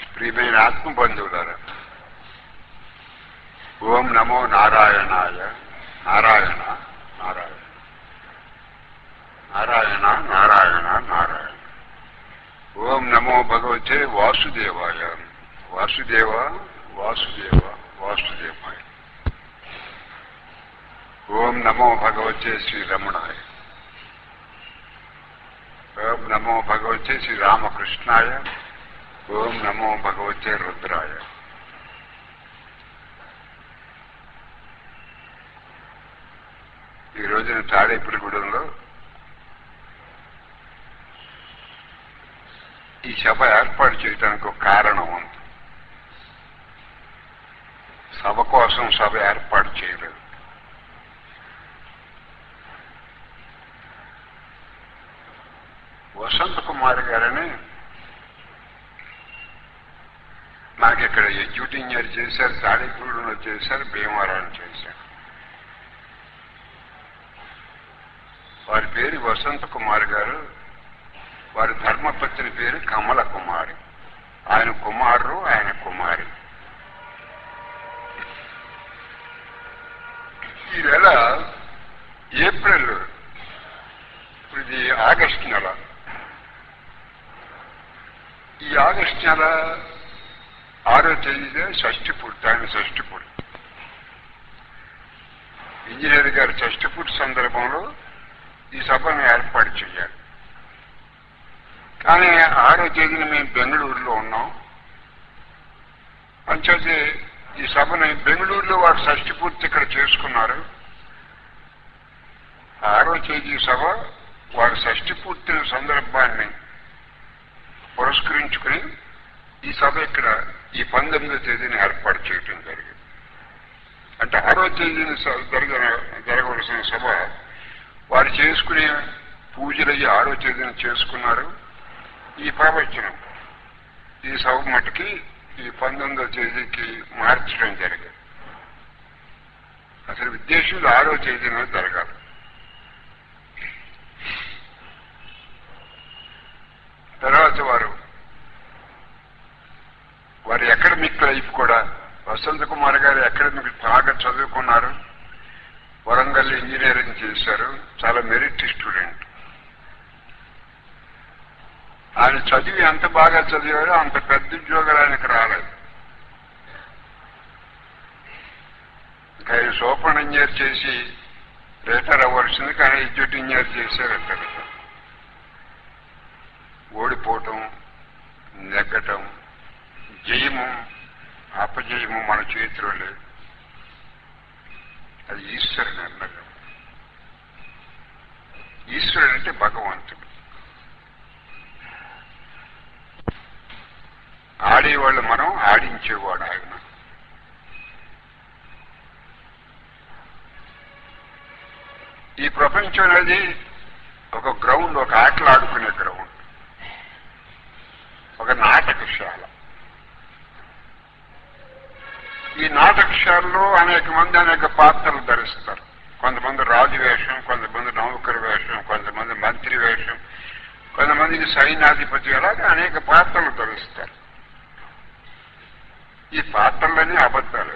ప్రియమైన ఆత్మ బంధువులారా ఓం నమో నారాయణాయ నారాయణ నారాయణ నారాయణ నారాయణ నారాయణ ఓం నమో భగవతే వాసుదేవాయ వాసుదేవ వాసుదేవ వాసుదేవాయ ఓం నమో భగవతే శ్రీ రమణాయ ఓం నమో భగవతే శ్రీ రామకృష్ణాయ ఓం నమో భగవతే రుద్రాయ ఈ రోజున తాడేపురిగూడెంలో ఈ సభ ఏర్పాటు చేయడానికి ఒక కారణం ఉంది సభ కోసం సభ ఏర్పాటు చేయలేదు వసంత కుమార్ గారని నాకు ఇక్కడ ఎగ్జిక్యూటివ్ చేశారు తాడేపూడిలో చేశారు భీమవరం చేశారు వారి పేరు వసంత కుమార్ గారు వారి ధర్మపత్ని పేరు కమల కుమారి ఆయన కుమారుడు ఆయన కుమారి ఈ నెల ఏప్రిల్ ఇది ఆగస్ట్ నెల ఈ ఆగస్ట్ నెల ఆరో తేదీదే షష్ఠి పూర్తి ఆయన షష్ఠి పూర్తి ఇంజనీర్ గారి షష్ఠి పూర్తి సందర్భంలో ఈ సభను ఏర్పాటు చేయాలి కానీ ఆరో తేదీన మేము బెంగళూరులో ఉన్నాం అంచేది ఈ సభని బెంగళూరులో వారు షష్ఠి పూర్తి ఇక్కడ చేసుకున్నారు ఆరో తేదీ సభ వారి షష్ఠి పూర్తి సందర్భాన్ని పురస్కరించుకుని ఈ సభ ఇక్కడ ఈ పంతొమ్మిదో తేదీని ఏర్పాటు చేయటం జరిగింది అంటే ఆరో తేదీని జరిగిన జరగవలసిన సభ వారు చేసుకునే పూజలు అయ్యి ఆరో తేదీని చేసుకున్నారు ఈ ప్రవచనం ఈ సభ మటుకి ఈ పంతొమ్మిదో తేదీకి మార్చడం జరిగింది అసలు ఉద్దేశం ఆరో తేదీన జరగాలి తర్వాత వారు వారి అకాడమిక్ లైఫ్ కూడా వసంత కుమార్ గారు అకాడమిక్ బాగా చదువుకున్నారు వరంగల్ ఇంజనీరింగ్ చేశారు చాలా మెరిట్ స్టూడెంట్ ఆయన చదివి ఎంత బాగా చదివాడో అంత పెద్ద ఉద్యోగాలు ఆయనకు రాలేదు ఇంకా ఆయన సూపర్ ఇంజనీర్ చేసి రిటైర్ అవ్వాల్సింది కానీ ఎగ్జిక్యూటివ్ ఇంజనీర్ చేసే రిటైర్ ఓడిపోవటం నెగ్గటం జయము అపజయము మన చేతిలో లేదు అది ఈశ్వరు నిర్ణయం ఈశ్వరుడు అంటే భగవంతుడు ఆడేవాళ్ళు మనం ఆడించేవాడు ఆయన ఈ ప్రపంచం అనేది ఒక గ్రౌండ్ ఒక ఆటలు ఆడుకునే గ్రౌండ్ ఒక నాటకశాల ఈ నాటకశాలలో అనేక మంది అనేక పాత్రలు ధరిస్తారు కొంతమంది రాజు వేషం కొంతమంది నౌకరు వేషం కొంతమంది మంత్రి వేషం కొంతమందికి సైన్యాధిపతి అలాగే అనేక పాత్రలు ధరిస్తారు ఈ పాత్రలన్నీ అబద్ధాలు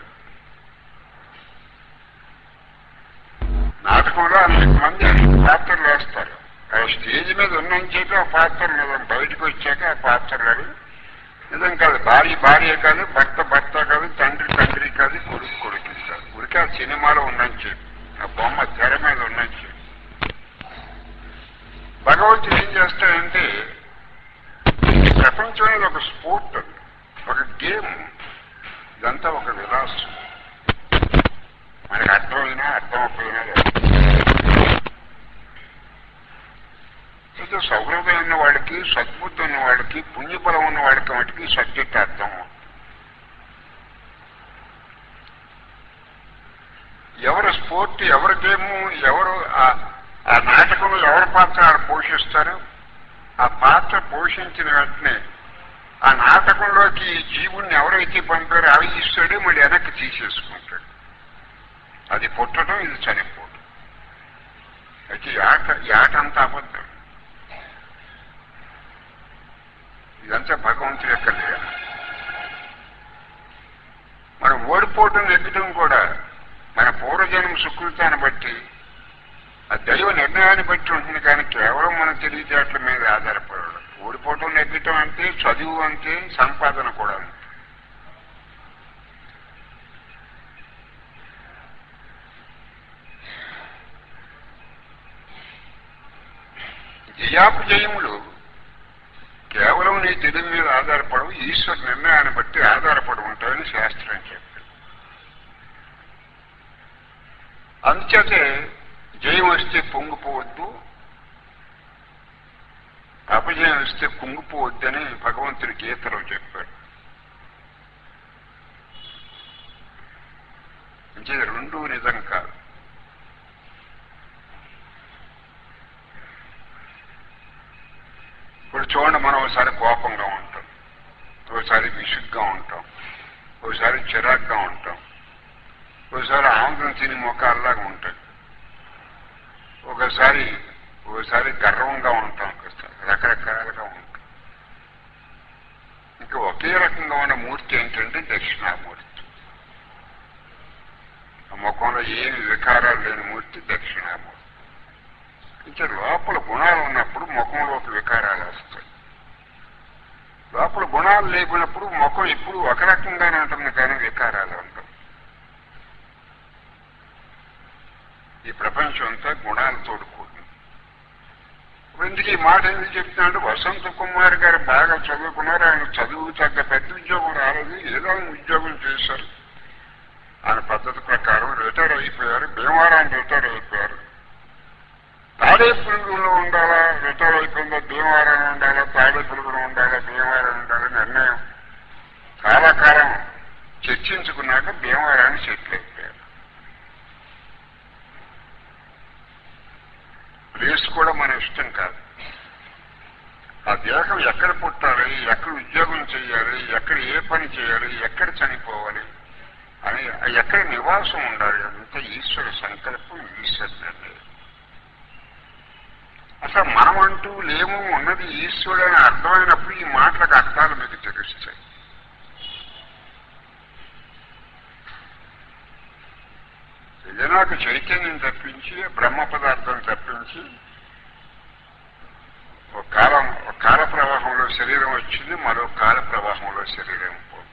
నాటకంలో అనేక మంది అనేక పాత్రలు వేస్తారు ఆ స్టేజ్ మీద ఉన్నంచేత ఆ పాత్రలు నిజం బయటకు వచ్చాక ఆ పాత్రలు నిజం కాదు భార్య భార్య కాదు భర్త భర్త కాదు తండ్రి తండ్రి కాదు కొడుకు కొడుకు కాదు ఉడికి ఆ సినిమాలో ఉన్నంచి ఆ బొమ్మ తెర మీద ఉన్నంచి భగవంతుడు ఏం చేస్తాడంటే ప్రపంచం అనేది ఒక స్పోర్ట్ అది ఒక గేమ్ ఇదంతా ఒక విలాసం మనకి అర్థమైనా అర్థమైపోయినా అయితే సౌహృదయం ఉన్న వాడికి సద్బుద్ధి ఉన్న వాడికి పుణ్యబలం ఉన్న వాడికి మటుకి సబ్జెక్ట్ అర్థం ఎవరు స్పోర్ట్ ఎవరి గేము ఎవరు ఆ నాటకంలో ఎవరి పాత్ర ఆడ పోషిస్తారు ఆ పాత్ర పోషించిన వెంటనే ఆ నాటకంలోకి జీవుణ్ణి ఎవరైతే పంపారో అవి ఇస్తాడో మళ్ళీ వెనక్కి తీసేసుకుంటాడు అది పుట్టడం ఇది చనిపోవడం అయితే ఈ ఆట ఈ ఆట అంతా అబద్ధం ఇదంతా భగవంతుడి యొక్క లీల ఓడిపోవటం నెగ్గటం కూడా మన పూర్వజన్మ సుకృతాన్ని బట్టి ఆ దైవ నిర్ణయాన్ని బట్టి ఉంటుంది కానీ కేవలం మన తెలివితేటల మీద ఆధారపడడం ఓడిపోవటం నెగ్గటం అంటే చదువు అంటే సంపాదన కూడా అంతే. జయాపజయములు కేవలం నీ తెలివి మీద ఆధారపడవు ఈశ్వర నిర్ణయాన్ని బట్టి ఆధారపడి ఉంటాయని శాస్త్రం చెప్పారు అందుచేతే జయం వస్తే పొంగిపోవద్దు అపజయం వస్తే కుంగిపోవద్దని భగవంతుడి గీతలో చెప్పాడు అంటే రెండూ నిజం కాదు ఇప్పుడు చూడండి మనం ఒకసారి కోపంగా ఉంటాం ఒకసారి విసుగ్గా ఉంటాం ఒకసారి చిరాగ్గా ఉంటాం ఒకసారి ఆముదం తిని మొక్కల్లాగా ఉంటాయి ఒకసారి ఒకసారి గర్వంగా ఉంటాం ఒకసారి రకరకాలుగా ఉంటాం ఇంకా ఒకే రకంగా ఉన్న మూర్తి ఏంటంటే దక్షిణామూర్తి ఆ ముఖంలో ఏమి వికారాలు లేని మూర్తి దక్షిణామూర్తి ఇంకా లోపల గుణాలు ఉన్నప్పుడు ముఖంలోకి వికారాలు వస్తాయి లోపల గుణాలు లేకున్నప్పుడు ముఖం ఎప్పుడు ఒక రకంగానే ఉంటుంది కానీ వికారాలు ఉంటాయి ఈ ప్రపంచం అంతా గుణాలతో కూడింది ఎందుకు ఈ మాట ఎందుకు చెప్తున్నాడు వసంత కుమార్ గారు బాగా చదువుకున్నారు ఆయన చదువు తగ్గ పెద్ద ఉద్యోగం రాలేదు ఏదో ఆయన ఉద్యోగం చేశారు ఆయన పద్ధతి ప్రకారం రిటైర్ అయిపోయారు భీమవరం రిటైర్ అయిపోయారు తాడేపురుగులో ఉండాలా రిటైర్ అయిపోయిందో భీమవరం ఉండాలా తాడేపురుగులో ఉండాలా భీమవరం ఉండాలా నిర్ణయం చాలా కాలం చర్చించుకున్నాక భీమవరాన్ని సెటిల్ అయిపోయారు ప్లేస్ కూడా మన ఇష్టం కాదు ఆ దేహం ఎక్కడ పుట్టాలి ఎక్కడ ఉద్యోగం చేయాలి ఎక్కడ ఏ పని చేయాలి ఎక్కడ చనిపోవాలి అని ఎక్కడ నివాసం ఉండాలి అంతా ఈశ్వర సంకల్పం ఈశ్వర నిర్ణయం అసలు మనం అంటూ లేము ఉన్నది ఈశ్వరుడు అని అర్థమైనప్పుడు ఈ మాటలకు అర్థాలు మీకు తెలుస్తాయి ఇది నాకు చైతన్యం తప్పించి బ్రహ్మ పదార్థం తప్పించి ఒక కాలం ఒక కాల ప్రవాహంలో శరీరం వచ్చింది మరో కాల ప్రవాహంలో శరీరం పోతుంది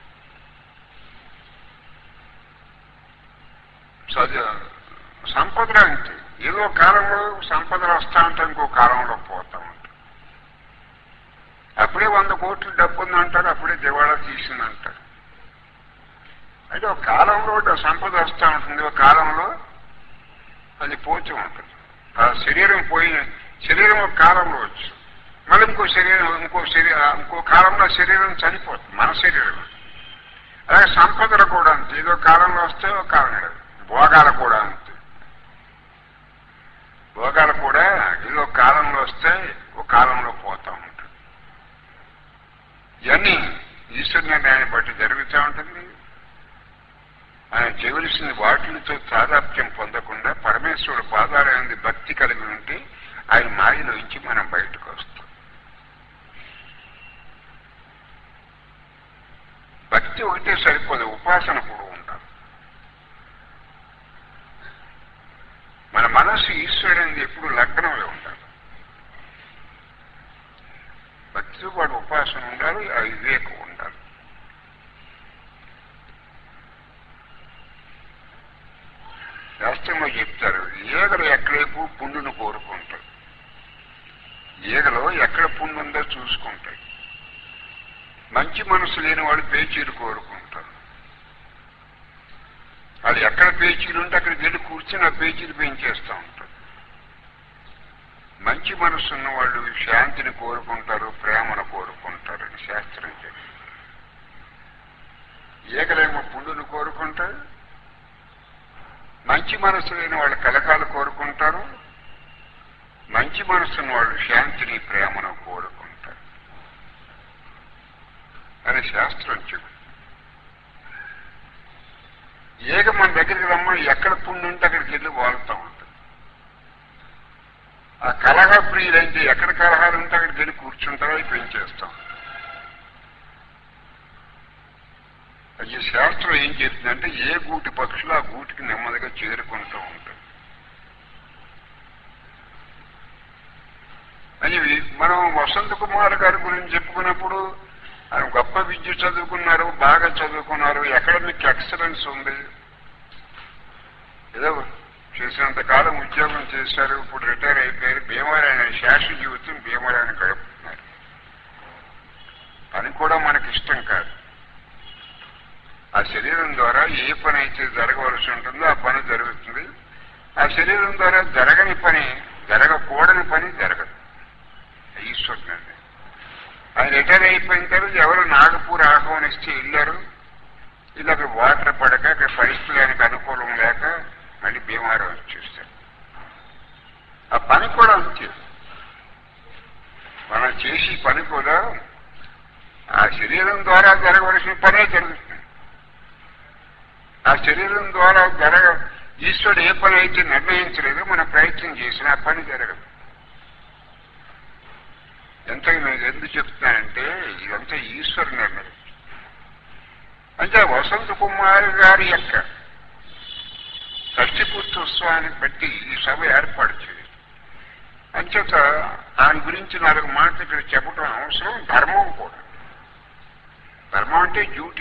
చదువు సంపదలు అంతే ఏదో కాలంలో సంపదలు వస్తా ఉంటే ఇంకో కాలంలో పోతా ఉంటాం అప్పుడే వంద కోట్లు డబ్బు ఉందంటారు అప్పుడే దివాళా తీసిందంటారు అయితే ఒక కాలంలో ఒక సంపద వస్తూ ఉంటుంది ఒక కాలంలో అది పోతూ ఉంటుంది ఆ శరీరం పోయిన శరీరం ఒక కాలంలో వచ్చు మళ్ళీ ఇంకో శరీరం ఇంకో శరీరం ఇంకో కాలంలో శరీరం చనిపోతుంది మన శరీరం అలాగే సంపదలు కూడా అంతే ఏదో కాలంలో వస్తే ఒక కాలం భోగాలు కూడా అంతే భోగాలు కూడా ఏదో కాలంలో వస్తే ఒక కాలంలో పోతా ఉంటుంది ఇవన్నీ ఈశ్వర నిర్ణయాన్ని బట్టి జరుగుతూ ఉంటుంది ఆయన చేయవలసిన వాటిలతో తాదాప్యం పొందకుండా పరమేశ్వరుడు పాదాలైనది భక్తి కలిగి ఉంటే ఆయన మాయలోంచి మనం బయటకు వస్తాం భక్తి ఒకటే సరిపోదు ఉపాసన కూడా ఉండాలి మన మనసు ఈశ్వరుడిని ఎప్పుడు లగ్నమే ఉండాలి భక్తితో పాటు ఉపాసన ఉండాలి ఆ వివేకం ఉండాలి శాస్త్రంలో చెప్తారు ఈగలు ఎక్కడైపు పుండును కోరుకుంటాయి ఈగలు ఎక్కడ పుండు ఉందో చూసుకుంటాయి మంచి మనసు లేని వాళ్ళు పేచీలు కోరుకుంటారు వాళ్ళు ఎక్కడ పేచీలు ఉంటే అక్కడికి వెళ్ళి కూర్చొని ఆ పేచీలు పెంచేస్తూ ఉంటారు మంచి మనసు ఉన్న వాళ్ళు శాంతిని కోరుకుంటారు ప్రేమను కోరుకుంటారు అని శాస్త్రం చెప్పి ఈగలేమో పుండును కోరుకుంటారు మంచి మనసు లేని వాళ్ళు కలకాలు కోరుకుంటారు మంచి మనసున్న వాళ్ళు శాంతిని ప్రేమను కోరుకుంటారు అని శాస్త్రం చెప్పు ఏగ మన దగ్గరికి రమ్మని ఎక్కడ పుండు ఉంటే అక్కడికి వెళ్ళి వాళ్తూ ఉంటుంది ఆ కలహ ప్రియులైతే ఎక్కడ కలహాలు ఉంటే అక్కడికి వెళ్ళి కూర్చుంటారో అవి పెంచేస్తాం ఈ శాస్త్రం ఏం చెప్తుందంటే ఏ గూటి పక్షులు ఆ గూటికి నెమ్మదిగా చేరుకుంటూ ఉంటాయి అని మనం వసంత కుమార్ గారి గురించి చెప్పుకున్నప్పుడు ఆయన గొప్ప విద్య చదువుకున్నారు బాగా చదువుకున్నారు అకాడమిక్ ఎక్సలెన్స్ ఉంది ఏదో చేసినంత కాలం ఉద్యోగం చేశారు ఇప్పుడు రిటైర్ అయిపోయారు భీమవరం శేష జీవితం భీమవరాన్ని గడుపుతున్నారు పని కూడా మనకి ఇష్టం కాదు ఆ శరీరం ద్వారా ఏ పని అయితే జరగవలసి ఉంటుందో ఆ పని జరుగుతుంది ఆ శరీరం ద్వారా జరగని పని జరగకూడని పని జరగదు ఈశ్వరునండి ఆయన రిటైర్ అయిపోయిన తర్వాత ఎవరు నాగపూర్ ఆహ్వానిస్తే వెళ్ళారు ఇలా అక్కడ వాటర్ పడక అక్కడ పరిస్థితులు ఆయనకు అనుకూలం లేక మళ్ళీ భీమారం వచ్చేస్తారు ఆ పని కూడా అంతే మనం చేసి పని కూడా ఆ శరీరం ద్వారా జరగవలసిన పనే జరుగుతుంది ఆ శరీరం ద్వారా జరగ ఈశ్వరుడు ఏ పని అయితే నిర్ణయించలేదో మనం ప్రయత్నం చేసినా ఆ పని జరగదు ఎంత నేను ఎందుకు చెప్తున్నానంటే ఇదంతా ఈశ్వరు నిర్ణయం అంటే వసంత కుమార్ గారి యొక్క షష్టిపుత్రోత్సవాన్ని బట్టి ఈ సభ ఏర్పాటు చేయాలి అంచేత ఆయన గురించి నాలుగు మాటలు ఇక్కడ చెప్పడం అవసరం ధర్మం కూడా ధర్మం అంటే డ్యూటీ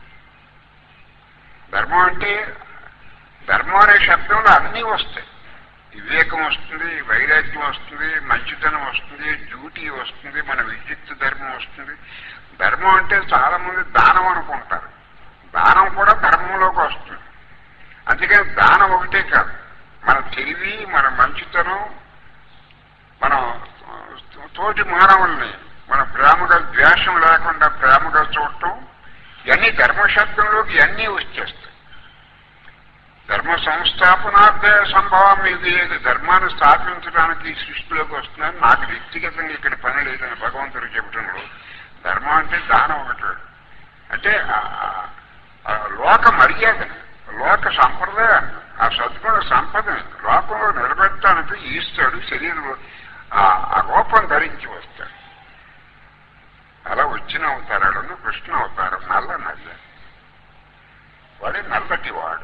ధర్మం అంటే ధర్మం అనే శబ్దంలో అన్నీ వస్తాయి వివేకం వస్తుంది వైరాగ్యం వస్తుంది మంచితనం వస్తుంది డ్యూటీ వస్తుంది మన విద్యుత్ ధర్మం వస్తుంది ధర్మం అంటే చాలా మంది దానం అనుకుంటారు దానం కూడా ధర్మంలోకి వస్తుంది అందుకని దానం ఒకటే కాదు మన తెలివి మన మంచితనం మనం తోటి మానవుల్ని మన ప్రేమగా ద్వేషం లేకుండా ప్రేమగా చూడటం ఇవన్నీ ధర్మశబ్దంలోకి ఇవన్నీ వచ్చేస్తాయి ధర్మ సంస్థాపనార్థ సంభవం మీకు ఏది ధర్మాన్ని స్థాపించడానికి ఈ సృష్టిలోకి వస్తున్నారు నాకు వ్యక్తిగతంగా ఇక్కడ పని లేదని భగవంతుడు చెప్పడంలో ధర్మం అంటే దానం ఒకటి అంటే ఆ- ఆ లోక మర్యాదని లోక సంప్రదాయాన్ని ఆ సద్గుణ సంపదని లోకంలో నిలబెట్టడానికి ఈస్తాడు శరీరంలో ఆ- ఆ రూపం ధరించి వస్తాడు అలా వచ్చిన అవతారాలను కృష్ణ అవతారం నల్ల నల్ల వాడే నల్లటి వాడు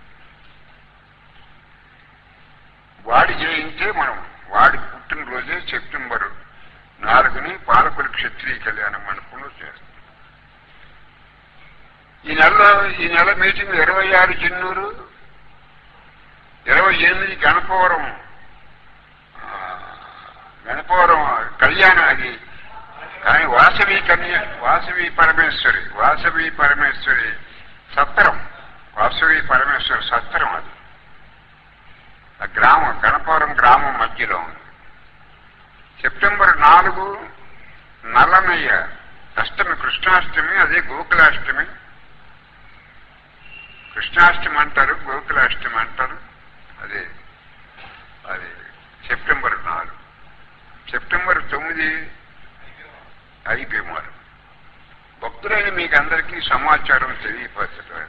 వాడి జయించే మనం వాడి పుట్టినరోజే సెప్టెంబర్ నాలుగుని పాలకుల క్షత్రియ కళ్యాణం మండపంలో చేస్తాం ఈ నెలలో ఈ నెల మీటింగ్ ఇరవై ఆరు చిన్నూరు ఇరవై ఎనిమిది గణపవరం ఆ, గణపవరం కళ్యాణ అది కానీ వాసవి కన్య వాసవి పరమేశ్వరి వాసవి పరమేశ్వరి సత్రం వాసవి పరమేశ్వరి సత్రం అది ఆ గ్రామం గణపవరం గ్రామం మధ్యలో ఉంది సెప్టెంబర్ నాలుగు నల్లనయ్య అష్టమి కృష్ణాష్టమి అదే గోకులాష్టమి కృష్ణాష్టమి అంటారు గోకులాష్టమి అంటారు అదే అది సెప్టెంబర్ నాలుగు సెప్టెంబర్ తొమ్మిది అయిపోయారు భక్తులైన మీకు అందరికీ సమాచారం తెలియపరచడం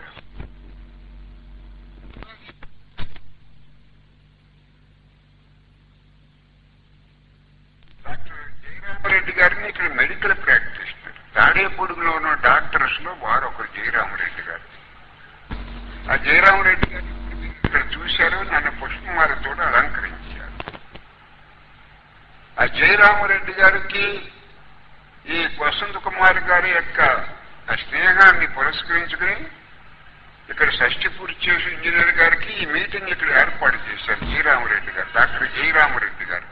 డాక్టర్ జయరామరెడ్డి గారిని ఇక్కడ మెడికల్ ప్రాక్టీషనర్ తాడేపొడుగులో ఉన్న డాక్టర్స్ లో వారు ఒకరు జయరామరెడ్డి గారు ఆ జయరామరెడ్డి గారు ఇక్కడ చూశారు నన్ను పుష్పమాలతో అలంకరించారు ఆ జయరామరెడ్డి గారికి ఈ వసంత్ కుమార్ గారి యొక్క ఆ స్నేహాన్ని పురస్కరించుకుని ఇక్కడ షష్టి పూర్తి చేసి ఇంజనీర్ గారికి ఈ మీటింగ్ ఇక్కడ ఏర్పాటు చేశారు జయరామరెడ్డి గారు డాక్టర్ జయరామరెడ్డి గారు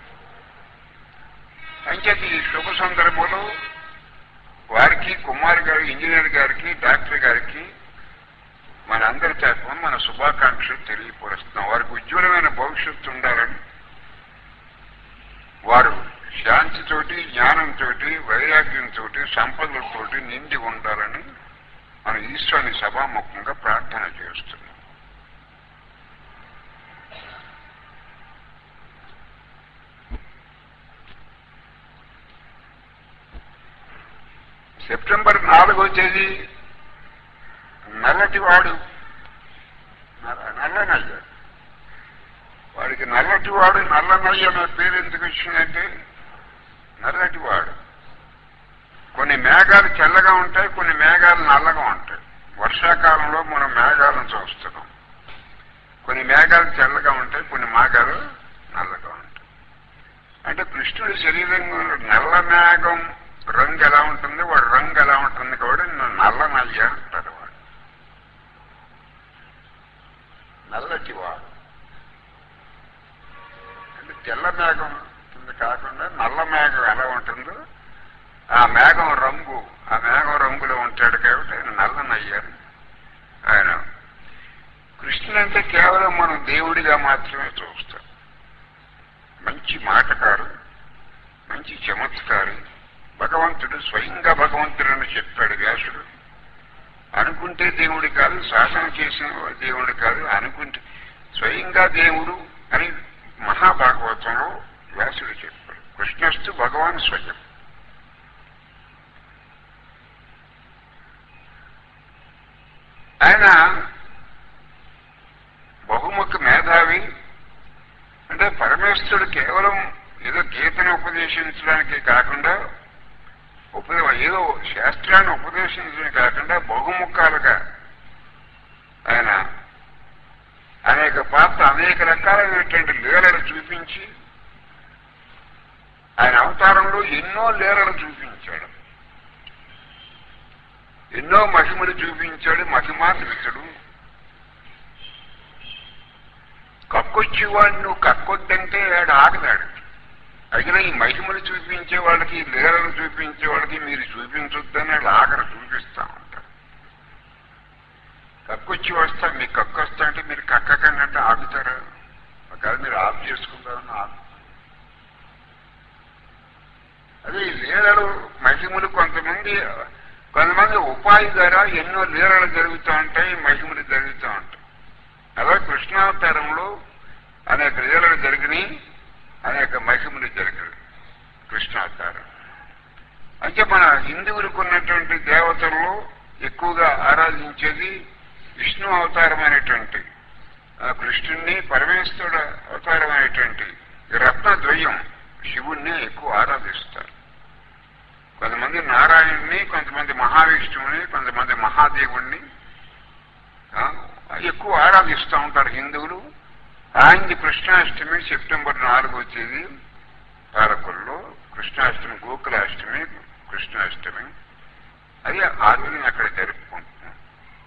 అంచేత ఈ శుభ సందర్భంలో వారికి కుమార్ గారి ఇంజనీర్ గారికి డాక్టర్ గారికి మనందరి తరఫున మన శుభాకాంక్షలు తెలియపరుస్తున్నాం వారికి ఉజ్వలమైన భవిష్యత్తు ఉండాలని వారు శాంతితోటి జ్ఞానంతో వైరాగ్యంతో సంపదలతోటి నిండి ఉండాలని మన ఈశ్వరుని సభాముఖంగా ప్రార్థన చేస్తున్నాం సెప్టెంబర్ నాలుగో తేదీ నల్లటివాడు నల్ల- నల్లనయ్య వాడికి నల్లటివాడు నల్లనయ్య అనే పేరు ఎందుకు వచ్చిందంటే నల్లటివాడు కొన్ని మేఘాలు తెల్లగా ఉంటాయి కొన్ని మేఘాలు నల్లగా ఉంటాయి వర్ష వర్షాకాలంలో మనం మేఘాలను చూస్తున్నాం కొన్ని మేఘాలు తెల్లగా ఉంటాయి కొన్ని మేఘాలు నల్లగా ఉంటాయి అంటే కృష్ణుడి శరీరంలో నల్ల మేఘం రంగు ఎలా ఉంటుంది వాడు రంగు ఎలా ఉంటుంది కాబట్టి నల్ల నయ్య అంటారు వాడు నల్లటి వాడు అంటే తెల్ల మేఘం ఉంటుంది కాకుండా నల్ల మేఘం ఎలా ఉంటుందో ఆ మేఘం రంగు ఆ మేఘం రంగులో ఉంటాడు కాబట్టి ఆయన నల్ల నయ్యారు ఆయన కృష్ణుడు అంటే కేవలం మనం దేవుడిగా మాత్రమే చూస్తాం మంచి మాటకారు మంచి చమత్కారి భగవంతుడు స్వయంగా భగవంతుడని చెప్పాడు వ్యాసుడు అనుకుంటే దేవుడు కాదు శాసనం చేసిన దేవుడు కాదు అనుకుంటే స్వయంగా దేవుడు అని మహాభాగవతంలో వ్యాసుడు చెప్పాడు కృష్ణస్తు భగవాన్ స్వయం ఆయన బహుముఖ మేధావి అంటే పరమేశ్వరుడు కేవలం ఏదో గీతను ఉపదేశించడానికి కాకుండా ఉప ఏదో శాస్త్రాన్ని ఉపదేశించడం కాకుండా బహుముఖాలుగా ఆయన అనేక పాత్ర అనేక రకాలైనటువంటి లీలలు చూపించి ఆయన అవతారంలో ఎన్నో లీలలు చూపించాడు ఎన్నో మహిమలు చూపించాడు మహిమాన్వితుడు కక్కొచ్చేవాడు నువ్వు కక్కొద్దంటే ఆడు ఆగదాడు అయినా ఈ మహిమలు చూపించే వాళ్ళకి లీలలు చూపించే వాళ్ళకి మీరు చూపించొద్దని వాళ్ళు ఆఖరి చూపిస్తా ఉంటారు కక్కొచ్చి వస్తా మీ కక్కు వస్తా అంటే మీరు కక్కకంటే ఆగుతారా ఒకవేళ మీరు ఆఫ్ చేసుకుంటారని ఆగు అదే ఈ లీలలు మహిమలు కొంతమంది కొంతమంది ఉపాధి ద్వారా ఎన్నో లీలలు జరుగుతూ ఉంటాయి మహిమలు జరుగుతూ ఉంటాయి అలా కృష్ణావతారంలో అనేక లీలలు జరిగినాయి అనేక మహిమలు జరిగాయి కృష్ణావతారం అంటే మన హిందువులకు ఉన్నటువంటి దేవతల్లో ఎక్కువగా ఆరాధించేది విష్ణు అవతారమైనటువంటి ఆ కృష్ణుణ్ణి పరమేశ్వరుడు అవతారమైనటువంటి రత్నద్వయం శివుణ్ణి ఎక్కువ ఆరాధిస్తారు కొంతమంది నారాయణుని కొంతమంది మహావిష్ణువుని కొంతమంది మహాదేవుణ్ణి ఆ, ఎక్కువ ఆరాధిస్తూ ఉంటారు హిందువులు ఆయనది కృష్ణాష్టమి సెప్టెంబర్ నాలుగు వచ్చేది పాలకుల్లో కృష్ణాష్టమి గోకులాష్టమి కృష్ణాష్టమి అది ఆ రోజున అక్కడ జరుపుకుంటున్నాం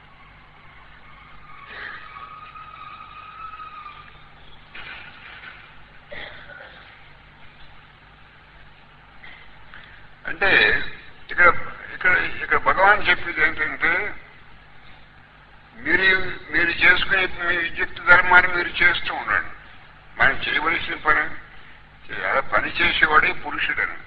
అంటే ఇక్కడ ఇక్కడ ఇక్కడ భగవాన్ చెప్పేది ఏంటంటే మీరు మీరు చేసుకునే మీ విద్యుత్ ధర్మాన్ని మీరు చేస్తూ ఉండండి మనం చేయవలసిన పని అలా పని చేసేవాడే పురుషుడని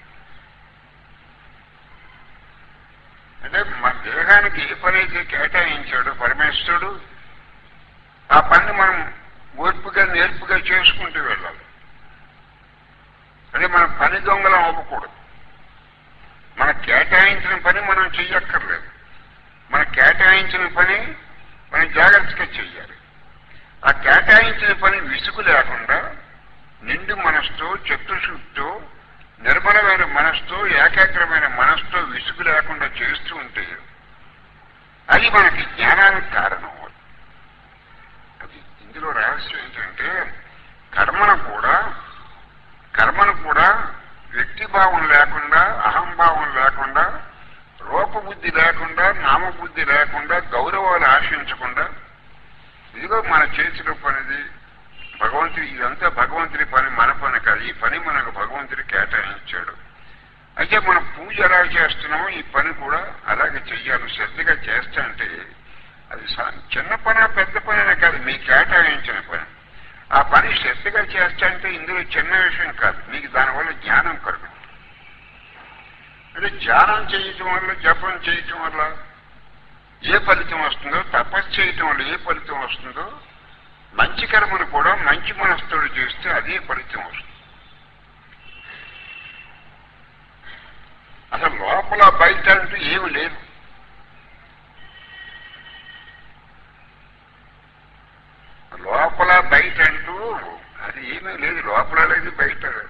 అంటే మన దేహానికి ఏ పని అయితే కేటాయించాడో పరమేశ్వరుడు ఆ పని మనం ఓర్పుగా నేర్పుగా చేసుకుంటూ వెళ్ళాలి అంటే మనం పని దొంగలం అవ్వకూడదు మన కేటాయించిన పని మనం చెయ్యక్కర్లేదు మన కేటాయించిన పని మనం జాగ్రత్తగా చెయ్యాలి ఆ కేటాయించిన పని విసుగు లేకుండా నిండు మనసుతో చతుర్శుద్ధితో నిర్మలమైన మనసుతో ఏకాగ్రమైన మనసుతో విసుగు లేకుండా చేస్తూ ఉంటే అది మనకి జ్ఞానానికి కారణం అవుతుంది. అది ఇందులో రహస్యం ఏంటంటే కర్మను కూడా కర్మను కూడా వ్యక్తిభావం లేకుండా అహంభావం లేకుండా రూపబుద్ధి లేకుండా నామబుద్ధి లేకుండా గౌరవాలు ఆశించకుండా ఇదిగో మన చేతిలో పనిది భగవంతుడి ఇదంతా భగవంతుడి పని మన పని కాదు ఈ పని మనకు భగవంతుడి కేటాయించాడు అయితే మనం పూజ ఎలా చేస్తున్నామో ఈ పని కూడా అలాగే చెయ్యాలి శ్రద్ధగా చేస్తా అంటే అది సా- చిన్న పని పెద్ద పని కాదు మీ కేటాయించిన పని ఆ పని శ్రద్ధగా చేస్తా అంటే ఇందులో చిన్న విషయం కాదు మీకు దానివల్ల జ్ఞానం కలుగుతుంది అంటే ధ్యానం చేయటం వల్ల జపం చేయటం వల్ల ఏ ఫలితం వస్తుందో తపస్సు చేయటం వల్ల ఏ ఫలితం వస్తుందో మంచి కర్మను కూడా మంచి మనసుతో చేస్తే అదే ఫలితం వస్తుంది అసలు లోపల బయట అంటూ ఏమి లేదు లోపల బయట అంటూ అది ఏమీ లేదు లోపల లేదు బయట లేదు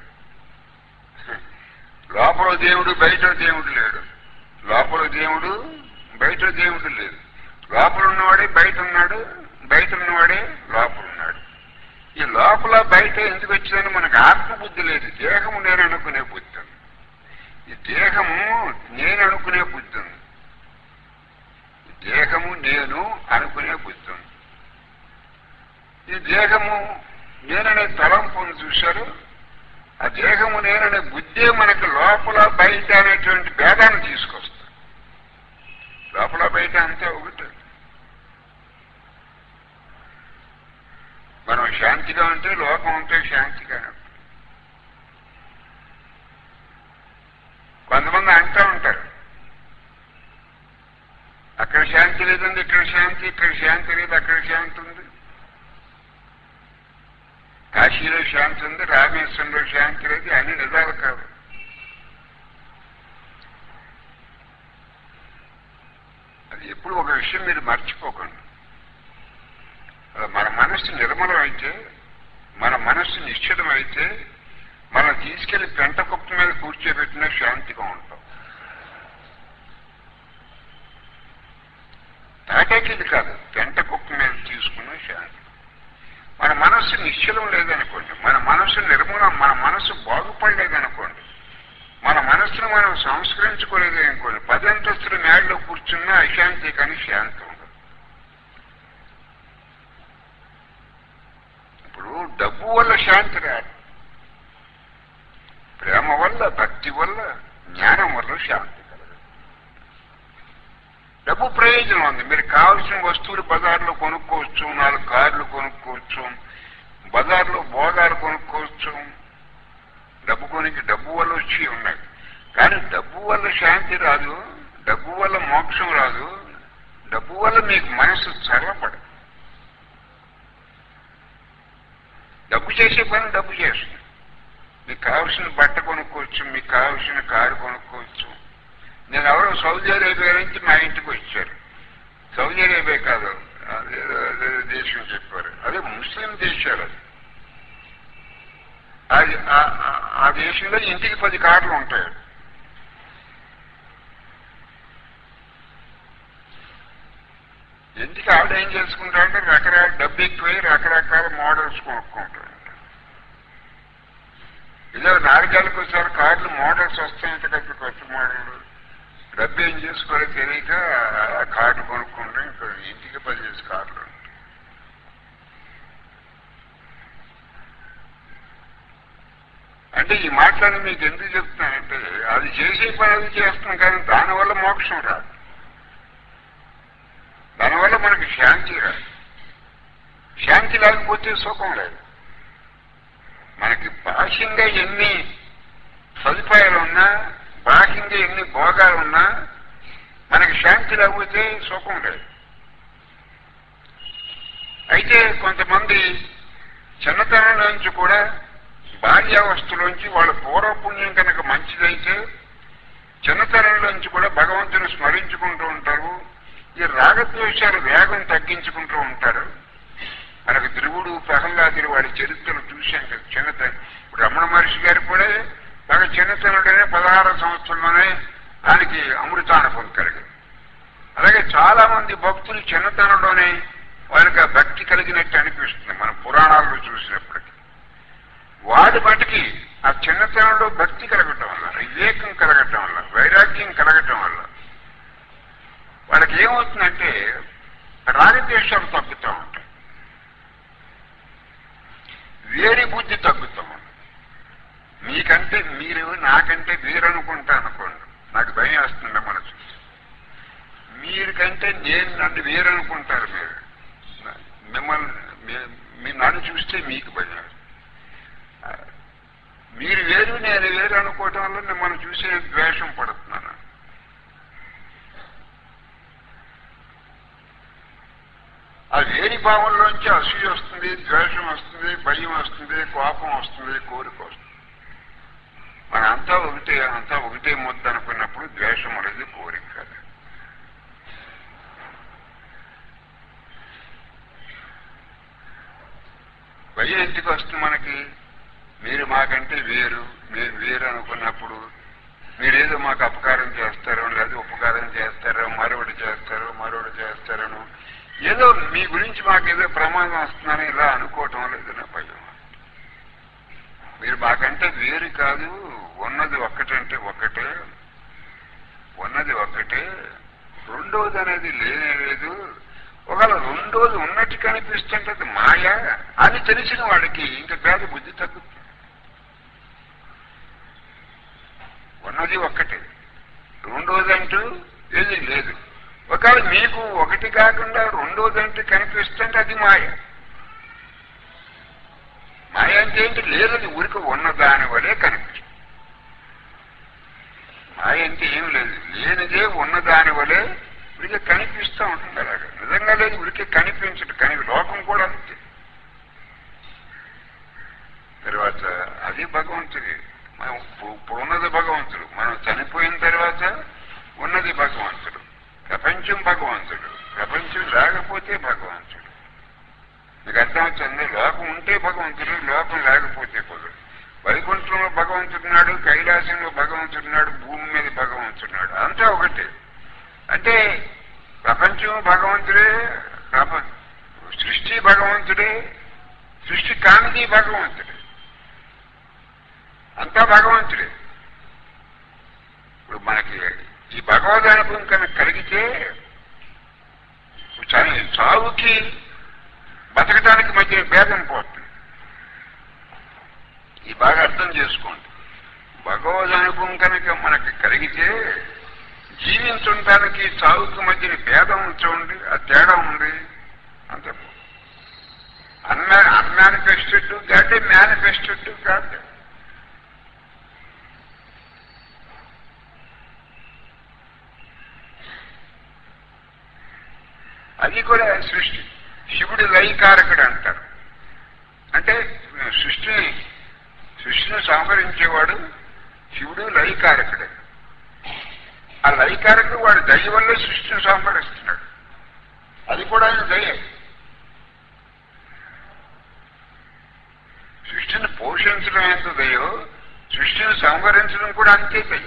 లోపల దేవుడు బయట దేవుడు లేడు లోపల దేవుడు బయట దేవుడు లేదు లోపల ఉన్నవాడే బయట ఉన్నాడు బయట ఉన్నవాడే లోపల ఉన్నాడు ఈ లోపల బయట ఎందుకు వచ్చిందని మనకు ఆత్మబుద్ధి లేదు దేహము నేను అనుకునే బుద్ధి ఉంది. ఈ దేహము నేను అనుకునే బుద్ధి ఉంది ఈ దేహము నేను అనుకునే బుద్ధి ఉంది ఈ దేహము నేననే తలంపును చూశారు ఆ దేహము నేననే బుద్ధే మనకు లోపల బయట అనేటువంటి భేదాన్ని తీసుకొస్తుంది లోపల బయట అంతే ఒకటి మనం శాంతిగా ఉంటే లోకం ఉంటే శాంతిగా ఉంటుంది. కొంతమంది అంటూ ఉంటారు అక్కడ శాంతి లేదండి ఇక్కడ శాంతి ఇక్కడ శాంతి లేదు అక్కడ శాంతి ఉంది కాశీలో శాంతి ఉంది రామేశ్వరంలో శాంతి లేదు అన్ని నిజాలు కాదు అది ఎప్పుడు ఒక విషయం మీరు మర్చిపోకండి మన మనస్సు నిర్మలం అయితే మన మనస్సు నిశ్చలం అయితే మనం తీసుకెళ్లి పెంట కుప్ప మీద కూర్చోబెట్టినా శాంతిగా ఉంటాం తాటాకిది కాదు పెంట కుప్ప మీద తీసుకున్న శాంతి మన మనస్సు నిశ్చలం లేదనుకోండి మన మనస్సు నిర్మూలం మన మనస్సు బాగుపడలేదనుకోండి మన మనస్సును మనం సంస్కరించుకోలేదు అనుకోండి పదంతస్తుల మేడలో కూర్చున్నా అశాంతి కానీ శాంతి ఉండదు ఇప్పుడు డబ్బు వల్ల శాంతి రాదు ప్రేమ వల్ల భక్తి వల్ల జ్ఞానం వల్ల శాంతి కలగదు డబ్బు ప్రయోజనం ఉంది మీరు కావలసిన వస్తువులు బజార్లో కొనుక్కోవచ్చు నాలుగు కార్లు కొనుక్కోవచ్చు బజార్లో భోగాలు కొనుక్కోవచ్చు డబ్బు కొనికి డబ్బు వల్ల వచ్చి ఉన్నాయి కానీ డబ్బు వల్ల శాంతి రాదు డబ్బు వల్ల మోక్షం రాదు డబ్బు వల్ల మీకు మనసు చల్లపడదు డబ్బు చేసే పని డబ్బు చేస్తుంది మీకు కావలసిన బట్ట కొనుక్కోవచ్చు మీకు కావలసిన కారు కొనుక్కోవచ్చు నేను ఎవరో సౌదీ అరేబియా నుంచి మా ఇంటికి వచ్చారు సౌదీ అరేబియా కాదు అదేదో అదేదో దేశం చెప్పారు అదే ముస్లిం దేశాలు అది అది ఆ- ఆ- ఆ దేశంలో ఇంటికి పది కార్లు ఉంటాయి ఇంటికి ఆవిడ ఏం చేసుకుంటారంటే రకరకాల డబ్బు ఎక్కువై రకరకాల మోడల్స్ కొనుక్కుంటారు ఇదే నాలుగేళ్ళకి ఒకసారి కార్లు మోడల్స్ వస్తాయంట కదా కొత్త మోడల్ డబ్బు ఏం చేసుకోవాలో తెలియక ఆ కార్డు కొనుక్కుంటే ఇంకా ఇంటికి పదిహేను కార్లు ఉంటాయి. అంటే ఈ మాటలను మీకు ఎందుకు చెప్తున్నానంటే అది చేసే పని అది చేస్తున్నాం కానీ దానివల్ల మోక్షం రాదు దానివల్ల మనకి శాంతి రాదు శాంతి లేకపోతే సుఖం లేదు మనకి బాహ్యంగా ఎన్ని సదుపాయాలు ఉన్నా బాహ్యంగా ఎన్ని భోగాలు ఉన్నా మనకి శాంతి లేకపోతే సుఖం లేదు అయితే కొంతమంది చిన్నతనం నుంచి కూడా బాల్యావస్థలోంచి వాళ్ళ పూర్వపుణ్యం కనుక మంచిదైతే చిన్నతనంలోంచి కూడా భగవంతుని స్మరించుకుంటూ ఉంటారు ఈ రాగద్వేషాలు వేగం తగ్గించుకుంటూ ఉంటారు మనకు ధ్రువుడు ప్రహ్లాదుడు వాడి చరిత్రలు చూశాం కదా చిన్నతనం ఇప్పుడు రమణ మహర్షి గారు కూడా బాగా చిన్నతనుడనే పదహారు సంవత్సరంలోనే దానికి అమృతానుభవం కలిగింది అలాగే చాలా మంది భక్తులు చిన్నతనంలోనే వారికి ఆ భక్తి కలిగినట్టు అనిపిస్తుంది మన పురాణాల్లో చూసినప్పటికీ వాడి మటుకి ఆ చిన్నతనంలో భక్తి కలగటం వల్ల వివేకం కలగటం వల్ల వైరాగ్యం కలగటం వల్ల వాళ్ళకి ఏమవుతుందంటే రాగద్వేషాలు తగ్గుతూ ఉంటాయి వేడి బుద్ధి తగ్గుతూ ఉంటుంది మీకంటే మీరు నాకంటే వేరనుకుంటా అనుకోండి నాకు భయం వేస్తుంది మనసు మీరు కంటే నేను నన్ను వేరనుకుంటారు మీరు మిమ్మల్ని మీ- మీ నన్ను చూస్తే మీకు భయం వేస్తుంది. మీరు వేరు నేను వేరు అనుకోవటం వల్ల మిమ్మల్ని చూసే ద్వేషం పడుతున్నాను ఆ వేరి భావంలోంచి అసూయ వస్తుంది ద్వేషం వస్తుంది భయం వస్తుంది కోపం వస్తుంది కోరిక వస్తుంది మన అంతా ఒకటే అంతా ఒకటే ముద్ద అనుకున్నప్పుడు ద్వేషం అనేది కోరిక కాదు భయం ఎందుకు వస్తుంది మనకి మీరు మాకంటే వేరు మేము వేరు అనుకున్నప్పుడు మీరేదో మాకు అపకారం చేస్తారో లేదా ఉపకారం చేస్తారో మరొకటి చేస్తారో మరొకటి చేస్తారను ఏదో మీ గురించి మాకు ఏదో ప్రమాదం వస్తుందని ఇలా అనుకోవటం లేదు నా భయం మీరు మాకంటే వేరు కాదు ఉన్నది ఒక్కటంటే ఒక్కటే ఉన్నది ఒక్కటే రెండోది అనేది లేనే లేదు ఒకవేళ రెండోది ఉన్నట్టు కనిపిస్తుంటే అది మాయ అని తెలిసిన వాడికి ఇంకా పేద బుద్ధి తగ్గుతుంది ఉన్నది ఒక్కటే రెండోది అంటూ ఏది లేదు ఒకవేళ మీకు ఒకటి కాకుండా రెండోది అంటే కనిపిస్తుంటే అది మాయ మాయ అంటే ఏంటి లేదని ఊరికి ఉన్నదాని వలే కనిపిస్తుంది మాయ అంటే ఏం లేదు లేనిదే ఉన్నదాని వలే ఉరికి కనిపిస్తూ ఉంటుంది అలాగా నిజంగా లేదు ఉరికి కనిపించదు కానీ లోకం కూడా అంతే తర్వాత అది భగవంతుడి మనం ఇప్పుడు ఇప్పుడు ఉన్నది భగవంతుడు మనం చనిపోయిన తర్వాత ఉన్నది భగవంతుడు ప్రపంచం భగవంతుడు ప్రపంచం లేకపోతే భగవంతుడు మీకు అర్థమవుతుంది లోకం ఉంటే భగవంతుడు లోకం లేకపోతే కుదరదు వైకుంఠంలో భగవంతుడున్నాడు కైలాసంలో భగవంతుడున్నాడు భూమి మీద భగవంతుడున్నాడు అంతా ఒకటే అంటే ప్రపంచం భగవంతుడే ప్రప సృష్టి భగవంతుడే సృష్టి కానిది భగవంతుడే అంతా భగవంతుడే ఇప్పుడు మనకి ఈ భగవద్ అనుభవం కనుక కలిగితే చా- చావుకి బతకడానికి మధ్య భేదం పోతుంది ఈ బాగా అర్థం చేసుకోండి భగవద్ అనుభవం కనుక మనకి కలిగితే జీవించడానికి చావుకి మధ్యన భేదం చూడండి ఆ తేడా ఉంది అంతే అన్మా అన్మానిఫెస్టెడ్ కాదు మేనిఫెస్టెడ్ కాదు అది కూడా సృష్టి శివుడు లయకారకుడు అంటారు అంటే సృష్టిని సృష్టిని సంహరించేవాడు శివుడు లయకారకుడే ఆ లయకారకుడు వాడు దయ వల్ల సృష్టిని సంహరిస్తున్నాడు అది కూడా ఆయన దయ సృష్టిని పోషించడం ఎంత దయో సృష్టిని సంహరించడం కూడా అంతే దయ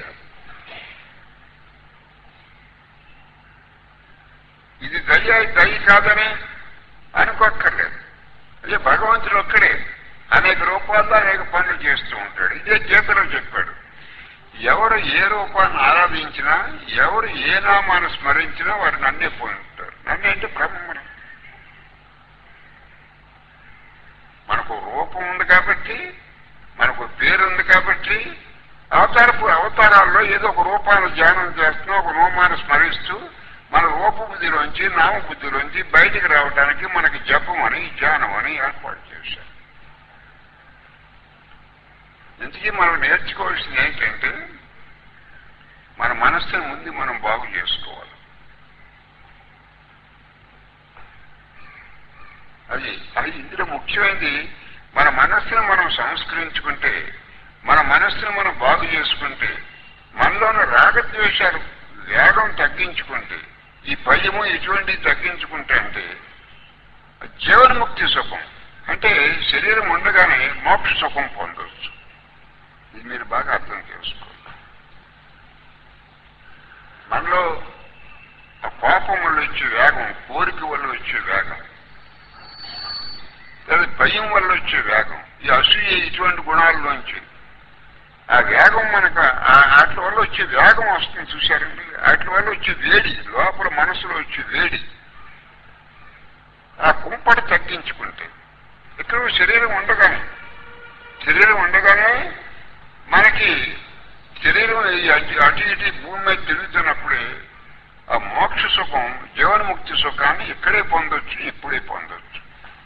ఇది దయ దయ కాదని అనుకోక్కర్లేదు అదే భగవంతుడు ఒక్కడే అనేక రూపాల్లో అనేక పనులు చేస్తూ ఉంటాడు ఇదే గీతలో చెప్పాడు ఎవరు ఏ రూపాన్ని ఆరాధించినా ఎవరు ఏ నామాన్ని స్మరించినా వారు నన్నే పోయి ఉంటారు నన్నే అంటే బ్రహ్మని మనకు రూపం ఉంది కాబట్టి మనకు పేరు ఉంది కాబట్టి అవతారపు అవతారాల్లో ఏదో ఒక రూపాన్ని ధ్యానం చేస్తున్నాం ఒక రూపాన్ని స్మరిస్తూ మన రూపబుద్ధిలోంచి నామబుద్ధిలోంచి బయటికి రావడానికి మనకి జపం అని ధ్యానం అని ఏర్పాటు చేశారు ఇంతకీ మనం నేర్చుకోవాల్సింది ఏంటంటే మన మనస్సును ముందు మనం బాగు చేసుకోవాలి అది అది ఇందులో ముఖ్యమైనది మన మనస్సును మనం సంస్కరించుకుంటే మన మనస్సును మనం బాగు చేసుకుంటే మనలోని రాగద్వేషాలు వేగం తగ్గించుకుంటే ఈ భయము ఇటువంటివి తగ్గించుకుంటే అంటే జీవన్ముక్తి సుఖం అంటే శరీరం ఉండగానే మోక్ష సుఖం పొందవచ్చు ఇది మీరు బాగా అర్థం చేసుకోవాలి మనలో ఆ కోపం వల్ల వచ్చే వేగం కోరిక వల్ల వచ్చే వేగం లేదా భయం వల్ల వచ్చే వేగం ఈ అసూయ ఇటువంటి గుణాల్లోంచి ఆ వేగం మనకు ఆ- వాటి వల్ల వచ్చే వేగం వస్తుంది చూశారండి వాటి వల్ల వచ్చే వేడి లోపల మనసులో వచ్చే వేడి ఆ కుంపటి తగ్గించుకుంటే ఇక్కడ శరీరం ఉండగానే శరీరం ఉండగానే మనకి శరీరం ఈ అటు అటు ఇటు ఈ భూమి మీద తిరుగుతున్నప్పుడే ఆ మోక్ష సుఖం జీవన్ముక్తి సుఖాన్ని ఇక్కడే పొందొచ్చు ఇప్పుడే పొందొచ్చు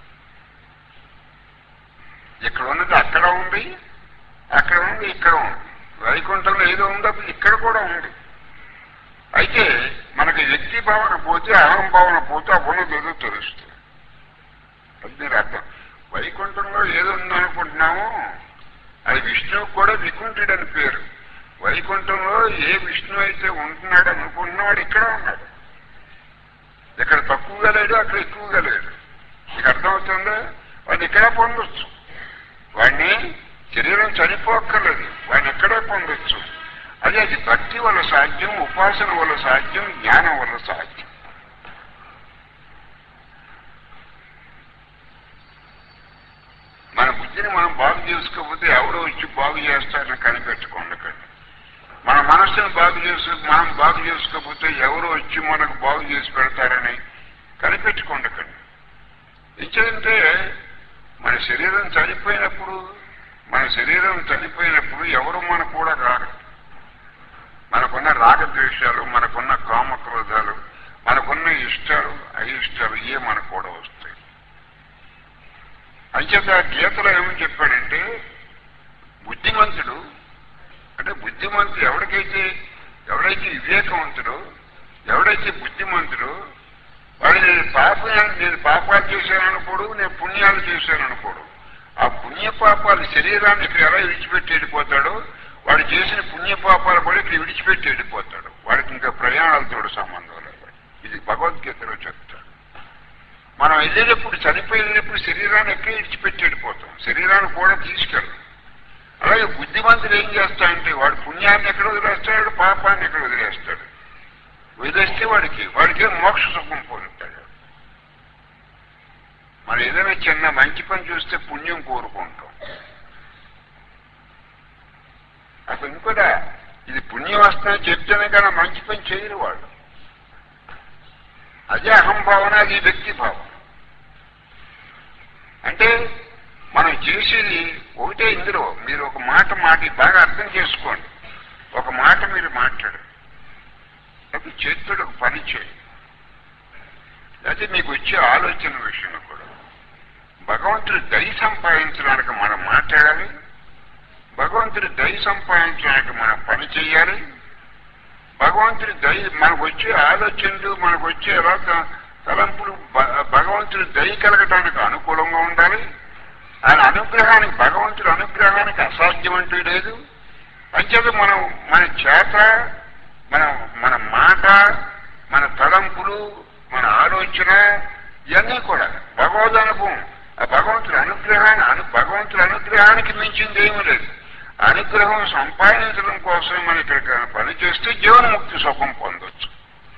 ఇక్కడ ఉన్నది అక్కడ ఉంది అక్కడ ఉంది ఇక్కడ ఉంది వైకుంఠంలో ఏదో ఉందో అది ఇక్కడ కూడా ఉంది అయితే మనకి వ్యక్తి భావన పోతే అహం భావన పోతే ఆ ఉన్నది ఏదో తెలుస్తుంది అది మీరు అర్థం వైకుంఠంలో ఏదో ఉందనుకుంటున్నామో అది విష్ణువుకు కూడా వికుంఠుడు అని పేరు వైకుంఠంలో ఏ విష్ణువు అయితే ఉంటున్నాడు అనుకుంటున్నాడు ఇక్కడ ఉన్నాడు ఇక్కడ తక్కువగా లేడు అక్కడ ఎక్కువగా లేడు నీకు అర్థమవుతుందా వాడిని ఇక్కడే పొందొచ్చు వాడిని శరీరం చనిపోక్కర్లేదు వాడిని ఇక్కడే పొందొచ్చు అది అది భక్తి వల్ల సాధ్యం ఉపాసన వల్ల సాధ్యం జ్ఞానం వల్ల సాధ్యం మనస్సుని మనం బాగు చేసుకోకపోతే ఎవడో వచ్చి బాగు చేస్తారని కనిపెట్టుకోండి మన మనస్సును బాగు చేసు మనం బాగు చేసుకోకపోతే ఎవరో వచ్చి మనకు బాగు చేసి పెడతారని కనిపెట్టుకోండి ఎందుకంటే మన శరీరం చనిపోయినప్పుడు మన శరీరం చనిపోయినప్పుడు ఎవరు మన కూడా రారు మనకున్న రాగద్వేషాలు మనకున్న కామక్రోధాలు మనకున్న ఇష్టాలు అయిష్టాలు ఏ మనకు కూడా వస్తాయి అంచేత గీతలో ఏమని చెప్పాడంటే బుద్ధిమంతుడు అంటే బుద్ధిమంతుడు ఎవరికైతే ఎవడైతే వివేకవంతుడు ఎవడైతే బుద్ధిమంతుడు వాడు నేను పాపం నేను పాపాలు చేశాను అనుకోడు నేను పుణ్యాలు చేశాను అనుకోడు ఆ పుణ్య పాపాలు శరీరాన్ని ఇక్కడ ఎలా విడిచిపెట్టి వెళ్ళిపోతాడో వాడు చేసిన పుణ్య పాపాలు కూడా ఇక్కడ విడిచిపెట్టి వెళ్ళిపోతాడు వాడికి ఇంకా ప్రయాణాలతో సంబంధం లేదు ఇది భగవద్గీతలో చెప్తాడు మనం వెళ్ళేటప్పుడు చనిపోయి వెళ్ళినప్పుడు శరీరాన్ని ఎక్కడ విడిచిపెట్టి వెళ్ళిపోతాం శరీరాన్ని కూడా తీసుకెళ్ళం అలాగే బుద్ధిమంతుడు ఏం చేస్తాడంటే వాడు పుణ్యాన్ని ఎక్కడ వదిలేస్తాడు పాపాన్ని ఎక్కడ వదిలేస్తాడు వదిలేస్తే వాడికి వాడికి మోక్ష సుఖం పొందుతాడు మనం ఏదైనా చిన్న మంచి పని చూస్తే పుణ్యం కోరుకుంటాం అసలు ఇంకోదా ఇది పుణ్యం వస్తుందని చెప్తేనే కానీ మంచి పని చేయరు వాళ్ళు అదే అహంభావన అది వ్యక్తి భావన అంటే మనం చేసేది ఒకటే ఇందులో మీరు ఒక మాట మాట బాగా అర్థం చేసుకోండి ఒక మాట మీరు మాట్లాడు అది చేతుడు ఒక పని చేయి అయితే మీకు వచ్చే ఆలోచన విషయంలో కూడా భగవంతుడు దయ సంపాదించడానికి మనం మాట్లాడాలి భగవంతుడి దయ సంపాదించడానికి మనం పని చేయాలి భగవంతుడి దయ మనకు వచ్చే ఆలోచనలు మనకు వచ్చే ఎలా తలంపులు భగవంతుడి దయ కలగటానికి అనుకూలంగా ఉండాలి ఆయన అనుగ్రహానికి భగవంతుడి అనుగ్రహానికి అసాధ్యం అంటూ లేదు అంచేత మనం మన చేత మన మన మాట మన తలంపులు మన ఆలోచన ఇవన్నీ కూడా భగవద్ అనుభవం ఆ భగవంతుడి అనుగ్రహాన్ని అను భగవంతుడి అనుగ్రహానికి మించింది ఏమీ లేదు అనుగ్రహం సంపాదించడం కోసం మనం ఇక్కడ పని చేస్తే జీవనముక్తి సుఖం పొందొచ్చు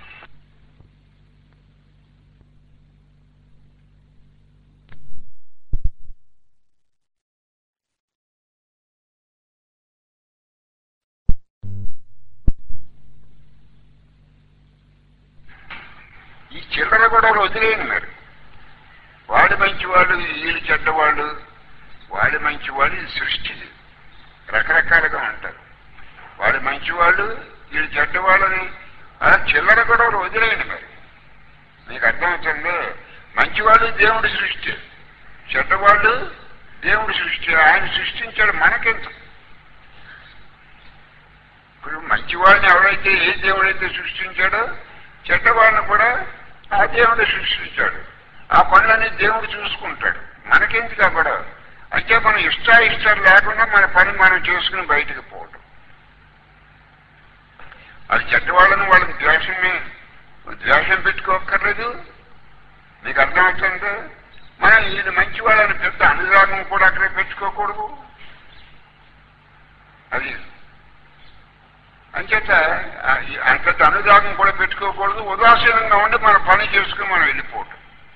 ఈ చిల్లర గొడవలు వదిలేయండి మరి వాడు మంచివాడు వీళ్ళు చెడ్డవాళ్ళు వాడి మంచివాడు ఇది సృష్టి రకరకాలుగా ఉంటారు వాడు మంచివాళ్ళు వీళ్ళు చెడ్డవాళ్ళని ఆ చిల్లర గొడవలు వదిలేయండి మరి మీకు అర్థమవుతుంది మంచివాళ్ళు దేవుడి సృష్టి చెడ్డవాళ్ళు దేవుడి సృష్టి ఆయన సృష్టించాడు మనకెంత ఇప్పుడు మంచివాడిని ఎవరైతే ఏ దేవుడైతే సృష్టించాడో చెడ్డవాడిని కూడా ఆ దేవుడు సృష్టించాడు ఆ పనులన్నీ దేవుడు చూసుకుంటాడు మనకెందుకు కూడా అంటే మనం ఇష్టాయిష్టాలు లేకుండా మన పని మనం చేసుకుని బయటకు పోవడం అది చెడ్డవాళ్ళని వాళ్ళని ద్వేషమే ద్వేషం పెట్టుకోక్కర్లేదు మీకు అర్థమవుతుందా మనం ఈయన మంచి వాళ్ళని పెద్ద అనురాగం కూడా అక్కడ పెట్టుకోకూడదు అది అంచేత అంత అనురాగం కూడా పెట్టుకోకూడదు ఉదాసీనంగా ఉండి మన పని చేసుకుని మనం వెళ్ళిపోవటం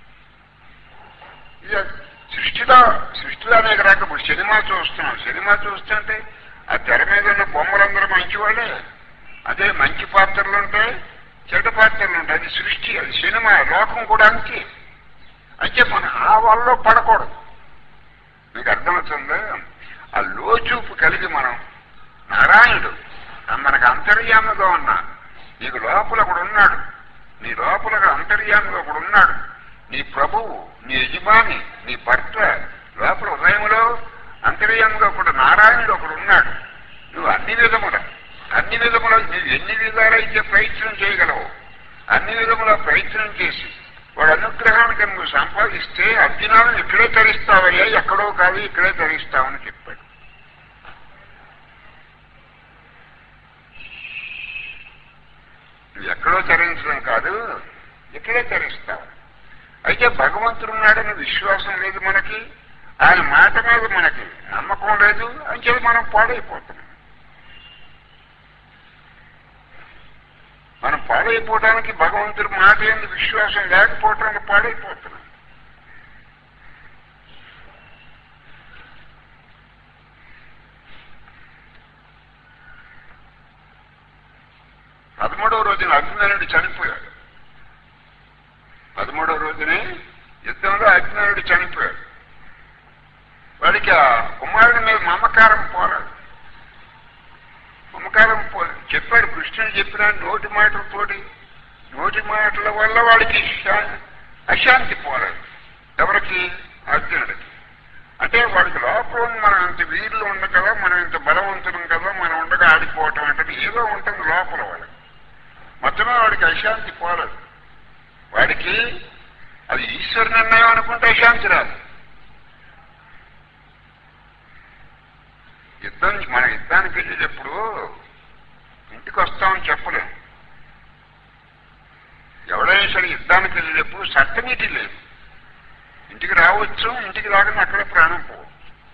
ఇక సృష్టిలో సృష్టిలో అనేక రకం సినిమా చూస్తున్నాం సినిమా చూస్తుంటే ఆ తెర మీద ఉన్న బొమ్మలందరూ మంచివాళ్ళే అదే మంచి పాత్రలు ఉంటాయి చెడ్డ పాత్రలు ఉంటాయి అది సృష్టి అది సినిమా లోకం కూడా అంతే అంటే మనం ఆ వాళ్ళలో పడకూడదు మీకు అర్థమవుతుందా ఆ లోచూపు కలిగి మనం నారాయణుడు మనకు అంతర్యామిగా ఉన్నా నీకు లోపల ఒకడు ఉన్నాడు నీ లోపల అంతర్యామిగా ఒకడు ఉన్నాడు నీ ప్రభువు నీ యజమాని నీ భర్త లోపల ఉదయంలో అంతర్యంగా ఒకడు నారాయణుడు ఒకడు ఉన్నాడు నువ్వు అన్ని విధముల అన్ని విధముల నువ్వు ఎన్ని విధాలైతే ప్రయత్నం చేయగలవు అన్ని విధముల ప్రయత్నం చేసి వాడు అనుగ్రహానికి నువ్వు సంపాదిస్తే అర్జునాలను ఇక్కడే తరిస్తావయ్యా ఎక్కడో కాదు ఇక్కడే తరిస్తావని చెప్పాడు నువ్వు ఎక్కడో తరించడం కాదు ఇక్కడే తరిస్తావు అయితే భగవంతుడు ఉన్నాడని విశ్వాసం లేదు మనకి ఆయన మాట మీద మనకి నమ్మకం లేదు అని చెప్పి మనం పాడైపోతున్నాం మనం పాడైపోవడానికి భగవంతుడి మాట ఏంది విశ్వాసం లేకపోవటానికి పాడైపోతున్నాం పదమూడవ రోజునే యుద్ధంలో అర్జునుడు చనిపోయాడు వాడికి ఆ కుమారుడి మీద మమకారం పోరాడు మమకారం పో చెప్పాడు కృష్ణుడు చెప్పిన నోటి మాటలతోటి నోటి మాటల వల్ల వాడికి శా- అశాంతి పోరాడు ఎవరికి అర్జునుడికి అంటే వాడికి లోపల ఉన్న మనం ఇంత వీరులు ఉండ కదా మనం ఇంత బలవంతులం కదా మనం ఉండగా ఆడిపోవటం అంటే ఏదో ఉంటుంది లోపల వాడికి మొత్తమే వాడికి అశాంతి పోరాడు వాడికి అది ఈశ్వర నిర్ణయం అనుకుంటే అశాంతి రాదు యుద్ధం మన యుద్ధానికి వెళ్ళేటప్పుడు ఇంటికి వస్తామని చెప్పలేం ఎవడైనా సరే యుద్ధానికి వెళ్ళేటప్పుడు సట్టనీటి లేదు ఇంటికి రావచ్చు ఇంటికి రాకుండా అక్కడే ప్రాణం పోవచ్చు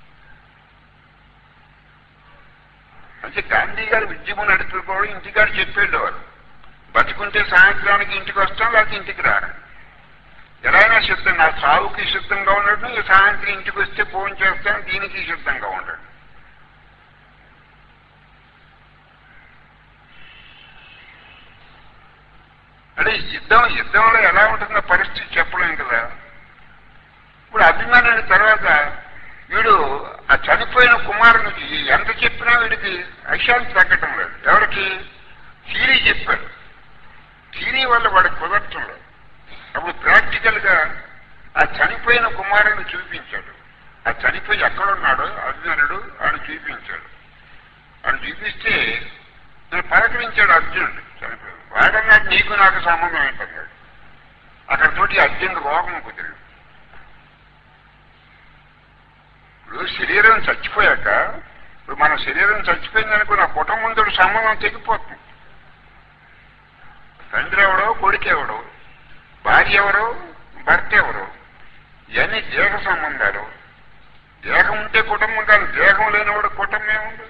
అంటే గాంధీ గారు ఉద్యమం నడుపుకోవడం ఇంటికాడు చెప్పేవారు బతుకుంటే సాయంత్రానికి ఇంటికి వస్తాం లేకపోతే ఇంటికి రారు ఎలా అయినా సిద్ధం నా సావుకి సిద్ధంగా ఉండడం ఈ సాయంత్రం ఇంటికి వస్తే ఫోన్ చేస్తాను దీనికి సిద్ధంగా ఉండడం అంటే యుద్ధం యుద్ధంలో ఎలా ఉంటుందో పరిస్థితి చెప్పలేం కదా ఇప్పుడు అభిమానుడి తర్వాత వీడు ఆ చనిపోయిన కుమారునికి ఎంత చెప్పినా వీడికి అశాంతి తగ్గటం లేదు ఎవరికి థీరీ చెప్పాడు థీరీ వల్ల వాడికి కుదరటం లేదు అప్పుడు ప్రాక్టికల్ గా ఆ చనిపోయిన కుమారుని చూపించాడు ఆ చనిపోయి ఎక్కడున్నాడో అర్జునుడు ఆయన చూపించాడు ఆయన చూపిస్తే నేను పలకరించాడు అర్జునుడు చనిపోయాడు వాడన్నాడు నీకు నాకు సంబంధం ఏంటన్నాడు అక్కడ తోటి అర్జునుడు రోగం కుదిరాడు ఇప్పుడు శరీరం చచ్చిపోయాక ఇప్పుడు మన శరీరం చచ్చిపోయిందనుకో నా కుటుంబంతో సంబంధం తెగిపోతుంది తండ్రి ఎవడో కొడుకు ఎవడో భార్య ఎవరో భర్త ఎవరో ఇవన్నీ దేహ సంబంధాలు దేహం ఉంటే కుటుంబం కానీ దేహం లేనివాడు కుటుంబం ఏముంది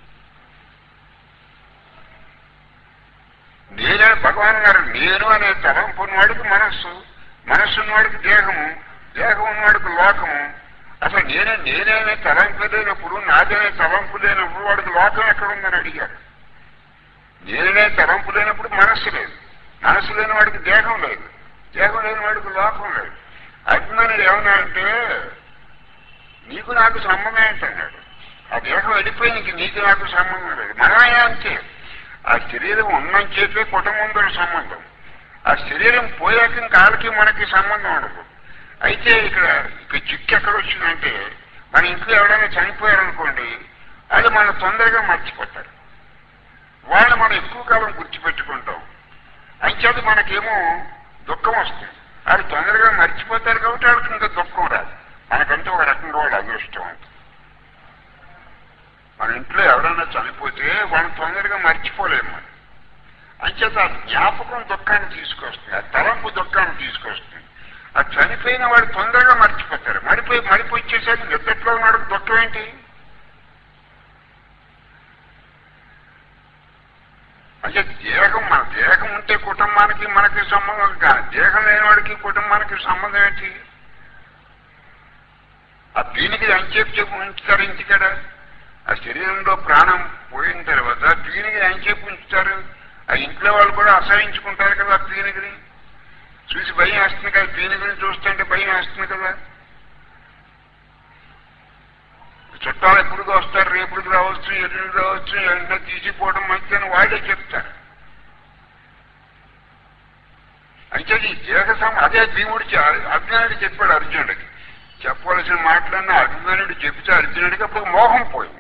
నేనే భగవాన్ గారు నేను అనే తలంపు ఉన్నవాడికి మనస్సు మనస్సు ఉన్నవాడికి దేహము దేహం ఉన్నవాడికి లోకము అసలు నేనే నేనేనే తలంపు లేనప్పుడు నాదేనే తలంపు లేనప్పుడు వాడికి లోకం ఎక్కడ ఉందని అడిగాడు నేనే తలంపు లేనప్పుడు మనస్సు లేదు మనస్సు లేని వాడికి దేహం లేదు దేహం లేని వాడికి లోకం లేదు అజ్ఞానుడు ఏమన్నా అంటే నీకు నాకు సంబంధం ఏంటన్నాడు ఆ దేహం వెళ్ళిపోయి నీకు నీకు నాకు సంబంధం లేదు మనమైనా అంతే ఆ శరీరం ఉన్నం చేపే కుటుంబంతో సంబంధం ఆ శరీరం పోయాక ఇంకా వాళ్ళకి మనకి సంబంధం ఉండదు అయితే ఇక్కడ ఇక్కడ చిక్కు ఎక్కడ వచ్చిందంటే మన ఇంట్లో ఎవరైనా చనిపోయారనుకోండి అది మనం తొందరగా మర్చిపోతారు వాళ్ళు మనం ఎక్కువ కాలం గుర్తుపెట్టుకుంటాం అంచేది మనకేమో దుఃఖం వస్తుంది అది తొందరగా మర్చిపోతారు కాబట్టి వాళ్ళకి ఇంకా దుఃఖం రాదు మనకంటే ఒక రకంగా వాళ్ళు అదృష్టం ఉంటుంది మన ఇంట్లో ఎవరైనా చనిపోతే వాళ్ళని తొందరగా మర్చిపోలేము మనం అంచేత ఆ జ్ఞాపకం దుఃఖాన్ని తీసుకొస్తుంది ఆ తలంపు దుఃఖాన్ని తీసుకొస్తుంది ఆ చనిపోయిన వాడు తొందరగా మర్చిపోతారు మరిపోయి మరిపోయి వచ్చేసరికి నిద్రలో ఉన్నాడు దుఃఖం ఏంటి అంటే దేహం మన దేహం ఉంటే కుటుంబానికి మనకి సంబంధం కాదు దేహం లేని వాడికి కుటుంబానికి సంబంధం ఏంటి ఆ దీనికి అంచేపు చెప్పు ఉంచుతారు ఇంటికాడ ఆ శరీరంలో ప్రాణం పోయిన తర్వాత దీనికి అంచేపు ఉంచుతారు ఆ ఇంట్లో వాళ్ళు కూడా అసహించుకుంటారు కదా ఆ పీనికిని చూసి భయం వేస్తుంది కదా పీనికిని చూస్తుంటే భయం వేస్తుంది కదా చుట్టాలు ఎప్పుడు వస్తారు రేపుడికి రావచ్చు ఎల్లుండి రావచ్చు ఎండ తీసిపోవడం మంచిదని వాళ్ళే చెప్తారు అయితే ఈ దేహ సమ అదే భీముడు అర్జునుడు చెప్పాడు అర్జునుడికి చెప్పవలసిన మాటలన్నా అర్జునుడు చెబితే అర్జునుడికి అప్పుడు మోహం పోయింది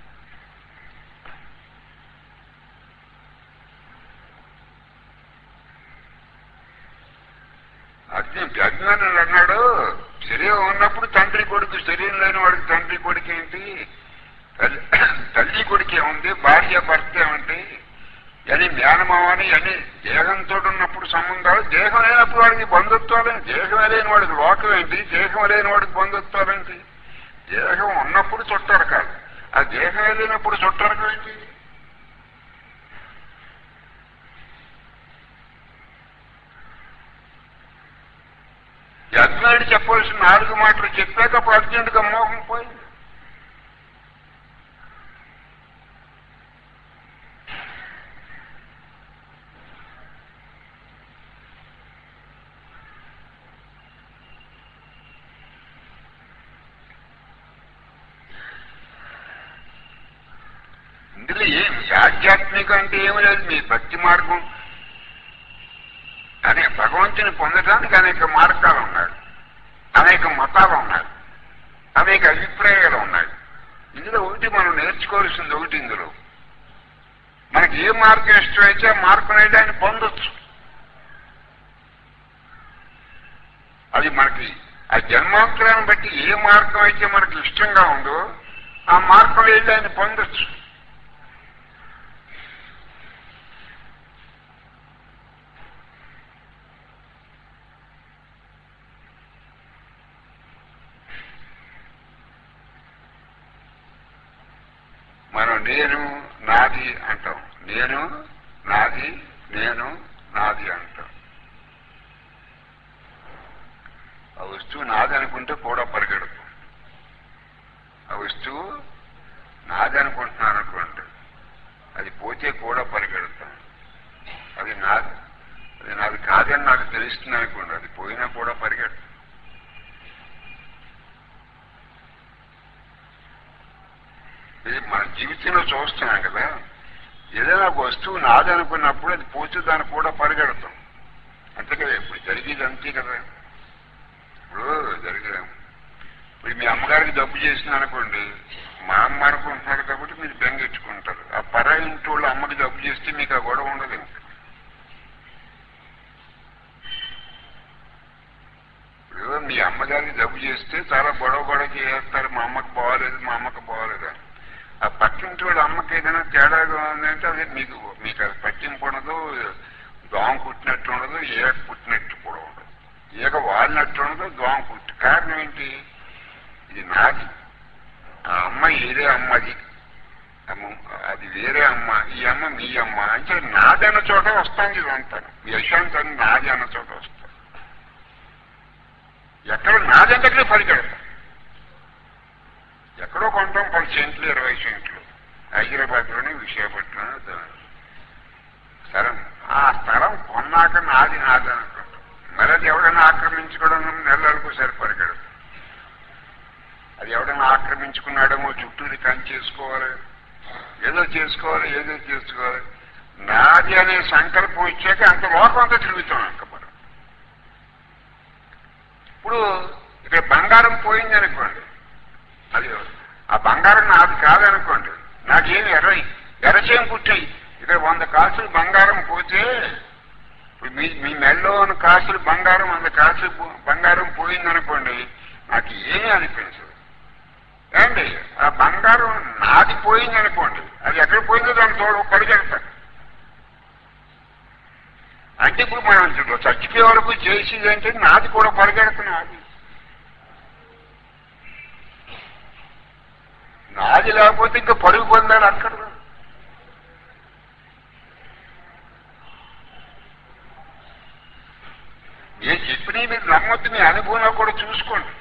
అర్జున్ అజ్ఞానుడు అన్నాడు శరీరం ఉన్నప్పుడు తండ్రి కొడుకు శరీరం లేని వాడికి తండ్రి కొడుకు ఏంటి తల్లి తల్లి కొడుకు ఏముంది భార్య భర్త ఏమిటి అని మేనమావని అని దేహంతో ఉన్నప్పుడు సంబంధాలు దేహం లేనప్పుడు వాడికి బంధుత్వాలేంటి దేహం లేని వాడికి లోకం ఏంటి దేహం లేని వాడికి బంధుత్వాలేంటి దేహం ఉన్నప్పుడు చుట్టారు కాదు ఆ దేహం లేనప్పుడు చుట్టారు ఏంటి అర్జునుడు చెప్పవలసిన నాలుగు మాటలు చెప్పాక అప్పుడు అర్జునుడికి మోహం పోయింది ఇందులో ఏం ఆధ్యాత్మికం అంటే ఏమి లేదు మీ భక్తి మార్గం అనే భగవంతుని పొందడానికి అనేక మార్గాలు ఉన్నాయి అనేక మతాలు ఉన్నాయి అనేక అభిప్రాయాలు ఉన్నాయి ఇందులో ఒకటి మనం నేర్చుకోవాల్సింది ఒకటి ఇందులో మనకి ఏ మార్గం ఇష్టమైతే ఆ మార్గం అయితే ఆయన పొందొచ్చు అది మనకి ఆ జన్మాంతరాన్ని బట్టి ఏ మార్గం అయితే మనకి ఇష్టంగా ఉందో ఆ మార్గం వెళ్ళి ఆయన పొందొచ్చు మనం నేను నాది అంటాం నేను నాది నేను నాది అంటాం ఆ వస్తువు నాది అనుకుంటే కూడా పరిగెడతాం ఆ వస్తువు నాది అనుకుంటున్నాను అనుకోండి అది పోతే కూడా పరిగెడతాం అది నాది అది నాది కాదని నాకు తెలుస్తుంది అనుకోండి అది పోయినా కూడా పరిగెడతాం ఇది మన జీవితంలో చూస్తున్నాం కదా ఏదైనా ఒక వస్తువు నాది అనుకున్నప్పుడు అది పోతే దాన్ని కూడా పరిగెడతాం అంతే కదా ఇప్పుడు జరిగేది అంతే కదా ఇప్పుడు జరిగే ఇప్పుడు మీ అమ్మగారికి డబ్బు చేసింది అనుకోండి మా అమ్మ అనుకుంటున్నారు కాబట్టి మీరు బెంగెట్టుకుంటారు ఆ పరా ఇంటి వాళ్ళు అమ్మకి డబ్బు చేస్తే మీకు ఆ గొడవ ఉండదు ఇంకా ఇప్పుడు మీ అమ్మగారికి డబ్బు చేస్తే చాలా గొడవ గొడవ చేస్తారు మా అమ్మకి బాగోలేదు మా అమ్మకి బాగోలేదు అని ఆ పక్కింటి వాడు అమ్మకి ఏదైనా తేడాగా ఉందంటే అది మీకు మీకు అది పట్టింపు ఉండదు దోమ కుట్టినట్టు ఉండదు ఏక పుట్టినట్టు కూడా ఉండదు ఏక వాడినట్టు ఉండదు దోమ కుట్టి కారణం ఏంటి ఇది నాది ఆ అమ్మ ఏదే అమ్మది అమ్మ అది వేరే అమ్మ ఈ అమ్మ మీ అమ్మ అంటే నాది అన్న చోట వస్తాను ఇదంతా యశాంత్ అని నాది అన్న చోట వస్తాను ఎక్కడ నాదంటే అక్కడే పరిగెడతాం ఎక్కడో కొంటాం పది సెంట్లు ఇరవై సెంట్లు హైదరాబాద్లోనే విశాఖపట్నం స్థలం ఆ స్థలం కొన్నాక నాది నాది అనుకుంటాం మరి అది ఎవడైనా ఆక్రమించుకోవడం నెలలకు సరిపరిగడు అది ఎవడైనా ఆక్రమించుకున్నాడేమో చుట్టూరి కని చేసుకోవాలి ఏదో చేసుకోవాలి ఏదో చేసుకోవాలి నాది అనే సంకల్పం వచ్చాక అంత లోకం అంతా తిరుగుతాం అంక మనం ఇప్పుడు ఇక్కడ బంగారం పోయింది అనుకోండి అది ఆ బంగారం నాది కాదనుకోండి నాకేమి ఎర్ర ఎర్రచేం పుట్టాయి ఇక్కడ వంద కాసులు బంగారం పోతే ఇప్పుడు మీ మీ మెల్లో ఉన్న కాసులు బంగారం వంద కాసులు పో- బంగారం పోయిందనుకోండి నాకు ఏమీ అనిపించదు ఏమండి ఆ బంగారం నాది పోయిందనుకోండి అది ఎక్కడ పోయిందో దాన్ని తోడు పరిగెడతాను అంటే ఇప్పుడు మనం చచ్చిపోయే వరకు చేసేది అంటే నాది కూడా పరిగెడుతున్నది నాది లేకపోతే ఇంకా పరుగు పొందాలి అక్కడ నేను చెప్పినవి మీరు నమ్మొద్దు మీ అనుభవంలో కూడా చూసుకోండి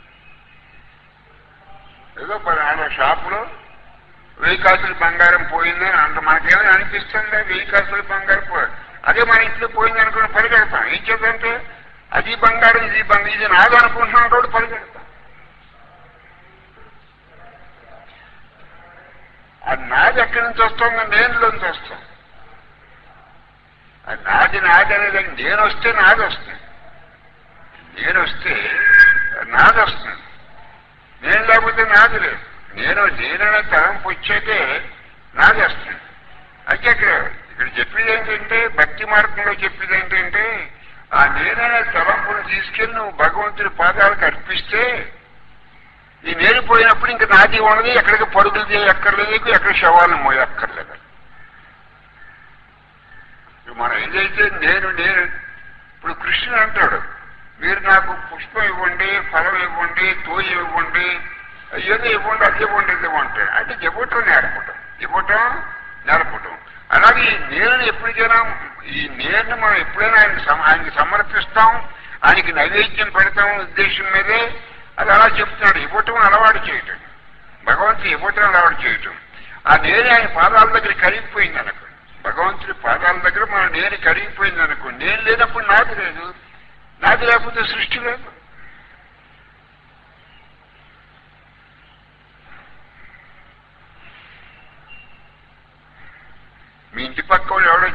ఏదో పలానా షాపులో వెయ్యి కాసులు బంగారం పోయిందని అంత మనకేమైనా అనిపిస్తుందా వెయ్యి కాసులు బంగారం పో అదే మన ఇంట్లో పోయింది అనుకుని పరిగెడతాం ఏం చేద్దంటే అది బంగారం ఇది బంగారం ఇది నాది అనుకుంటున్నాను కూడా పరిగెడతాం అది నాది ఎక్కడి నుంచి వస్తుందో నేనులోంచి వస్తాం అది నాది నాది అనేది నేను వస్తే నాది వస్తుంది నేను వస్తే నాది వస్తుంది నేను లేకపోతే నాది లేదు నేను నేననే తలంపు వచ్చాకే నాది వస్తుంది అయితే ఇక్కడ ఇక్కడ చెప్పేది ఏంటంటే భక్తి మార్గంలో చెప్పేది ఏంటంటే ఆ నేననే తలంపును తీసుకెళ్లి నువ్వు భగవంతుడి పాదాలకు అర్పిస్తే ఈ నేను పోయినప్పుడు ఇంక నాది ఉన్నది ఎక్కడికి పరుగులు చేయక్కర్లేదు ఎక్కడ శవాలను మోయక్కర్లేదు ఇప్పుడు మనం ఏదైతే నేను నేను ఇప్పుడు కృష్ణుడు అంటాడు మీరు నాకు పుష్పం ఇవ్వండి ఫలం ఇవ్వండి తోయి ఇవ్వండి ఏదో ఇవ్వండి అది ఇవ్వండి ఇది ఇవ్వండి అంటే ఇవ్వటం నేర్పటం ఇవ్వటం నేర్పటం అలాగే ఈ నేను ఎప్పటికైనా ఈ నేను మనం ఎప్పుడైనా ఆయన సమ- ఆయనకి సమర్పిస్తాం ఆయనకి నైవేద్యం పెడతాం ఉద్దేశం మీదే అది అలా చెప్తున్నాడు ఇవ్వటం అలవాటు చేయటం భగవంతుడు ఇవ్వటం అలవాటు చేయటం ఆ నేనే ఆయన పాదాల దగ్గర కరిగిపోయింది అనుకో భగవంతుడి పాదాల దగ్గర మన నేను కరిగిపోయింది అనుకో నేను లేనప్పుడు నాది లేదు నాది లేకపోతే సృష్టి లేదు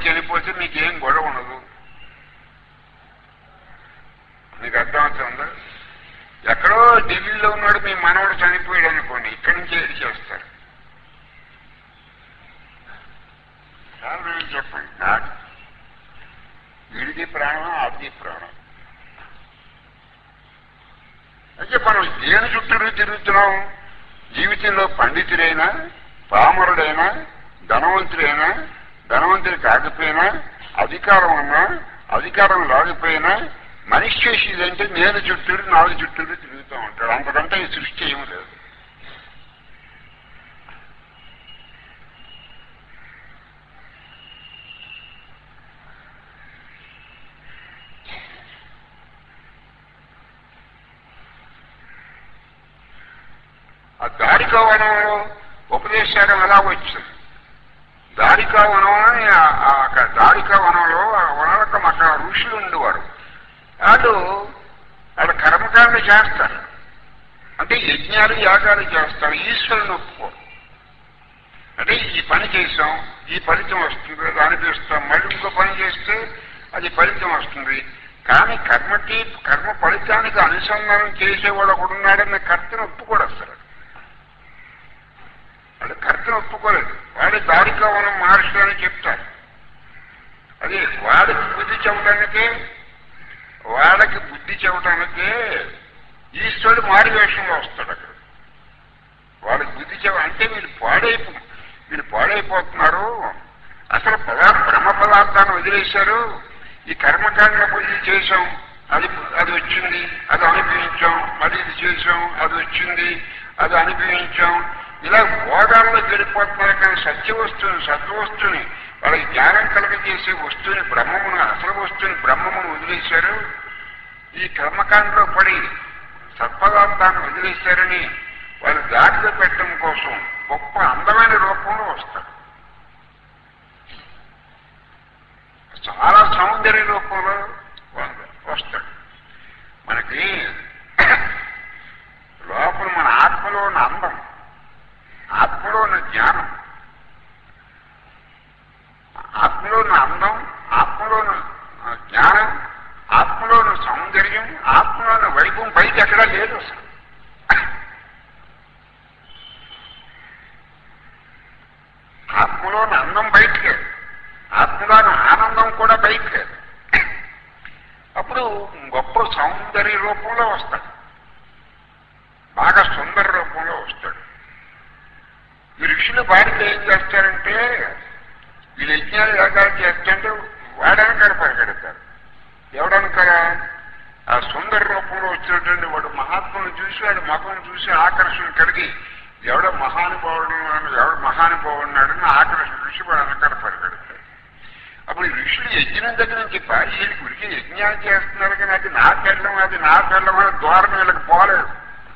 చనిపోతే మీకేం గొడవ ఉండదు మీకు అర్థమవుతుందా ఎక్కడో ఢిల్లీలో ఉన్నాడు మీ మనవడు చనిపోయాడు అనుకోండి ఇక్కడి నుంచి ఏది చేస్తారు కారణం ఏంటి చెప్పండి నాకు వీడికి ప్రాణం అది ప్రాణం అయితే మనం దేని చుట్టూ తిరుగుతున్నాం జీవితంలో పండితుడైనా పామరుడైనా ధనవంతుడైనా ధనవంతుడు కాకపోయినా అధికారం ఉన్నా అధికారం లేకపోయినా మనిషి చేసేదంటే నేను చుట్టూరు నాలుగు చుట్టూరు తిరుగుతూ ఉంటాడు అంతకంటే ఈ సృష్టి ఏమి లేదు ఆ దారికా వనంలో ఉపదేశాలు ఎలా వచ్చింది దారికా వనం అని ఆ- ఆ అక్కడ దారికా వనంలో ఆ వనరకం అక్కడ ఋషులు ఉండేవారు వాళ్ళు వాళ్ళు కర్మకాండ చేస్తారు అంటే యజ్ఞాలు యాగాలు చేస్తారు ఈశ్వరుని ఒప్పుకోరు అంటే ఈ పని చేసాం ఈ ఫలితం వస్తుంది అది అనిపిస్తాం మళ్ళీ ఇంకో పని చేస్తే అది ఫలితం వస్తుంది కానీ కర్మకి కర్మ ఫలితానికి అనుసంధానం చేసేవాడు ఒకడు ఉన్నాడన్న కర్తను ఒప్పుకోడు అసలు వాడు కర్తను ఒప్పుకోలేదు వాడి దారికవనం మహర్షి అని చెప్తారు అది వాడికి బుద్ధి చెప్పడానికే వాళ్ళకి బుద్ధి చెప్పడానికే ఈశ్వరుడు మారి వేషంలో వస్తాడు అక్కడ వాళ్ళకి బుద్ధి చెవ అంటే వీళ్ళు పాడైపో వీళ్ళు పాడైపోతున్నారు అసలు పదార్థ బ్రహ్మ పదార్థాన్ని వదిలేశారు ఈ కర్మకాండ బుద్ధి చేశాం అది అది వచ్చింది అది అనుభవించాం మరి ఇది చేశాం అది వచ్చింది అది అనుభవించాం ఇలా భోగాల్లో గడిపోతున్నారు కానీ సత్య వస్తువుని సత్వస్తుని వాళ్ళకి జ్ఞానం కలగజేసే వస్తువుని బ్రహ్మమును అసలు వస్తువుని బ్రహ్మమును వదిలేశారు ఈ కర్మకాండలో పడి సత్పదార్థాన్ని వదిలేశారని వాళ్ళు దారిలో పెట్టడం కోసం గొప్ప అందమైన రూపంలో వస్తారు చాలా సౌందర్య రూపంలో వ- వస్తాడు మనకి లోపల మన ఆత్మలో ఉన్న అందం ఆత్మలో ఉన్న జ్ఞానం ఆత్మలో ఉన్న అందం ఆత్మలో ఉన్న ఆ, జ్ఞానం ఆత్మలో ఉన్న సౌందర్యం ఆత్మలో ఉన్న వైభవం బయట ఎక్కడా లేదు అసలు ఆత్మలో ఉన్న అందం బయట లేదు ఆత్మలో ఉన్న ఆనందం కూడా బయట లేదు అప్పుడు గొప్ప సౌందర్య రూపంలో వస్తాడు బాగా సుందర రూపంలో వస్తాడు ఈ ఋషులు భార్యలు ఏం చేస్తారంటే వీళ్ళు యజ్ఞాలు యాగాలు చేస్తుంటే వాడనకాడ పరిగెడతారు ఎవడనకాడ ఆ సుందర రూపంలో వచ్చినటువంటి వాడు మహాత్ముని చూసి వాడు మగం చూసి ఆకర్షణ కలిగి ఎవడో మహానుభావుడు ఎవడు మహానుభావుడున్నాడని ఆకర్షణ చూసి వాడు అనకాడ పరిగెడతాడు అప్పుడు ఈ ఋషులు యజ్ఞం దగ్గర నుంచి వీళ్ళకి ఉరికి యజ్ఞాలు చేస్తున్నారు కానీ అది నా పెళ్ళం అది నా పెళ్ళం అని ద్వారం వీళ్ళకి పోలేదు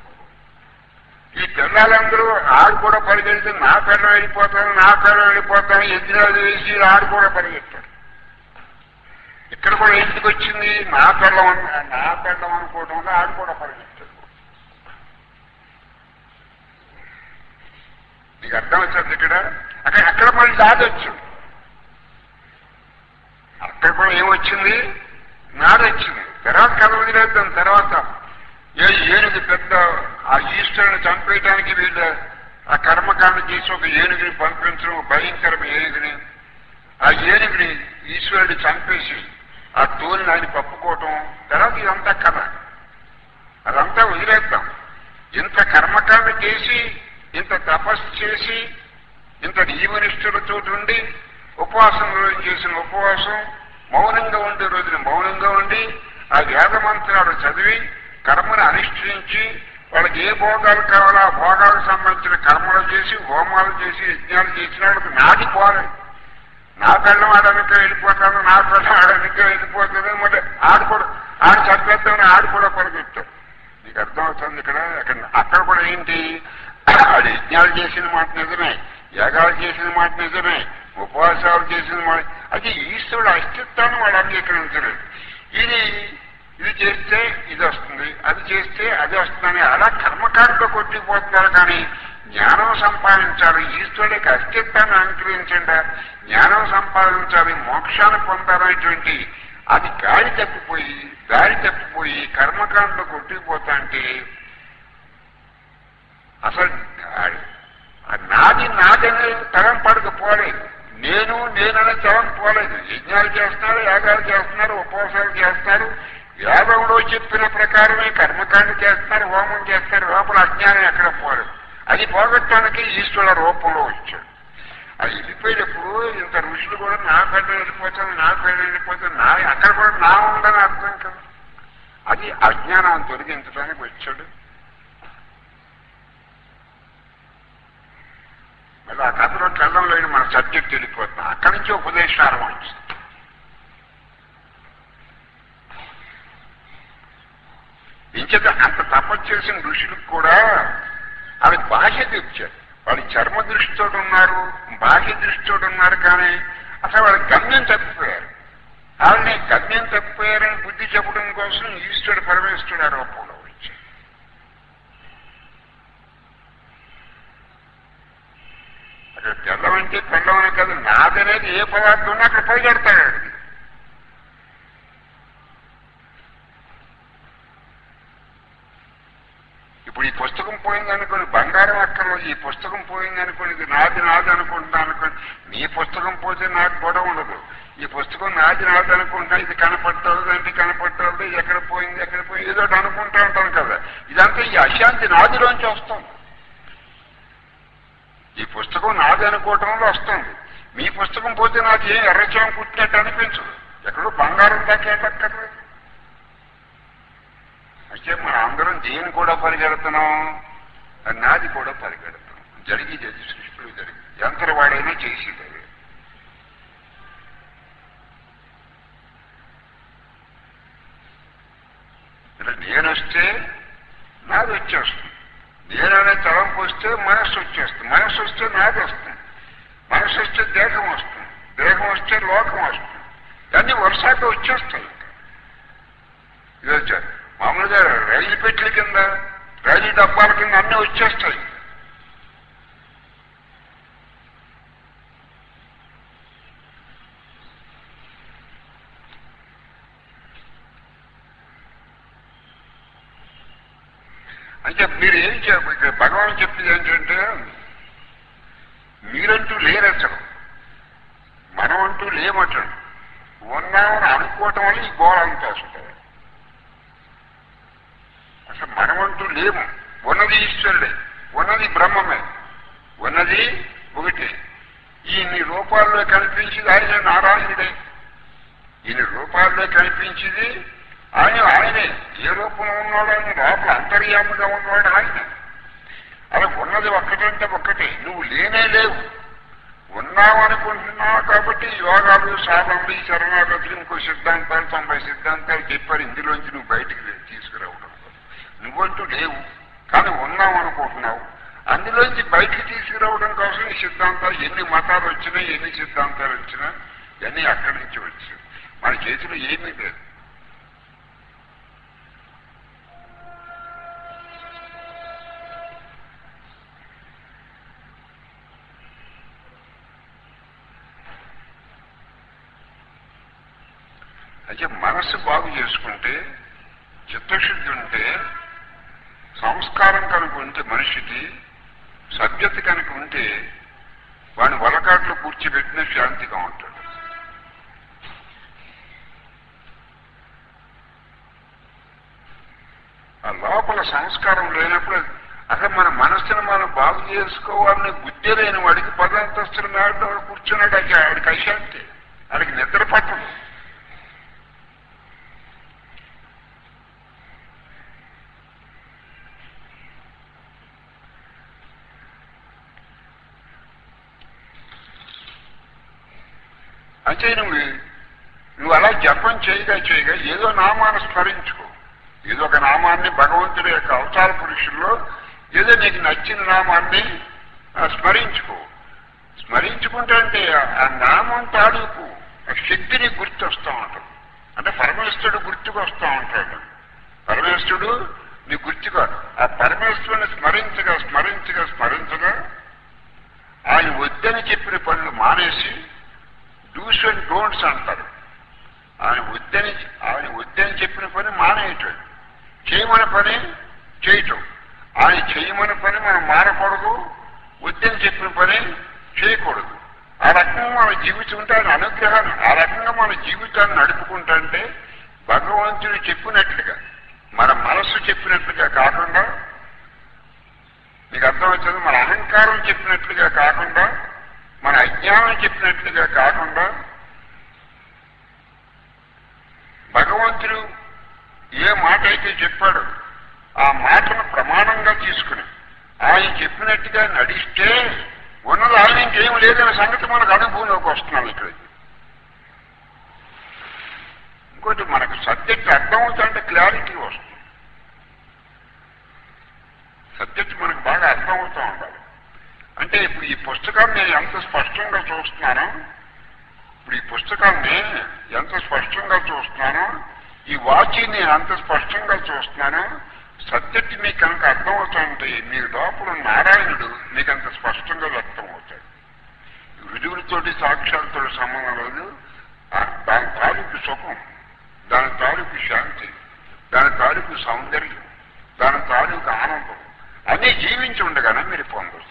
ఈ పిల్లలందరూ ఆడు కూడా పరిగెడితే నా పిల్లలు వెళ్ళిపోతాను నా పిల్లలు వెళ్ళిపోతాను యజ్ఞాలు వేసి ఆడు కూడా పరిగెత్తాడు ఇక్కడ కూడా ఎందుకు వచ్చింది నా పిల్లం అన్న- నా పిల్లం అనుకోవడం వల్ల ఆడు కూడా పరిగెత్తాడు నీకు అర్థం వచ్చింది ఇక్కడ అక్కడ అక్కడ మళ్ళీ దాది వచ్చింది అక్కడ కూడా ఏమొచ్చింది నాది వచ్చింది తర్వాత కథ వదిలేద్దాం తర్వాత ఏ ఏనుగు పెద్ద ఆ ఈశ్వరుని చంపేయడానికి వీళ్ళ ఆ కర్మకాండ చేసి ఒక ఏనుగుని పంపించడం భయంకరమ ఏనుగుని ఆ ఏనుగుని ఈశ్వరుడు చంపేసి ఆ తోలిని ఆయన పప్పుకోవటం తర్వాత ఇదంతా కథ అదంతా వదిలేద్దాం ఇంత కర్మకాండ చేసి ఇంత తపస్సు చేసి ఇంత నియమనిష్ఠులతో ఉండి ఉపవాసం రోజు చేసిన ఉపవాసం మౌనంగా ఉండే రోజున మౌనంగా ఉండి ఆ వేద మంత్రాలు చదివి కర్మను అనుష్ఠించి వాళ్ళకి ఏ భోగాలు కావాలో ఆ భోగాలకు సంబంధించిన కర్మలు చేసి హోమాలు చేసి యజ్ఞాలు చేసిన వాళ్ళకి నాటి పోలేదు నా పెళ్ళం ఆడనిక వెళ్ళిపోతాను నా పెళ్ళం ఆడనిక వెళ్ళిపోతుంది మళ్ళీ ఆడు కూడా ఆడు చదివేద్దామని ఆడు కూడా పరిగెత్తాడు నీకు అర్థమవుతుంది ఇక్కడ అక్కడ అక్కడ కూడా ఏంటి ఆడు యజ్ఞాలు చేసిన మాట నిజమే యాగాలు చేసిన మాట నిజమే ఉపవాసాలు చేసిన మాట అది ఈశ్వరుడు అస్తిత్వాన్ని వాడు అంగీకరించలేదు ఇది ఇది చేస్తే ఇది వస్తుంది అది చేస్తే అది వస్తుందని అలా కర్మకాండతో కొట్టిపోతున్నారు కానీ జ్ఞానం సంపాదించాలి ఈశ్వరుడికి అస్తిత్వాన్ని అనుగ్రహించండి జ్ఞానం సంపాదించాలి మోక్షాన్ని పొందాలనేటువంటి అది గాలి తప్పిపోయి దారి తప్పిపోయి కర్మకాండలో కొట్టిపోతా అంటే అసలు ఆ- ఆ నాది నాదనే తరం పడకపోలేదు నేను నేననే తరం పోలేదు యజ్ఞాలు చేస్తున్నారు యాగాలు చేస్తున్నారు ఉపవాసాలు చేస్తున్నారు వేదంలో చెప్పిన ప్రకారమే కర్మకాండ చేస్తున్నారు హోమం చేస్తారు లోపల అజ్ఞానం ఎక్కడ పోలేదు అది పోగొట్టడానికి ఈశ్వరుల రూపంలో వచ్చాడు అది వెళ్ళిపోయేటప్పుడు ఇంత ఋషులు కూడా నా పేట వెళ్ళిపోతుంది నా పేట వెళ్ళిపోతుంది నా అక్కడ కూడా నా ఉందని అర్థం కదా అది అజ్ఞానం తొలగించడానికి వచ్చాడు మళ్ళీ ఆ కథలో కళ్ళం లేని మన సబ్జెక్ట్ వెళ్ళిపోతున్నాం అక్కడి నుంచి ఉపదేశాలు వస్తుంది ఇంచేత అంత తపస్సు చేసిన ఋషులకు కూడా అది బాహ్య తెచ్చారు వాళ్ళు చర్మ దృష్టితో ఉన్నారు బాహ్య దృష్టితో ఉన్నారు కానీ అసలు వాళ్ళ గమ్యం తప్పిపోయారు వాళ్ళని గమ్యం తప్పిపోయారని బుద్ధి చెప్పడం కోసం ఈశ్వరుడు పరమేశ్వరుడు ఆ రూపంలో వచ్చారు అక్కడ తెల్లం అంటే పెళ్ళం అనే కదా నాదనేది ఏ పదార్థం ఉన్నా అక్కడ పరిగెడతాడు వాడికి. ఇప్పుడు ఈ పుస్తకం పోయిందనుకోండి బంగారం అక్కర్లో ఈ పుస్తకం పోయిందనుకోండి ఇది నాది నాది అనుకుంటున్నా అనుకోండి నీ పుస్తకం పోతే నాకు గొడవ ఉండదు ఈ పుస్తకం నాది నాది అనుకుంటున్నా ఇది కనపడతాడు అంటే కనపడతాడు ఇది ఎక్కడ పోయింది ఎక్కడ పోయింది ఏదో ఒకటి అనుకుంటా ఉంటాను కదా ఇదంతా ఈ అశాంతి నాదిలోంచి వస్తుంది ఈ పుస్తకం నాది అనుకోవటంలో వస్తుంది మీ పుస్తకం పోతే నాకు ఏం ఎర్రచోం కుట్టినట్టు అనిపించదు ఎక్కడో బంగారం దాకేటక్కర్లేదు అయితే మన అందరం దేని కూడా పరిగెడుతున్నాం అది నాది కూడా పరిగెడుతున్నాం జరిగి జరిగి సృష్టిలో జరిగి యంత్రవాడైనా చేసేది అదే. ఇలా నేనొస్తే నాది వచ్చేస్తుంది నేననే తలంపు వస్తే మనస్సు వచ్చేస్తుంది మనస్సు వస్తే నాది వస్తుంది మనస్సు వస్తే దేహం వస్తుంది దేహం వస్తే లోకం వస్తుంది అన్ని వరుసగా వచ్చేస్తాయి ఇది వచ్చారు మామూలుగా రైలు పెట్టెల కింద రైలు డబ్బాల కింద అన్నీ వచ్చేస్తాయి అంటే మీరు ఏం చే ఇక్కడ భగవాన్ చెప్పింది ఏంటంటే మీరంటూ లేరు అసలు మనం అంటూ లేమటండి ఉన్నామని అనుకోవటం వల్ల ఈ గోళ అంతా అసలు అసలు మనమంటూ లేము ఉన్నది ఈశ్వరుడే ఉన్నది బ్రహ్మమే ఉన్నది ఒకటి ఈయన్ని రూపాల్లో కనిపించింది ఆయన నారాయణుడే ఈయన రూపాల్లో కనిపించింది ఆయన ఆయనే ఏ రూపంలో ఉన్నాడు ఆయన లోపల అంతర్యాముగా ఉన్నవాడు ఆయన అలా ఉన్నది ఒక్కటంటే ఒక్కటే నువ్వు లేనే లేవు ఉన్నావు అనుకుంటున్నావు కాబట్టి యోగాలు సాధనలు ఈ శరణాగతులు ఇంకో సిద్ధాంతాలు తొంభై సిద్ధాంతాలు చెప్పారు ఇందులోంచి నువ్వు బయటికి లే- తీసుకురావడం నువ్వంటూ లేవు కానీ ఉన్నావు అనుకుంటున్నావు అందులోంచి బయటికి తీసుకురావడం కోసం ఈ సిద్ధాంతాలు ఎన్ని మతాలు వచ్చినా ఎన్ని సిద్ధాంతాలు వచ్చినా ఇవన్నీ అక్కడి నుంచి వచ్చాయి మన చేతిలో ఏమీ లేదు అయితే మనస్సు బాగు చేసుకుంటే చిత్తశుద్ధి ఉంటే సంస్కారం కనుక ఉంటే మనిషికి సభ్యత కనుక ఉంటే వాడిని వలకాట్లో కూర్చోబెట్టిన శాంతిగా ఉంటాడు ఆ లోపల సంస్కారం లేనప్పుడు అసలు మన మనస్సును మనం బాగు చేసుకోవాలని బుద్ధి లేని వాడికి పదంతస్తుల మేడలో కూర్చున్నాడు అది ఆడికి అశాంతి ఆడికి నిద్ర పట్టదు అంటే నువ్వు నువ్వు అలా జపం చేయగా చేయగా ఏదో నామాన్ని స్మరించుకో ఏదో ఒక నామాన్ని భగవంతుడి యొక్క అవతార పురుషుల్లో ఏదో నీకు నచ్చిన నామాన్ని ఆ, స్మరించుకో స్మరించుకుంటే అంటే ఆ- ఆ నామం తాలూకు ఆ శక్తిని గుర్తొస్తూ ఉంటుంది అంటే పరమేశ్వరుడు గుర్తుకు వస్తూ ఉంటాడు పరమేశ్వరుడు నీ గుర్తుగా ఆ పరమేశ్వరుని స్మరించగా స్మరించగా స్మరించగా ఆయన వద్దని చెప్పిన పనులు మానేసి డూస్ అండ్ డోంట్స్ అంటారు ఆయన వద్దని ఆయన వద్దని చెప్పిన పని మానేయటం చేయమని పని చేయటం ఆయన చేయమని పని మనం మానకూడదు వద్దని చెప్పిన పని చేయకూడదు ఆ రకంగా మన జీవితం ఉంటే ఆయన అనుగ్రహాన్ని ఆ రకంగా మన జీవితాన్ని నడుపుకుంటుంటే భగవంతుడు చెప్పినట్లుగా మన మనస్సు చెప్పినట్లుగా కాకుండా మీకు అర్థమవుతుంది మన అహంకారం చెప్పినట్లుగా కాకుండా మన అజ్ఞానం చెప్పినట్లుగా కాకుండా భగవంతుడు ఏ మాట అయితే చెప్పాడో ఆ మాటను ప్రమాణంగా తీసుకుని ఆయన చెప్పినట్టుగా నడిస్తే ఉన్నది ఆయన ఇంకేం లేదనే సంగతి మనకు అనుభవంలోకి వస్తున్నాం ఇక్కడ ఇంకోటి మనకు సబ్జెక్ట్ అర్థమవుతుంటే క్లారిటీ వస్తుంది సబ్జెక్ట్ మనకు బాగా అర్థమవుతూ ఉండాలి అంటే ఇప్పుడు ఈ పుస్తకాన్ని నేను ఎంత స్పష్టంగా చూస్తున్నానో ఇప్పుడు ఈ పుస్తకాన్ని ఎంత స్పష్టంగా చూస్తున్నానో ఈ వాచి నేను అంత స్పష్టంగా చూస్తున్నాను సబ్జెక్ట్ మీకు కనుక అర్థమవుతుంటే మీ లోపల నారాయణుడు మీకు అంత స్పష్టంగా వ్యక్తం అవుతాడు రుజువులతోటి సాక్ష్యాలతో సంబంధం లేదు ఆ- దాని తాలూకు సుఖం దాని తాలూకు శాంతి దాని తాలూకు సౌందర్యం దాని తాలూకు ఆనందం అన్నీ జీవించి ఉండగానే మీరు పొందవచ్చు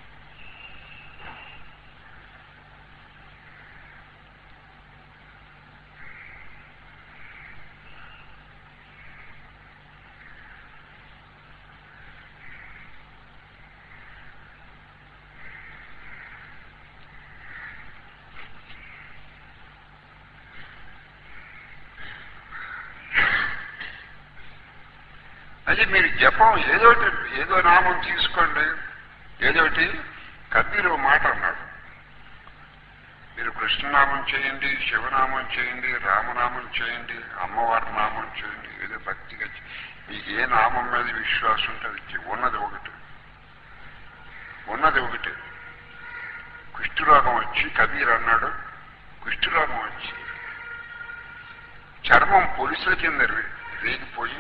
అది మీరు జపం ఏదోటి ఏదో నామం తీసుకోండి ఏదోటి కబీర్ ఓ మాట అన్నాడు మీరు కృష్ణనామం చేయండి శివనామం చేయండి రామనామం చేయండి అమ్మవారి నామం చేయండి ఏదో భక్తిగా చే- మీకు ఏ నామం మీద విశ్వాసం ఉంటే అది చే- ఉన్నది ఒకటి ఉన్నది ఒకటి కుష్ఠరోగం వచ్చి కబీర్ అన్నాడు కుష్ఠరోగం వచ్చి చర్మం పొలుసుల కింద రే- రేగిపోయి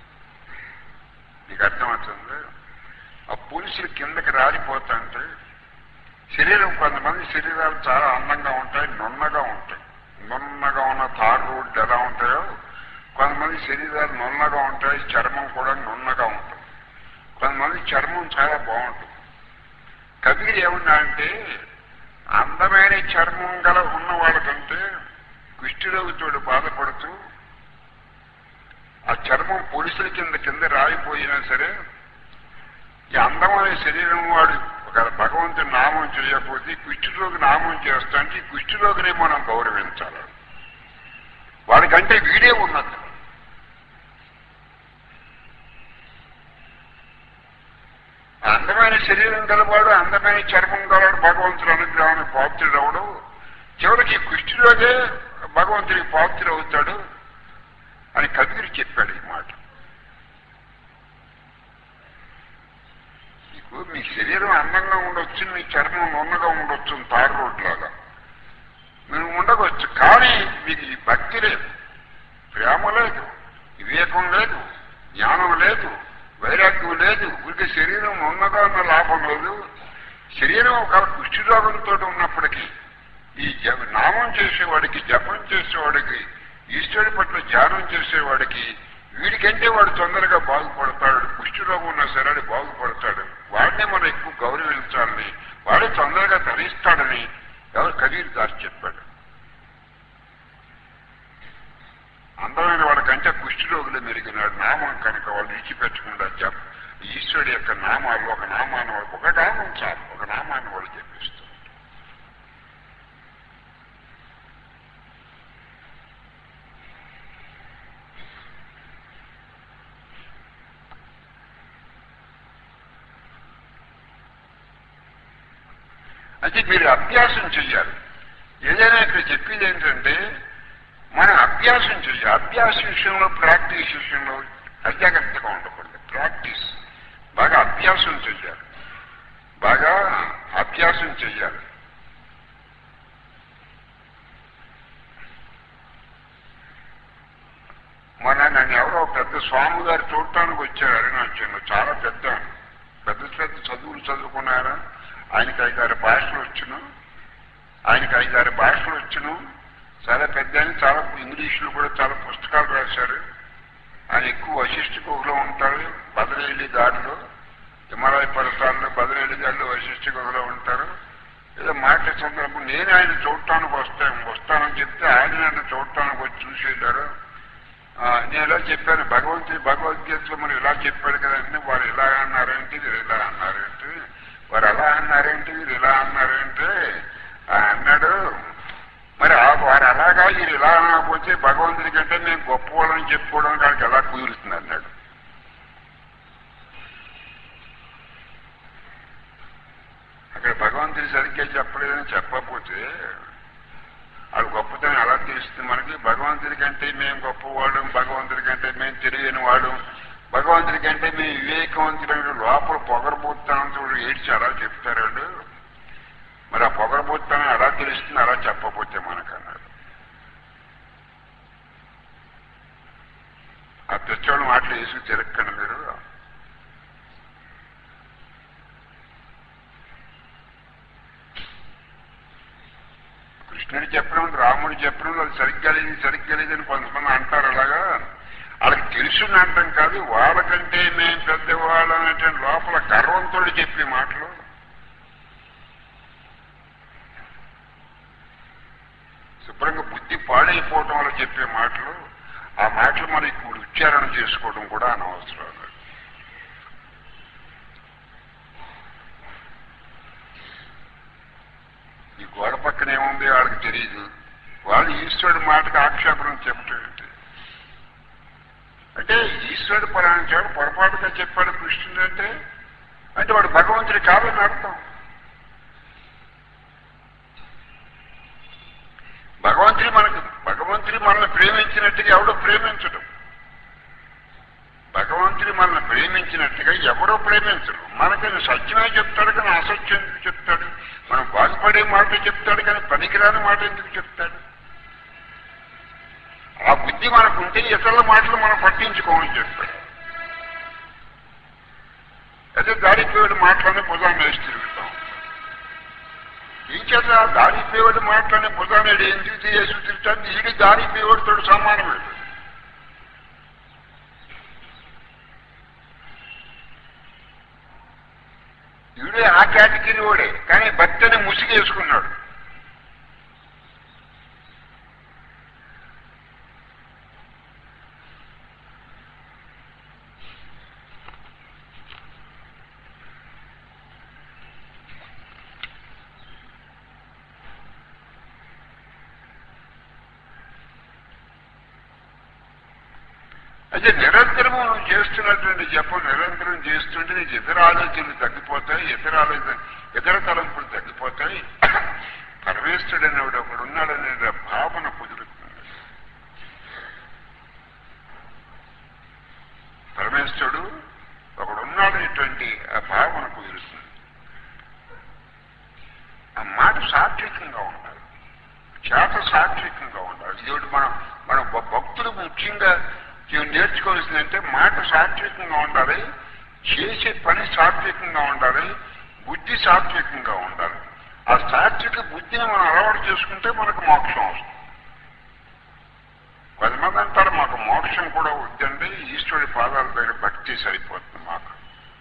నీకు అర్థమవుతుంది ఆ పులుసులు కిందకి రాలిపోతుంటే శరీరం కొంతమంది శరీరాలు చాలా అందంగా ఉంటాయి నున్నగా ఉంటాయి నున్నగా ఉన్న తాడు రోడ్లు ఎలా ఉంటాయో కొంతమంది శరీరాలు నున్నగా ఉంటాయి చర్మం కూడా నున్నగా ఉంటుంది కొంతమంది చర్మం చాలా బాగుంటుంది కబీర్ ఏమన్నా అంటే అందమైన చర్మం గల ఉన్న వాళ్ళకంటే కుష్ఠరోగితోడు బాధపడుతూ ఆ చర్మం పొలుసుల కింద కింద రాయిపోయినా సరే ఈ అందమైన శరీరం వాడు ఒక భగవంతుని నామం చేయకపోతే కుష్ఠరోగి నామం చేస్తా అంటే ఈ కుష్ఠరోగిని మనం గౌరవించాలి వాడికంటే వీడే ఉన్నది ఆ అందమైన శరీరం గలవాడు అందమైన చర్మం గలవాడు భగవంతుడు అనుగ్రహాన్ని పాత్రుడు అవడు చివరికి ఈ కుష్ఠరోగే భగవంతుడికి పాత్రుడు అవుతాడు అని కబీర్ చెప్పాడు ఈ మాట మీకు మీ శరీరం అందంగా ఉండొచ్చు మీ చర్మం నున్నగా ఉండొచ్చు తారు రోడ్ లాగా మీరు ఉండవచ్చు కానీ మీకు ఈ భక్తి లేదు ప్రేమ లేదు వివేకం లేదు జ్ఞానం లేదు వైరాగ్యం లేదు ఊరికి శరీరం ఉన్నదా అన్న లాభం లేదు శరీరం ఒక కుష్ఠరోగంతో ఉన్నప్పటికీ ఈ జప నామం చేసేవాడికి జపం చేసేవాడికి ఈశ్వరుడి పట్ల ధ్యానం చేసేవాడికి వీడికంటే వాడు తొందరగా బాగుపడతాడు కుష్ఠరోగం ఉన్నా సరే వాడు బాగుపడతాడు వాడినే మనం ఎక్కువ గౌరవించాలని వాడే తొందరగా తరిస్తాడని ఎవరు కబీర్ దాస్ చెప్పాడు అందమైన వాడికంటే కుష్ఠరోగులు మెరిగినాడు నామం కనుక వాళ్ళు విడిచిపెట్టకుండా జప ఈశ్వరుడి యొక్క నామాలు ఒక నామాన్ని వాడు- ఒక నామం చాలు ఒక నామాన్ని వాళ్ళు చెప్పిస్తారు అయితే మీరు అభ్యాసం చెయ్యాలి ఏదైనా ఇక్కడ చెప్పేది ఏంటంటే మనం అభ్యాసం చెయ్యాలి అభ్యాస విషయంలో ప్రాక్టీస్ విషయంలో అజాగ్రత్తగా ఉండకూడదు ప్రాక్టీస్ బాగా అభ్యాసం చెయ్యాలి బాగా అభ్యాసం చెయ్యాలి మొన్న నన్ను ఎవరో ఒక పెద్ద స్వామి గారు చూడటానికి వచ్చారు అరుణాచలంలో చాలా పెద్ద ఆయన. పెద్ద పెద్ద చదువులు చదువుకున్నారా ఆయనకి ఐదారు భాషలు వచ్చును ఆయనకి ఐదారు భాషలు వచ్చును చాలా పెద్ద ఆయన చాలా ఇంగ్లీష్లో కూడా చాలా పుస్తకాలు రాశారు ఆయన ఎక్కువ వశిష్ఠ గుహలో ఉంటారు బదరేలి దారిలో హిమాలయ పర్వతాల్లో బదరేలి దారిలో వశిష్ఠ గుహలో ఉంటారు ఏదో మాట సందర్భం నేను ఆయన చూడటానికి వస్తాను వస్తానని చెప్తే ఆయన నన్ను చూడటానికి వచ్చి చూసి వెళ్ళారు ఆ, నేను ఇలా చెప్పాను భగవంతుడి భగవద్గీతలో మరి ఇలా చెప్పాడు కదండి వారు ఇలా అన్నారేంటి వీరు ఇలా అన్నారేంటి వారు అలా అన్నారేంటి వీరు ఇలా అన్నారేంటి ఆ, అన్నాడు మరి ఆ వారు అలాగా వీరు ఇలా అనకపోతే భగవంతుడి కంటే మేము గొప్పవాళ్ళని చెప్పుకోవడానికి వాళ్ళకి ఎలా కుదురుతుంది అన్నాడు అక్కడ భగవంతుడి సరిగ్గా చెప్పలేదని చెప్పకపోతే అది గొప్పతనం ఎలా తెలుస్తుంది మనకి భగవంతుడి కంటే మేము గొప్పవాళ్ళం భగవంతుడి కంటే మేము తెలియని వాళ్ళం భగవంతుడి కంటే మేము వివేకవంతులైన లోపల పొగరబోతానంతో ఏడ్చి అలా చెప్తారు వాళ్ళు మరి ఆ పొగరబోతానం ఎలా తెలుస్తుంది అలా చెప్పకపోతే మనకన్నాడు ఆ తెచ్చోళ్ళ మాటలు వేసి తిరక్కండి మీరు కృష్ణుడు చెప్పడం రాముడు చెప్పడం అది సరిగ్గా లేదు సరిగ్గా లేదని కొంతమంది అంటారు అలాగా వాళ్ళకి తెలుసుని అంటాం కాదు వాళ్ళకంటే మేము పెద్దవాళ్ళు అనేటువంటి లోపల గర్వంతో చెప్పే మాటలు శుభ్రంగా బుద్ధి పాడైపోవటం వల్ల చెప్పే మాటలు ఆ మాటలు మనం ఇప్పుడు ఉచ్చారణ చేసుకోవడం కూడా అనవసరం ఈ గోడ పక్కన ఏముంది వాళ్ళకి తెలియదు వాళ్ళు ఈశ్వరుడి మాటకు ఆక్షేపణం చెప్పటం ఏంటి అంటే ఈశ్వరుడు పరాంచాడు పొరపాటుగా చెప్పాడు కృష్ణుడు అంటే అంటే వాడు భగవంతుడి కాదని అర్థం భగవంతుడి మనకు భగవంతుడి మనల్ని ప్రేమించినట్టుగా ఎవడో ప్రేమించడం భగవంతుడి మనల్ని ప్రేమించినట్టుగా ఎవరో ప్రేమించరు మనకని సత్యమే చెప్తాడు కానీ అసత్యం ఎందుకు చెప్తాడు మనం బాగుపడే మాట చెప్తాడు కానీ పనికిరాని మాట ఎందుకు చెప్తాడు ఆ బుద్ధి మనకుంటే ఇతరుల మాటలు మనం పట్టించుకోమని చెప్పాడు అదే దారిపోయేడు మాటలని భుజాన్ని వేసి తిరుగుతాం ఇంకేత దారిపోయేడు మాటలని భుజాన్ని ఎందుకు తీసి తిరుగుతాడు ఈడి దారిపోయేవాడితో సమానమే ఈడే ఆ కేటగిరీ వాడే కానీ భక్తిని ముసిగేసుకున్నాడు అయితే నిరంతరము నువ్వు చేస్తున్నటువంటి జపం నిరంతరం చేస్తుంటే నీకు ఇతర ఆలోచనలు తగ్గిపోతాయి ఇతర ఆలోచన ఇతర తలంపులు తగ్గిపోతాయి పరమేశ్వరుడు అనేవాడు ఒకడు ఉన్నాడనే భావన కుదురుతుంది పరమేశ్వరుడు ఒకడు ఉన్నాడనేటువంటి ఆ భావన కుదురుతుంది ఆ మాట సాత్వికంగా ఉండాలి చేత సాత్వికంగా ఉండాలి ఇదొకటి మనం మనం భ- భక్తులు ముఖ్యంగా ఇవి నేర్చుకోవాల్సిందంటే మాట సాత్వికంగా ఉండాలి చేసే పని సాత్వికంగా ఉండాలి బుద్ధి సాత్వికంగా ఉండాలి ఆ సాత్విక బుద్ధిని మనం అలవాటు చేసుకుంటే మనకు మోక్షం వస్తుంది కొంతమంది అంటారు మాకు మోక్షం కూడా వద్దండి ఈశ్వరుడి పాదాల దగ్గర భక్తి సరిపోతుంది మాకు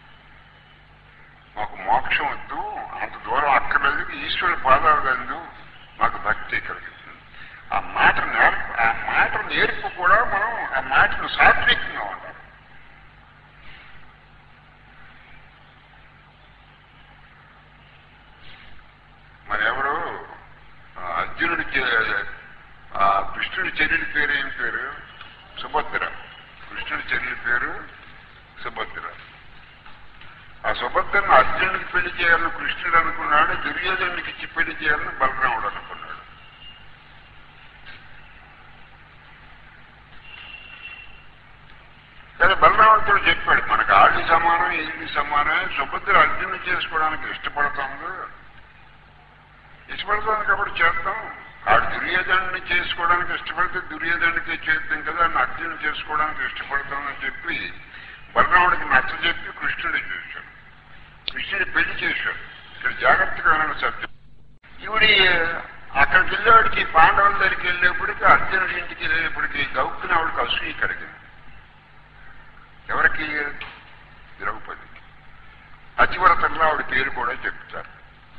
మాకు మోక్షం వద్దు అంత దూరం అక్కర్లేదు ఈశ్వరుడి పాదాలు దందు మాకు భక్తి కలుగుతుంది ఆ మాట నేర్పు ఆ మాట నేర్పు కూడా మనం ఆ మాటను సాత్వికంగా ఉండాలి మరి ఎవరు ఆ, అర్జునుడి చే- ఆ, కృష్ణుడి చెల్లెలి పేరు ఏం పేరు సుభద్ర కృష్ణుడి చెల్లెలి పేరు సుభద్ర ఆ సుభద్రను అర్జునుడికి పెళ్లి చేయాలని కృష్ణుడు అనుకున్నాడు దుర్యోధనుడికి ఇచ్చి పెళ్లి చేయాలని బలరాముడు అనుకున్నాడు కానీ బలరాముడితో చెప్పాడు మనకు ఆడి సమానం ఇది సమానమే సుభద్ర అర్జునుడు చేసుకోవడానికి ఇష్టపడుతుంది ఇష్టపడుతుంది కాబట్టి చేద్దాం ఆడు దుర్యోధనుని చేసుకోవడానికి ఇష్టపడితే దుర్యోధనుడికి చేద్దాం కదా అని అర్జును చేసుకోవడానికి ఇష్టపడతామని చెప్పి బలరాముడికి నచ్చ చెప్పి కృష్ణుడు చూశాడు కృష్ణుడి పెళ్లి చేశాడు ఇక్కడ జాగ్రత్తగా వినండి సత్యం ఈవిడి అక్కడికి వెళ్ళేవాడికి పాండవుల దగ్గరికి వెళ్ళేప్పటికి అర్జునుడి ఇంటికి వెళ్ళేప్పటికి గౌక్కుని ఆవిడకి అసూయ కలిగింది ఎవరికి ద్రౌపదికి అతివరతంలో ఆవిడ పేరు కూడా చెప్తారు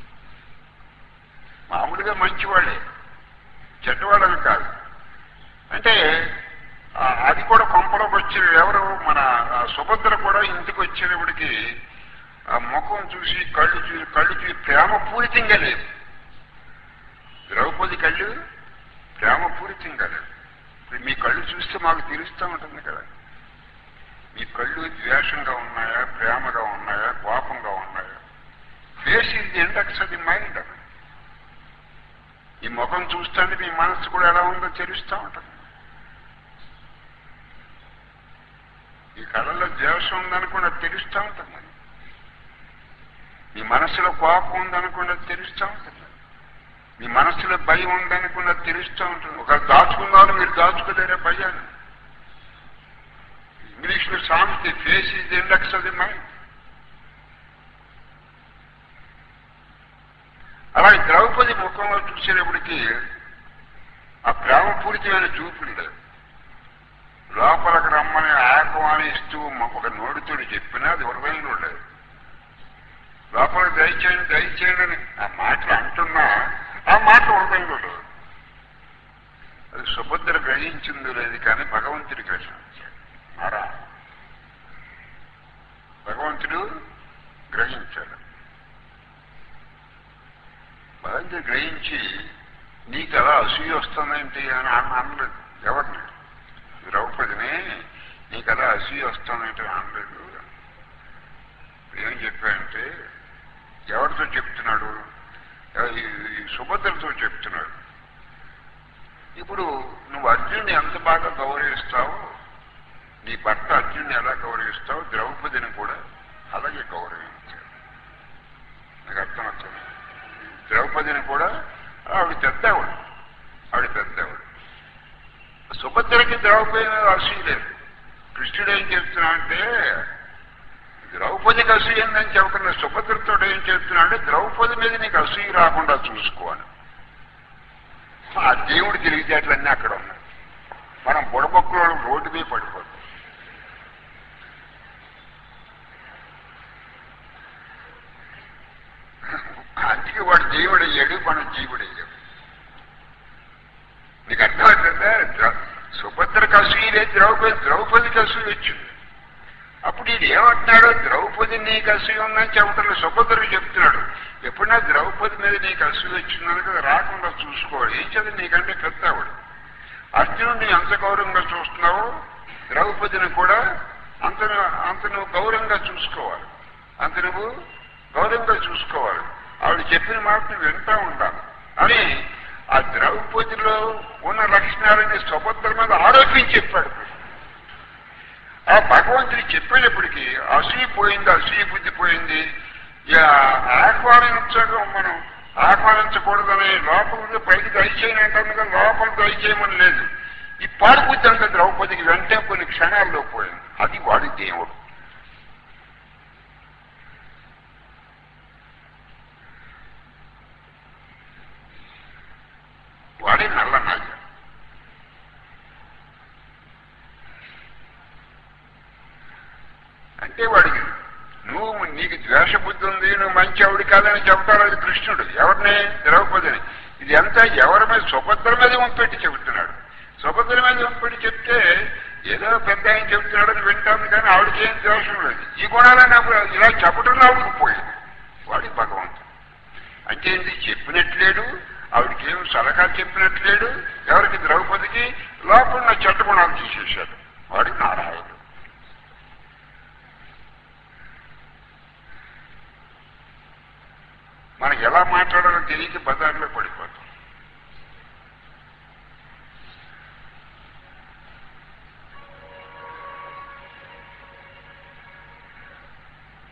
మామూలుగా మంచివాడే చెడ్డవాళ్ళని కాదు అంటే ఆ, అది కూడా కొంపలోకి వచ్చే ఎవరు మన ఆ, సుభద్ర కూడా ఇంటికి వచ్చేటప్పటికి ఆ ముఖం చూసి కళ్ళు చూసి కళ్ళు చూసి ప్రేమ పూరితంగా లేదు ద్రౌపది కళ్ళు ప్రేమ పూరితంగా లేదు ఇప్పుడు మీ కళ్ళు చూస్తే మాకు తెలుస్తూ ఉంటుంది కదా మీ కళ్ళు ద్వేషంగా ఉన్నాయా ప్రేమగా ఉన్నాయా కోపంగా ఉన్నాయా ఫేస్ ఇది ఇండక్స్ అది మైండ్ ఈ ముఖం చూస్తుంటే మీ మనసు కూడా ఎలా ఉందో తెలుస్తూ ఉంటుంది ఈ కళలో ద్వేషం ఉందనుకున్న తెలుస్తూ ఉంటుంది మీ మనసులో కోపం ఉందనుకున్న తెలుస్తూ ఉంటుంది మీ మనసులో భయం ఉందనుకున్న తెలుస్తూ ఉంటుంది ఒక దాచుకున్నారు మీరు దాచుకోలేరే భయాన్ని ఇంగ్లీష్ లో సామెత ఫేస్ ఇస్ ఇండక్స్ అది మైండ్ అలాగే ద్రౌపది ముఖంలో చూసేటప్పటికి ఆ ప్రేమపూరితమైన చూపులు లేదు లోపలికి రమ్మని ఆహ్వానిస్తూ ఒక నోటితోటి చెప్పినా అది హృదయంలో లేదు లోపలికి దయచేయండి దయచేయండి అని ఆ మాటలు అంటున్నా ఆ మాట హృదయంలో లేదు అది సుభద్ర గ్రహించిందో లేదు కానీ భగవంతుడి గ్రహించాడు మారా భగవంతుడు గ్రహించాడు భగవంతుడు గ్రహించి నీకు అలా అసూయ వస్తుందేంటి అని అన్న అనలేదు ఎవరిని ద్రౌపదిని నీకు అలా అసూయ వస్తుందంటే అనలేదు ఏం చెప్పాడంటే ఎవరితో చెప్తున్నాడు ఈ ఈ సుభద్రతో చెప్తున్నాడు ఇప్పుడు నువ్వు అర్జున్ని ఎంత బాగా గౌరవిస్తావో నీ భర్త అర్జున్ని ఎలా గౌరవిస్తావు ద్రౌపదిని కూడా అలాగే గౌరవించాడు నాకు అర్థమవుతుంది ద్రౌపదిని కూడా ఆవిడ పెద్దవాడు ఆవిడ పెద్దవాడు సుభద్రకి ద్రౌపది మీద అసూయ లేదు కృష్ణుడు ఏం చెప్తున్నా అంటే ద్రౌపదికి అసూయ ఉందని చెప్పకుండా సుభద్రతో ఏం చెప్తున్నా అంటే ద్రౌపది మీద నీకు అసూయ రాకుండా చూసుకోవాలి ఆ దేవుడి తెలివితేటలన్నీ అక్కడ ఉన్నాయి మనం బుడబొక్కలు రోడ్డు మీద పడిపోతాం అందుకే వాడు దేవుడు అయ్యాడు మనం జీవుడు అయ్యాడు నీకు అర్థమవుతుందా ద్రౌ- సుభద్రకు అసూయ లేదు ద్రౌపది ద్రౌపదికి అసూయ వచ్చింది అప్పుడు ఇది ఏమంటున్నాడు ద్రౌపది నీకు అసూయ ఉందని చెప్పటం సుభద్రకు చెప్తున్నాడు ఎప్పుడన్నా ద్రౌపది మీద నీకు అసూయ వచ్చిందని కదా రాకుండా చూసుకోవాలి ఏం చదివి నీకంటే పెద్దవాడు అర్జునుడిని ఎంత గౌరవంగా చూస్తున్నావో ద్రౌపదిని కూడా అంత అంత నువ్వు గౌరవంగా చూసుకోవాలి అంత నువ్వు గౌరవంగా చూసుకోవాలి ఆవిడ చెప్పిన మాట నువ్వు వింటా ఉండాలి అని ఆ ద్రౌపదిలో ఉన్న లక్షణాలని సుభద్ర మీద ఆరోపించి చెప్పాడు ఆ భగవంతుడు చెప్పేటప్పటికి అసూయ పోయింది అసూయ బుద్ధి పోయింది ఇక ఆహ్వానించడం మనం ఆహ్వానించకూడదని లోపల పైకి దయచేయని అంటాను కానీ లోపల దయచేయమని లేదు ఈ పాడుబుద్ధి అంత ద్రౌపదికి వెంటనే కొన్ని క్షణాల్లో పోయింది అది వాడి దేవుడు వాడి నల్ల నాయ అంటే వాడికి నువ్వు నీకు ద్వేష బుద్ధి ఉంది నువ్వు మంచి ఆవిడ కాదని చెబుతాడు అది కృష్ణుడు ఎవరిని ద్రౌపదిని ఇది అంతా ఎవరి మీద సుభద్ర మీద వంపెట్టి చెబుతున్నాడు సుభద్ర మీద వంపెట్టి చెప్తే ఏదో పెద్ద ఆయన చెబుతున్నాడని వింటాను కానీ ఆవిడకి ఏం దోషం లేదు ఈ గుణాలని అప్పుడు ఇలా చెప్పడం ఆవిడకి పోయింది వాడి భగవంతుడు అంటే ఏంటి చెప్పినట్లేడు ఆవిడకి ఏం సలహా చెప్పినట్లేడు ఎవరికి ద్రౌపదికి లోపల ఉన్న చెడ్డ గుణాలు తీసేశాడు వాడి నారాయణుడు మనకి ఎలా మాట్లాడాలో తెలియక బజార్లో పడిపోతాం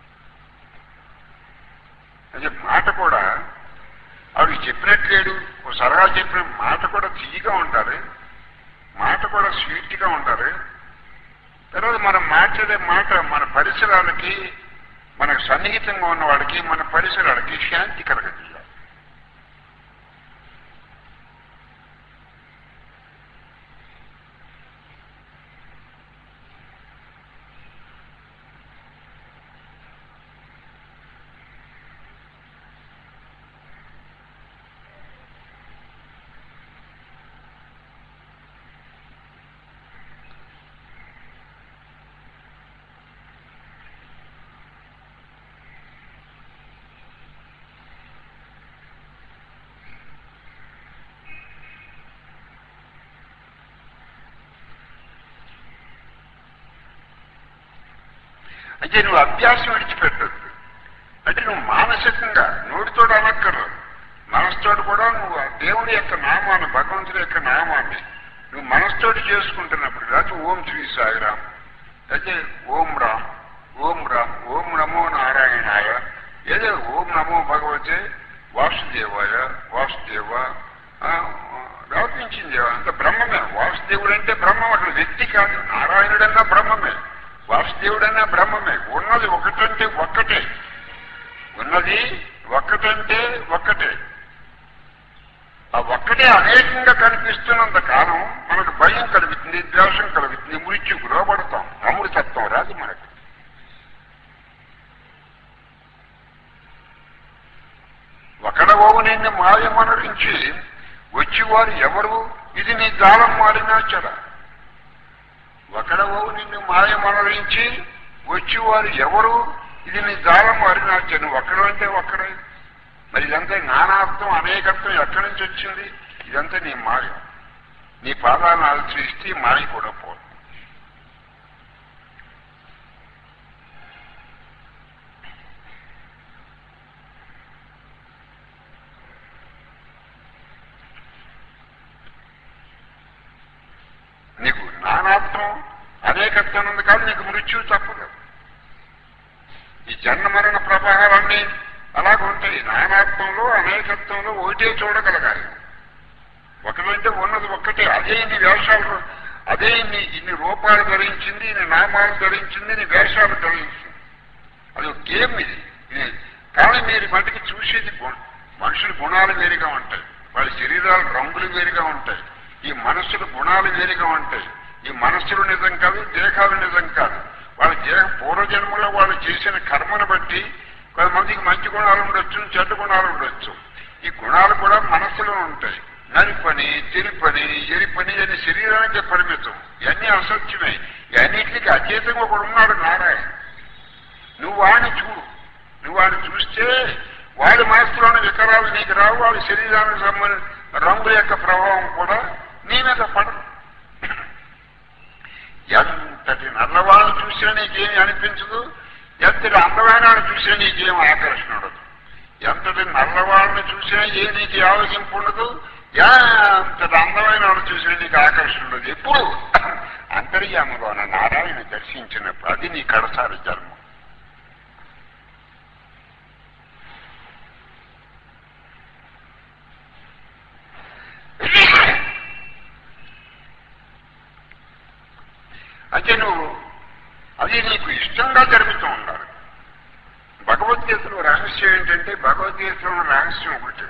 అదే మాట కూడా ఆవిడ చెప్పినట్లేడు ఓ సరగా చెప్పిన మాట కూడా తీయగా ఉండాలి మాట కూడా స్వీట్ గా ఉండాలి తర్వాత మనం మాట్లాడే మాట మన పరిసరాలకి మనకు సన్నిహితంగా ఉన్న వాడికి మన పరిసరాలకి శాంతి కలగజేయాలి అంటే నువ్వు అభ్యాసం విడిచిపెట్టద్దు అంటే నువ్వు మానసికంగా నోటితో అనక్కర్లేదు మనసుతోటి కూడా నువ్వు ఆ దేవుడి యొక్క నామాన్ని భగవంతుడి యొక్క నామాన్ని నువ్వు మనసుతోటి చేసుకుంటున్నప్పుడు లేకపోతే ఓం శ్రీ సాయిరామ్ అయితే ఓం రామ్ ఓం రామ్ ఓం నమో నారాయణాయ ఏదో ఓం నమో భగవతే వాసుదేవాయ వాసుదేవ ఆ, వ్యాపించింది అంత బ్రహ్మమే వాసుదేవుడు అంటే బ్రహ్మం అక్కడ వ్యక్తి కాదు నారాయణుడన్నా బ్రహ్మమే వాసుదేవుడన్నా బ్రహ్మమే ఉన్నది ఒకటంటే ఒక్కటే ఉన్నది ఒక్కటంటే ఒక్కటే ఆ ఒక్కటే అనేకంగా కనిపిస్తున్నంత కాలం మనకు భయం కలుగుతుంది ద్వేషం కలుగుతుంది మృత్యుకు లోపడతాం అమృతత్వం రాదు మనకు ఒకడవోవు నిన్ను మాయమనరించి వచ్చివారు ఎవరు ఇది నీ జాలం మారినా చెడ ఒకడవోవు నిన్ను మాయమనరించి వచ్చివారు ఎవరు ఇది నీ జాలం మారినా చెడు ఒక్కడు అంటే ఒక్కడే మరి ఇదంతా నానార్థం అనేకత్వం ఎక్కడి నుంచి వచ్చింది ఇదంతా నీ మాయ నీ పాదాలను ఆలోచిస్తే మాయ కూడా పోదు నీకు నానార్థం అనేకత్వం ఉంది కాదు నీకు మృత్యువు తప్పదు ఈ జన్మ మరణ ప్రభావాలన్నీ అలాగ ఉంటాయి నానాత్మంలో అనేకత్వంలో ఒకటే చూడగలగాలి ఒకటంటే ఉన్నది ఒక్కటే అదే ఇన్ని వేషాలు అదే ఇన్ని ఇన్ని రూపాలు ధరించింది ఇన్ని నామాలు ధరించింది ఇన్ని వేషాలు ధరించింది అది ఒక గేమ్ ఇది ఇది కానీ మీరు మటుకు చూసేది గు- మనుషుల గుణాలు వేరుగా ఉంటాయి వాళ్ళ శరీరాల రంగులు వేరుగా ఉంటాయి ఈ మనస్సుల గుణాలు వేరుగా ఉంటాయి ఈ మనస్సులు నిజం కాదు దేహాలు నిజం కాదు వాళ్ళ దేహ పూర్వజన్మలో వాళ్ళు చేసిన కర్మను బట్టి కొంతమందికి మంచి గుణాలు ఉండొచ్చు చెడ్డ గుణాలు ఉండొచ్చు ఈ గుణాలు కూడా మనస్సులో ఉంటాయి నలుపని తెలుపని ఎరిపని అని శరీరానికి పరిమితం ఇవన్నీ అసత్యమే ఇవన్నిటికి అతీతంగా ఒకడు ఉన్నాడు నారాయణ నువ్వు వాడిని చూడు నువ్వు వాడిని చూస్తే వాడి మనసులోని వికరాలు నీకు రావు వాడి శరీరానికి సంబంధించిన రంగుల యొక్క ప్రభావం కూడా నీ మీద పడదు ఎంతటి నల్లవాళ్ళని చూసినా నీకేమి అనిపించదు ఎంతటి అందమైన వాళ్ళని చూసినా నీకేం ఆకర్షణ ఉండదు ఎంతటి నల్లవాళ్ళని చూసినా ఏ నీకు ఆలోచింపు ఉండదు ఎంతటి అందమైన వాళ్ళని చూసినా నీకు ఆకర్షణ ఉండదు ఎప్పుడు అంతర్యాములో నారాయణ దర్శించినప్పుడు అది నీ కడసారి జన్మ అంటే నువ్వు అది నీకు ఇష్టంగా జరుగుతూ ఉండాలి భగవద్గీతలో రహస్యం ఏంటంటే భగవద్గీతలో రహస్యం ఒకటి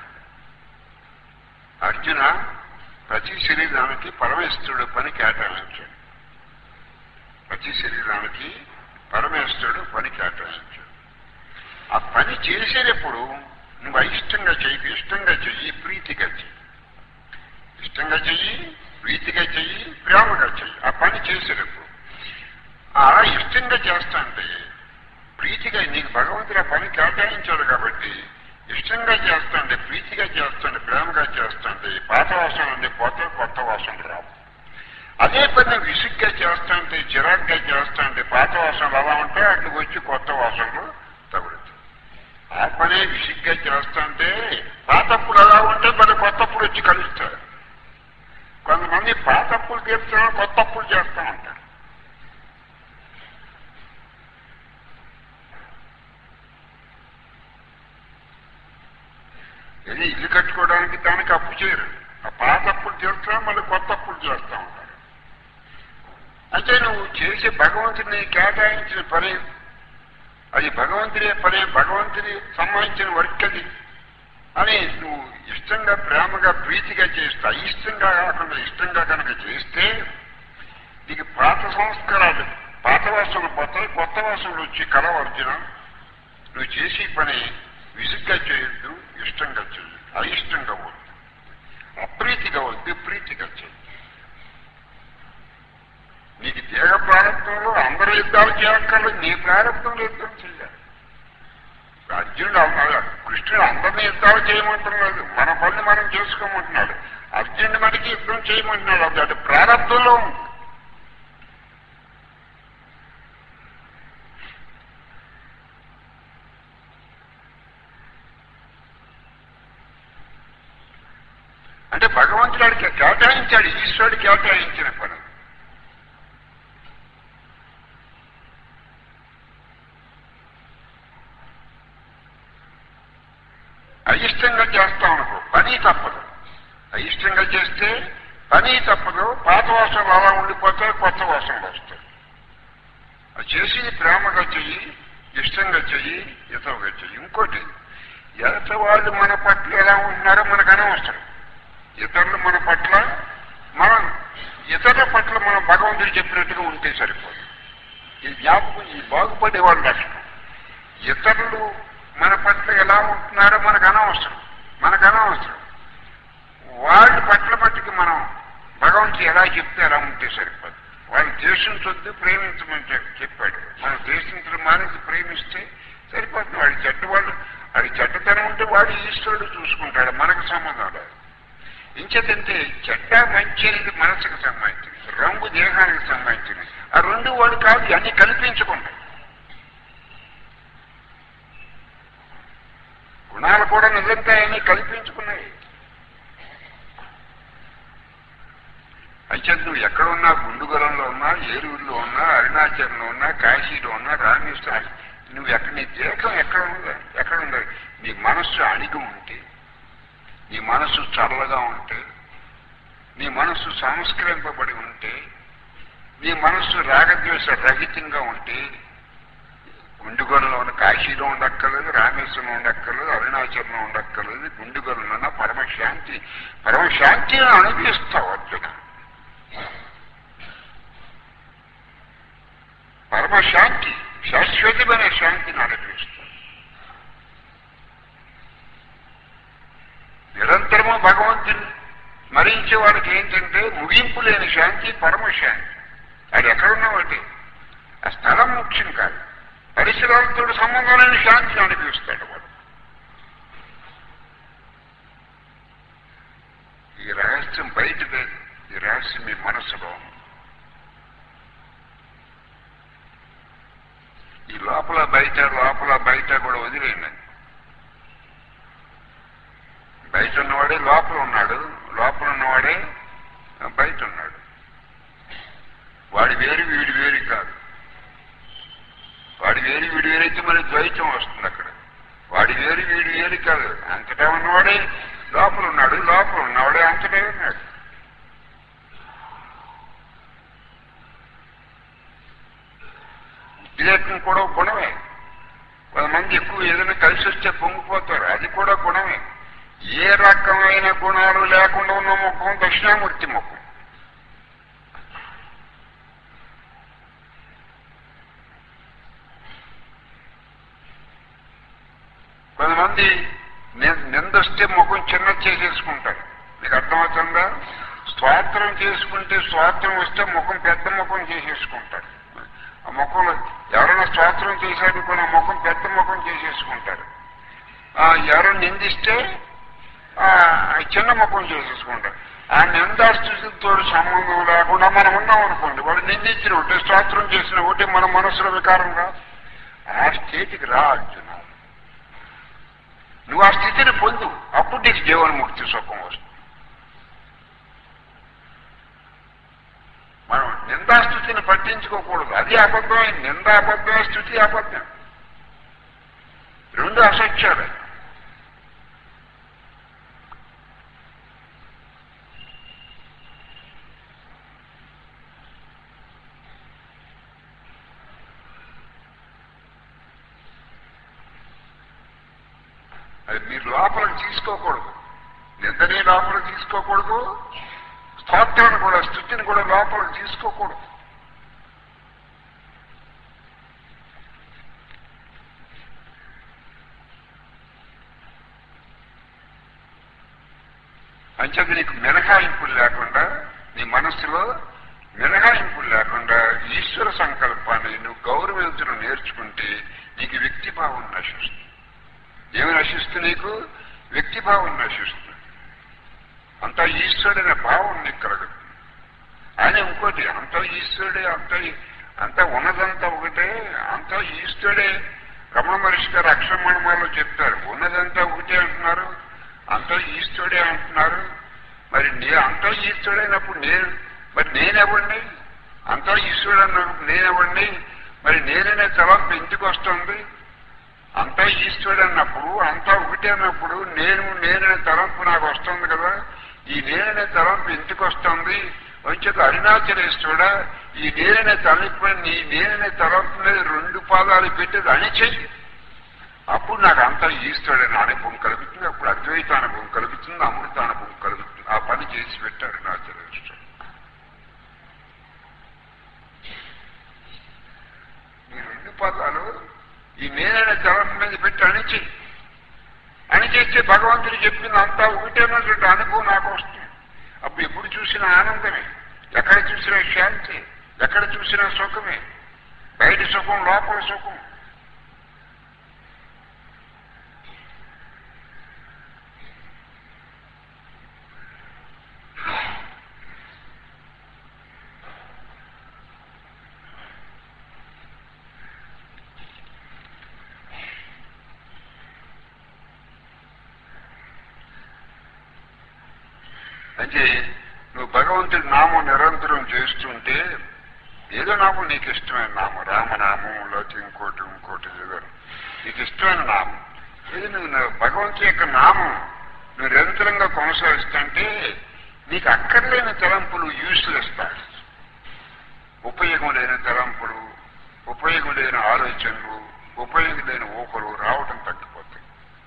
అర్జున ప్రతి శరీరానికి పరమేశ్వరుడు పని కేటాయించాడు ప్రతి శరీరానికి పరమేశ్వరుడు పని కేటాయించాడు ఆ పని చేసేటప్పుడు నువ్వు అయిష్టంగా చెయ్యి ఇష్టంగా చెయ్యి ప్రీతిగా చెయ్యి ఇష్టంగా చెయ్యి ప్రీతిగా చెయ్యి ప్రేమగా చెయ్యి ఆ పని చేసేటప్పుడు అలా ఇష్టంగా చేస్తా అంటే ప్రీతిగా నీకు భగవంతుడు ఆ పని కేటాయించాడు కాబట్టి ఇష్టంగా చేస్తాంటే ప్రీతిగా చేస్తాంటే ప్రేమగా చేస్తాంటే పాత వాసనలన్నీ పోతే కొత్త వాసనలు రావు అదే పని విసుగ్గా చేస్తాంటే చిరాగ్గా చేస్తాంటే పాత వాసనలు అలా ఉంటాయి అట్లా వచ్చి కొత్త వాసనలు తగులుతాయి ఆ పనే విసుగ్గా చేస్తాంటే పాతప్పుడు అలా ఉంటే మరి కొత్తప్పుడు వచ్చి కలుస్తారు కొంతమంది పాతప్పులు తీర్చడం కొత్తప్పులు చేస్తూ ఉంటారు ఇది ఇల్లు కట్టుకోవడానికి దానికి అప్పు చేయరు ఆ పాత అప్పులు చేస్తా మళ్ళీ కొత్త అప్పులు చేస్తా ఉంటారు అంటే నువ్వు చేసే భగవంతుని కేటాయించిన పని అది భగవంతుడే పని భగవంతుని సంబంధించిన వర్క్ అది అని నువ్వు ఇష్టంగా ప్రేమగా ప్రీతిగా చేస్తే అయిష్టంగా కాకుండా ఇష్టంగా కనుక చేస్తే నీకు పాత సంస్కారాలు పాత వాసనలు పోతాయి కొత్త వాసనలు వచ్చి కలవర్జన నువ్వు చేసే పని విసుగ్గా చేయొద్దు ఇష్టంగా చేయొద్దు అయిష్టంగా వద్దు అప్రీతిగా వద్దు ప్రీతిగా చేయొద్దు నీకు దేహ ప్రారంభంలో అందరూ యుద్ధాలు చేయక్కర్లేదు నీ ప్రారంభంలో యుద్ధం చేయాలి అర్జునుడు అన్నాడు కృష్ణుడు అందరినీ యుద్ధాలు చేయమంటున్నాడు మన పని మనం చేసుకోమంటున్నాడు అర్జునుడి మనకి యుద్ధం చేయమంటున్నాడు అది అది ప్రారంభంలో ఉంది అంటే భగవంతుడు వాడికి కేటాయించాడు ఈశ్వరుడు కేటాయించిన పని అయిష్టంగా చేస్తాం అనుకో పని తప్పదు అయిష్టంగా చేస్తే పని తప్పదు పాత వాసనలు అలా ఉండిపోతాయి కొత్త వాసనలు వస్తాయి అది చేసి ప్రేమగా చెయ్యి ఇష్టంగా చెయ్యి ఇతరుగా చెయ్యి ఇంకోటి ఎదట వాళ్ళు మన పట్ల ఎలా ఉంటున్నారో మనకు అనవసరం ఇతరులు మన పట్ల మనం ఇతరుల పట్ల మనం భగవంతుడు చెప్పినట్టుగా ఉంటే సరిపోదు ఈ జ్ఞాపకం ఈ బాగుపడే వాళ్ళ లక్షణం ఇతరులు మన పట్ల ఎలా ఉంటున్నారో మనకు అనవసరం మనకు అనవసరం వాళ్ళ పట్ల మట్టుకు మనం భగవంతుడు ఎలా చెప్తే అలా ఉంటే సరిపోదు వాళ్ళు ద్వేషించొద్దు ప్రేమించమని చెప్- చెప్పాడు మనం ద్వేషించడం మానేసి ప్రేమిస్తే సరిపోతుంది వాడి చెడ్డ వాళ్ళు వాడి చెడ్డతనం ఉంటే వాడు ఈశ్వరుడు చూసుకుంటాడు మనకు సంబంధం లేదు ఇంచేతంటే చెడ్డ మంచి అనేది మనసుకు సంబంధించింది రంగు దేహానికి సంబంధించింది ఆ రెండు వాడు కాదు అన్ని కల్పించుకుంటాయి గుణాలు కూడా నిజంతాయని కల్పించుకున్నాయి అయితే నువ్వు ఎక్కడ ఉన్నా గుండుగలంలో ఉన్నా ఏలూరులో ఉన్నా అరుణాచలంలో ఉన్నా కాశీలో ఉన్నా రామేశ్వరం నువ్వు ఎక్కడ నీ దేహం ఎక్కడ ఉందా ఎక్కడ ఉందా నీ మనస్సు అణిగి ఉంటే నీ మనస్సు చల్లగా ఉంటే నీ మనస్సు సంస్కరింపబడి ఉంటే నీ మనస్సు రాగద్వేష రహితంగా ఉంటే గుండుగొలలో ఉన్న కాశీలో ఉండక్కర్లేదు రామేశ్వరంలో ఉండక్కర్లేదు అరుణాచలంలో ఉండక్కర్లేదు గుండుగొలలో ఉన్న పరమశాంతి పరమశాంతిని అనుభవిస్తావు అర్జున పరమశాంతి శాశ్వతమైన శాంతిని అనుభవిస్తావు నిరంతరము భగవంతుని స్మరించే వాడికి ఏంటంటే ముగింపు లేని శాంతి పరమశాంతి అది ఎక్కడున్నావంటే ఆ స్థలం ముఖ్యం కాదు పరిసరాలతో సంబంధం లేని శాంతిని అనిపిస్తాడు వాడు ఈ రహస్యం బయట లేదు ఈ రహస్యం మీ మనసులో ఉంది. ఈ లోపల బయట లోపల బయట కూడా వదిలేయండి బయట ఉన్నవాడే లోపల ఉన్నాడు లోపల ఉన్నవాడే బయట ఉన్నాడు వాడి వేరు వీడి వేరు కాదు వాడి వేరు వీడి వేరైతే మరి ద్వైతం వస్తుంది అక్కడ వాడి వేరు వీడి వేరు కాదు అంతటా ఉన్నవాడే లోపల ఉన్నాడు లోపల ఉన్నవాడే అంతటా ఉన్నాడు వివేకం కూడా ఒక గుణమే కొంతమంది ఎక్కువ ఏదైనా కలిసి వస్తే పొంగిపోతారు అది కూడా గుణమే ఏ రకమైన గుణాలు లేకుండా ఉన్న ముఖం దక్షిణామూర్తి ముఖం కొంతమంది ని- నిందొస్తే ముఖం చిన్న చేసేసుకుంటారు మీకు అర్థమవుతుందా స్వాతంత్రం చేసుకుంటే స్వాతంత్రం వస్తే ముఖం పెద్ద ముఖం చేసేసుకుంటారు ఆ ముఖంలో ఎవరైనా స్వాతంత్రం చేశారనుకున్న ముఖం పెద్ద ముఖం చేసేసుకుంటారు ఆ, ఎవరు నిందిస్తే ఆ, చిన్న ముఖం చేసేసుకుంటారు ఆ నిందాస్థితితో సంబంధం లేకుండా మనం ఉన్నాం అనుకోండి వాడు నిందించిన ఒకటి స్వాతంత్రం చేసిన ఒకటి మన మనసులో వికారం రా ఆ స్టేట్కి రా అర్జున నువ్వు ఆ స్థితిని పొందు అప్పుడు నీకు జీవన్ముక్తి సుఖం వస్తుంది మనం నిందాస్థుతిని పట్టించుకోకూడదు అది అబద్ధమే నింద అబద్ధమే స్థుతి అబద్ధం రెండు అసత్యాలే అది మీరు లోపలికి తీసుకోకూడదు నిందని లోపలికి తీసుకోకూడదు స్తోత్రాన్ని కూడా స్థుతిని కూడా లోపలికి తీసుకోకూడదు అంచేది నీకు మినహాయింపులు లేకుండా నీ మనస్సులో మినహాయింపులు లేకుండా ఈశ్వర సంకల్పాన్ని నువ్వు గౌరవించడం నేర్చుకుంటే నీకు వ్యక్తిభావం నశిస్తుంది ఏమి నశిస్తుంది నీకు వ్యక్తిభావం నశిస్తుంది అంతా ఈశ్వరుడైన భావం నీకు కలుగుతుంది ఆయన ఇంకోటి అంతా ఈశ్వరుడే అంత అంతా ఉన్నదంతా ఒకటే అంతా ఈశ్వరుడే రమణ మహర్షి గారు అక్షరమణమాలో చెప్తారు ఉన్నదంతా ఒకటే అంటున్నారు అంతా ఈశ్వరుడే అంటున్నారు మరి నే అంతా ఈశ్వరుడైనప్పుడు నేను మరి నేనెవండి అంతా ఈశ్వరుడు అన్నప్పుడు నేనెవండి మరి నేననే తలంపు ఎందుకు వస్తుంది అంతా ఈశ్వరుడు అన్నప్పుడు అంతా ఒకటే అన్నప్పుడు నేను నేననే తలంపు నాకు వస్తుంది కదా ఈ నేననే తలంపు ఎందుకు వస్తుంది వచ్చేది అరుణాచలేశ్వరుడా ఈ నేననే తలంపు నీ నేననే తలంపు మీద రెండు పాదాలు పెట్టేది అణిచేయి అప్పుడు నాకు అంతా ఈశ్వరుడైన అనుభవం కలుగుతుంది అప్పుడు అద్వైత అనుభవం కలుగుతుంది అమృత అనుభవం కలుగుతుంది ఆ పని చేసి పెట్టారు నాచరేశ్వరుడు ఈ రెండు పదాలు ఈ నేనైన తలంపు మీద పెట్టి అణిచి అణిచేస్తే భగవంతుడు చెప్పింది అంతా ఒకటేనటువంటి అనుభవం నాకు వస్తుంది అప్పుడు ఎప్పుడు చూసినా ఆనందమే ఎక్కడ చూసినా శాంతి ఎక్కడ చూసినా సుఖమే బయట సుఖం లోపల సుఖం అంటే నువ్వు భగవంతుడి నామం నిరంతరం చేస్తుంటే ఏదో నామం నీకు ఇష్టమైన నామం రామనామం లేకపోతే ఇంకోటి ఇంకోటి ఏదో నీకు ఇష్టమైన నామం ఇది నువ్వు నా- భగవంతుడి యొక్క నామం నువ్వు నిరంతరంగా కొనసాగిస్తుంటే నీకు అక్కర్లేని తలంపులు యూస్లెస్ థాట్స్ ఉపయోగం లేని తలంపులు ఉపయోగం లేని ఆలోచనలు ఉపయోగం లేని ఊహలు రావటం తగ్గిపోతాయి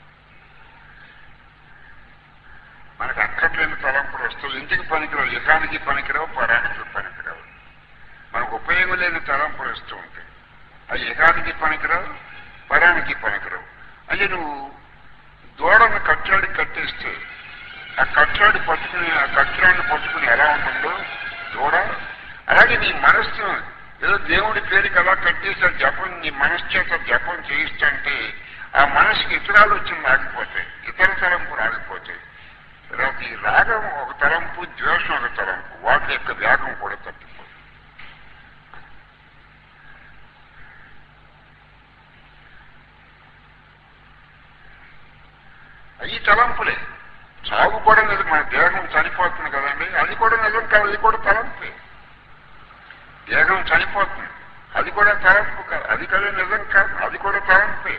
మనకు అక్కర్లేని తలంపులు వస్తాయి ఇంటికి పనికిరావు యకానికి పనికిరావు పరానికి పనికిరావు మనకు ఉపయోగం లేని తలంపులు వస్తూ ఉంటాయి అవి యకానికి పనికిరావు పరానికి పనికిరావు అంటే నువ్వు దూడను కట్టాడి కట్టేస్తే ఆ కట్టాడి పట్టుకుని ఆ కట్టాడిని పట్టుకుని ఎలా ఉంటుందో దూడ అలాగే నీ మనస్సు ఏదో దేవుడి పేరుకి అలా కట్టేసి ఆ జపం నీ మనస్సు చేత జపం చేయిస్తుంటే ఆ మనసుకి ఇతరాలు వచ్చి ఆగిపోతాయి ఇతర తలంపులు ఆగిపోతాయి తర్వాత ఈ రాగం ఒక తలంపు ద్వేషం ఒక తలంపు వాటి యొక్క వేగం కూడా తగ్గిపోతుంది అవి తలంపులే చావు కూడా నిజం మన దేహం చనిపోతుంది కదండి అది కూడా నిజం కాదు అది కూడా తలంపే దేహం చనిపోతుంది అది కూడా తలంపు కాదు అది కూడా నిజం కాదు అది కూడా తలంపే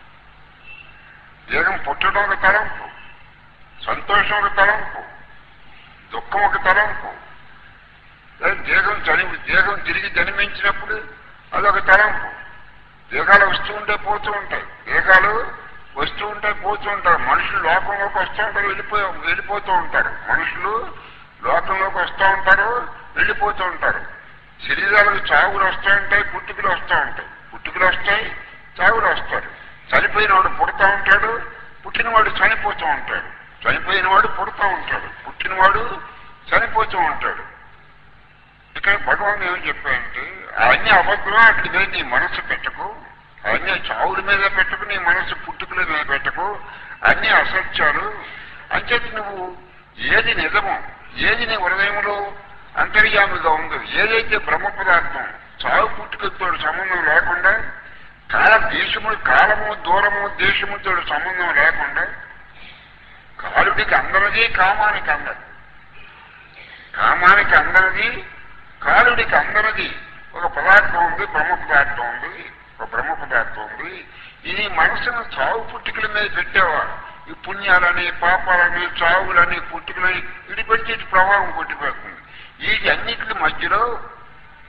దేహం పుట్టడం ఒక తలంపు సంతోషం ఒక తలంపు దుఃఖం ఒక తలంపు అదే దేహం చని దేహం తిరిగి జన్మించినప్పుడు అదొక తలంపు దేహాలు వస్తూ ఉంటే పోతూ ఉంటాయి దేహాలు వస్తూ ఉంటాయి పోతూ ఉంటారు మనుషులు లోకంలోకి వస్తూ ఉంటారు వెళ్ళిపోయి వెళ్ళిపోతూ ఉంటారు మనుషులు లోకంలోకి వస్తూ ఉంటారు వెళ్ళిపోతూ ఉంటారు శరీరాలకు చావులు వస్తూ ఉంటాయి పుట్టుకలు వస్తూ ఉంటాయి పుట్టుకలు వస్తాయి చావులు వస్తారు చనిపోయినవాడు పుడతా ఉంటాడు పుట్టినవాడు చనిపోతూ ఉంటాడు చనిపోయినవాడు పుడతా ఉంటాడు పుట్టినవాడు చనిపోతూ ఉంటాడు ఇక్కడ భగవాన్ ఏం చెప్పారంటే అన్ని అబద్ధం అక్కడి మీద నీ మనసు పెట్టకు అన్ని చావుల మీద పెట్టకు నీ మనసు పుట్టుకల మీద పెట్టకు అన్ని అసత్యాలు అంచేది నువ్వు ఏది నిజమో ఏది నీ హృదయంలో అంతర్యామిగా ఉందో ఏదైతే బ్రహ్మ పదార్థం చావు పుట్టుకతో సంబంధం లేకుండా కాల దేశము కాలము దూరము దేశముతో సంబంధం లేకుండా కాలుడికి అందరిది కామానికి అందదు కామానికి అందరిది కాలుడికి అందరిది ఒక పదార్థం ఉంది బ్రహ్మ పదార్థం ఉంది ఒక బ్రహ్మ పదార్థం ఉంది ఈ మనసును చావు పుట్టుకల మీద పెట్టావా ఈ పుణ్యాలని పాపాలని చావులని పుట్టుకలని విడిపెట్టి ప్రభావం కొట్టిపోతుంది వీటి అన్నిటి మధ్యలో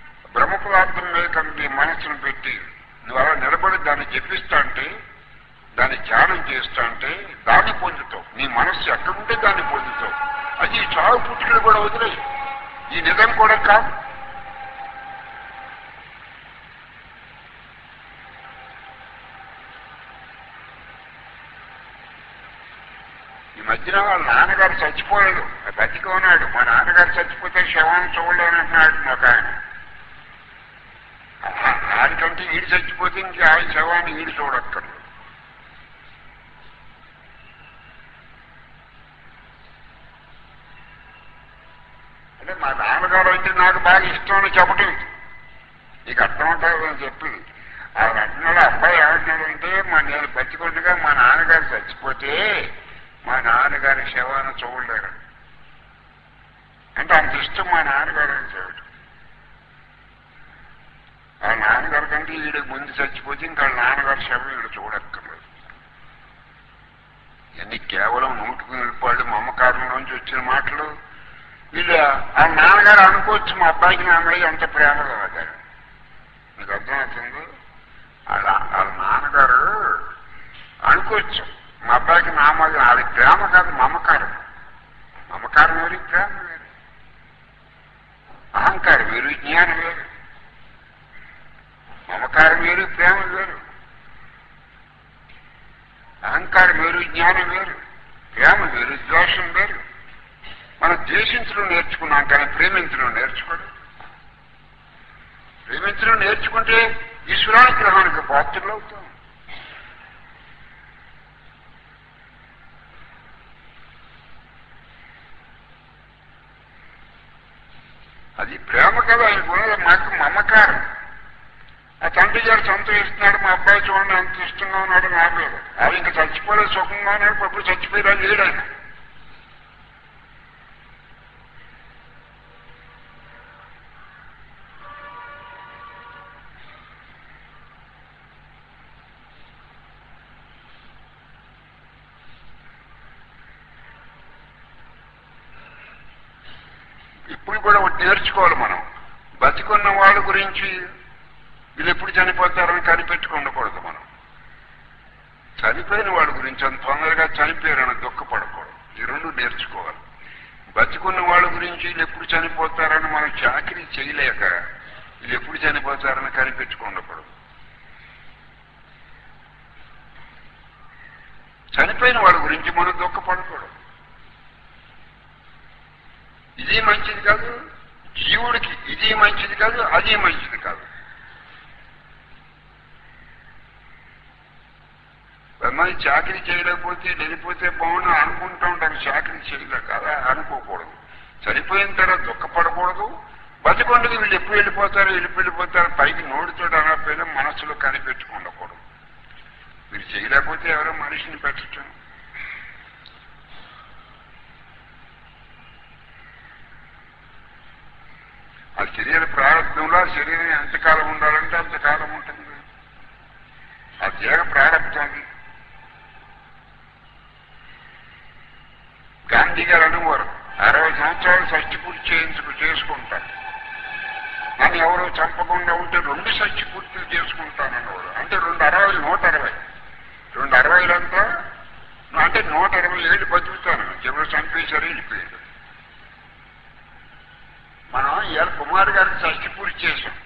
బ్రహ్మ పదార్థం మీద కనుక నీ మనసును పెట్టి నువ్వు అలా నిలబడి దాన్ని చెప్పిస్తా అంటే దాన్ని ధ్యానం చేస్తా అంటే దాన్ని పొందుతావు నీ మనస్సు ఎక్కడుంటే దాన్ని పొందుతావు అది ఈ చావు పుట్టుకలు కూడా వదిలేయి ఈ నిజం కూడా కాదు ఈ మధ్యన వాళ్ళ నాన్నగారు చచ్చిపోయాడు బతికి ఉన్నాడు మా నాన్నగారు చచ్చిపోతే శవాన్ని చూడలేని అంటున్నాడు ఒక ఆయన ఆ- ఆయనకంటే వీడు చచ్చిపోతే ఇంక ఆయన శవాన్ని వీడు చూడక్కర్లేదు అంటే మా నాన్నగారు అంటే నాకు బాగా ఇష్టం అని చెప్పటం ఇది. నీకు అర్థమవుతుంది అని చెప్పి ఆయన అంటున్నాడు అబ్బాయి ఏమంటున్నాడంటే మా నేను బతికొండగా మా నాన్నగారు చచ్చిపోతే మా నాన్నగారి శవాన్ని చూడలేరు అంటే అంత ఇష్టం మా నాన్నగారు అని చెప్పాడు ఆ నాన్నగారి కంటే వీడు ముందు చచ్చిపోతే ఇంకా వాళ్ళ నాన్నగారి శవం వీడు చూడక్కర్లేదు ఇవన్నీ కేవలం నూటికి నిలిపాడు మమకారంలోంచి వచ్చిన మాటలు వీళ్ళు ఆ నాన్నగారు అనుకోవచ్చు మా అబ్బాయికి నా మీద ఎంత ప్రేమ కలగారు మీకు అర్థమవుతుంది వాళ్ళ వాళ్ళ నాన్నగారు అనుకోవచ్చు మా అబ్బాయికి నా మీద అది ప్రేమ కాదు మమకారం మమకారం వేరు ప్రేమ వేరు అహంకారం వేరు జ్ఞానం వేరు మమకారం వేరు ప్రేమ వేరు అహంకారం వేరు జ్ఞానం వేరు ప్రేమ వేరు ద్వేషం వేరు మనం ద్వేషించడం నేర్చుకున్నాం కానీ ప్రేమించడం నేర్చుకోడు ప్రేమించడం నేర్చుకుంటే ఈశ్వరానుగ్రహానికి పాత్రలు అవుతాం అది ప్రేమ కదా ఆయన ఉన్నది మాకు మమకారం ఆ తండ్రి గారు సంతోషిస్తున్నాడు మా అబ్బాయి చూడండి ఎంత ఇష్టంగా ఉన్నాడు నా మీద ఆయన ఇంకా చచ్చిపోలేదు సుఖంగా ఉన్నాడు అప్పుడు చచ్చిపోయిరా లేడు ఆయన ఇప్పుడు కూడా ఒకటి నేర్చుకోవాలి మనం బతికున్న వాళ్ళ గురించి వీళ్ళు ఎప్పుడు చనిపోతారని కనిపెట్టుకు ఉండకూడదు మనం చనిపోయిన వాళ్ళ గురించి అంత తొందరగా చనిపోయారని దుఃఖపడకూడదు ఈ రెండు నేర్చుకోవాలి బతికున్న వాళ్ళ గురించి వీళ్ళు ఎప్పుడు చనిపోతారని మనం చాకరీ చేయలేక వీళ్ళు ఎప్పుడు చనిపోతారని కనిపెట్టుకు ఉండకూడదు చనిపోయిన వాళ్ళ గురించి మనం దుఃఖపడకూడదు ఇది మంచిది కాదు జీవుడికి ఇది మంచిది కాదు అది మంచిది కాదు అమ్మాయి చాకరీ చేయలేకపోతే వెళ్ళిపోతే బాగుండు అనుకుంటూ ఉంటారు చాకరీ చేయలే కదా అనుకోకూడదు చనిపోయిన తర్వాత దుఃఖపడకూడదు బతికొండదు వీళ్ళు ఎప్పుడు వెళ్ళిపోతారు వెళ్ళి వెళ్ళిపోతారు పైకి నోటితో అనకపోయినా మనసులో కనిపెట్టుకుండకూడదు మీరు చేయలేకపోతే ఎవరో మనిషిని పెట్టడం ఆ శరీర ప్రారంభంలో ఆ శరీరం ఎంతకాలం ఉండాలంటే అంతకాలం ఉంటుంది ఆ దేహ ప్రారంభం అది గాంధీ గారు అనేవారు అరవై సంవత్సరాలు షష్టి పూర్తి చేయించుకు చేసుకుంటారు నన్ను ఎవరో చంపకుండా ఉంటే రెండు షష్టి పూర్తులు చేసుకుంటానన్నవాడు అంటే రెండు అరవై నూట అరవై రెండు అరవైలంతా అంటే నూట ఇరవై ఏళ్ళు బతుకుతాను ఎవరు చంపేశారు వెళ్ళిపోయాడు మనం ఇవాళ కుమార్ గారికి షష్టి పూర్తి చేశాం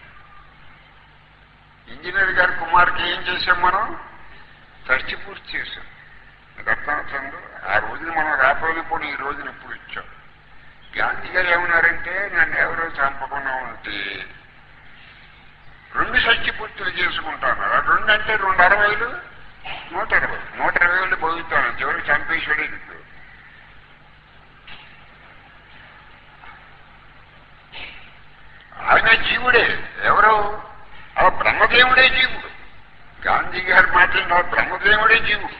ఇంజనీర్ గారి కుమార్కి ఏం చేశాం మనం షష్టి పూర్తి చేశాం మీకు అర్థమవుతుందో ఆ రోజున మనం రాకపోయినప్పుడు ఈ రోజున ఇప్పుడు ఇచ్చాం గాంధీ గారు ఏమన్నారంటే నన్ను ఎవరో చంపకుండా ఉంటే రెండు షష్టి పూర్తులు చేసుకుంటాను ఆ రెండు అంటే రెండు అరవైలు నూట ఇరవై నూట ఇరవై వేలు బతుకుతాను చివరికి చంపేశాడు ఇంట్లో ఆయన జీవుడే ఎవరు ఆ బ్రహ్మదేవుడే జీవుడు గాంధీ గారు మాట్లాడిన బ్రహ్మదేవుడే జీవుడు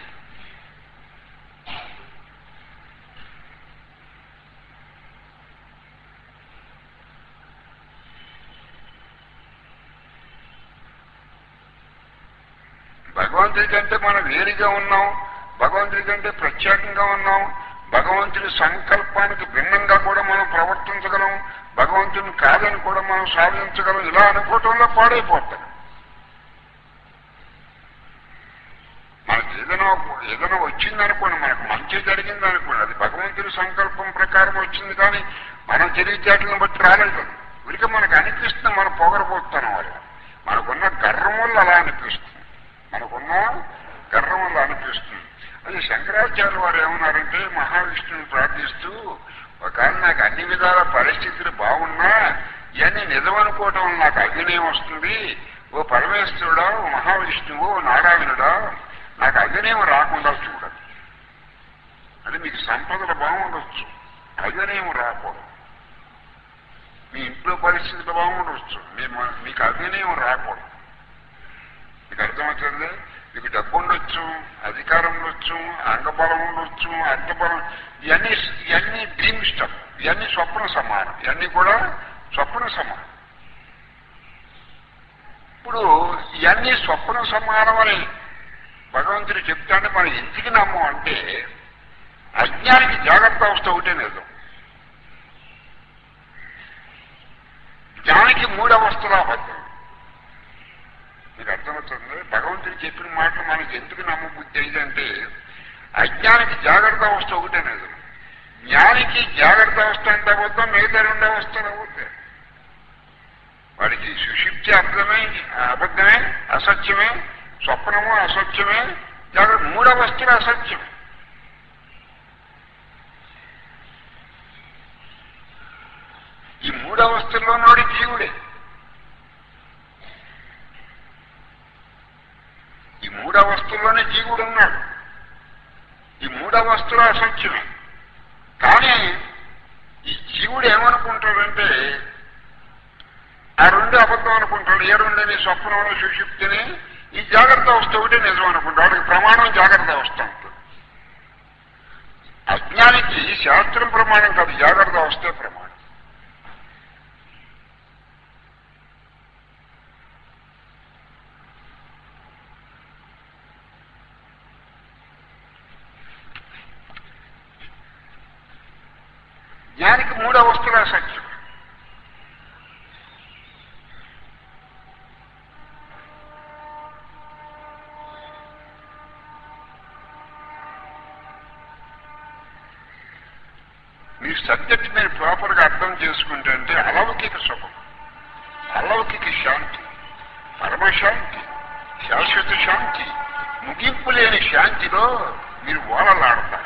భగవంతుడి కంటే మనం వేరుగా ఉన్నాం భగవంతుడి కంటే ప్రత్యేకంగా ఉన్నాం భగవంతుడి సంకల్పానికి భిన్నంగా కూడా మనం ప్రవర్తించగలం భగవంతుని కాదని కూడా మనం సాధించగలం ఇలా అనుకోవటంలో పాడైపోతాం మనకి ఏదైనా ఏదైనా వచ్చిందనుకోండి మనకు మంచి జరిగింది అనుకోండి అది భగవంతుడి సంకల్పం ప్రకారం వచ్చింది కానీ మనం తెలివితేటలను బట్టి రాలేదు ఉరికి మనకు అనిపిస్తుంది మనం పొగరపోతున్నాం వల్ల మనకున్న గర్వం వల్ల అలా అనిపిస్తుంది మనకున్న గర్వం వల్ల అనిపిస్తుంది అది శంకరాచార్య వారు ఏమన్నారంటే మహావిష్ణువుని ప్రార్థిస్తూ ఒకవేళ నాకు అన్ని విధాల పరిస్థితులు బాగున్నా ఇవన్నీ నిజమనుకోవటం వల్ల నాకు అభినయం వస్తుంది ఓ పరమేశ్వరుడా ఓ మహావిష్ణువు ఓ నారాయణుడా నాకు అభినయం రాకుండా చూడదు అది మీకు సంపదలు బాగుండొచ్చు అభినయం రాకూడదు మీ ఇంట్లో పరిస్థితులు బాగుండొచ్చు మీ మ- మీకు అభినయం రాకూడదు మీకు అర్థమవుతుంది మీకు డబ్బు ఉండొచ్చు అధికారం ఉండొచ్చు అంగబలం ఉండొచ్చు అర్థబలం ఇవన్నీ ఇవన్నీ డ్రీమ్ స్టఫ్ ఇవన్నీ స్వప్న సమానం ఇవన్నీ కూడా స్వప్న సమానం ఇప్పుడు ఇవన్నీ స్వప్న సమానం అని భగవంతుడు చెప్తాంటే మనం ఎందుకు నమ్మం అంటే అజ్ఞానికి జాగ్రత్త అవస్థ ఒకటే నిజం జ్ఞానికి మూడవస్థలు అబద్ధం మీకు అర్థమవుతుంది భగవంతుడు చెప్పిన మాటలు మనకి ఎందుకు నమ్మబుద్ధి అయిందంటే అజ్ఞానికి జాగ్రత్త అవస్థ ఒకటే నిజం జ్ఞానికి జాగ్రత్త అవస్థ అంటే అబద్ధం మిగతా రెండు అవస్థలు అవుతాయి వాడికి సుషిప్తి అర్థమే అబద్ధమే అసత్యమే స్వప్నము అసత్యమే జాగ్రత్త మూడవస్థలు అసత్యమే ఈ మూడవస్థల్లో ఉన్నోడి జీవుడే ఈ మూడవస్థల్లోనే జీవుడు ఉన్నాడు ఈ మూడవస్థలు అసత్యమే కానీ ఈ జీవుడు ఏమనుకుంటాడంటే ఆ రెండు అబద్ధం అనుకుంటాడు ఏ రెండని స్వప్నంలో సుషిప్తిని ఈ జాగ్రత్త అవస్థ ఒకటే నిజం అనుకుంటాడు వాడికి ప్రమాణం జాగ్రత్త అవస్థ ఉంటుంది అజ్ఞానికి శాస్త్రం ప్రమాణం కాదు జాగ్రత్త అవస్థే ప్రమాణం జ్ఞానికి మూడు అవస్థల సత్యం మీ సబ్జెక్ట్ మీరు ప్రాపర్ గా అర్థం చేసుకుంటే అంటే అలౌకిక సుఖం అలౌకిక శాంతి పరమశాంతి శాశ్వత శాంతి ముగింపు లేని శాంతిలో మీరు ఓలలాడతారు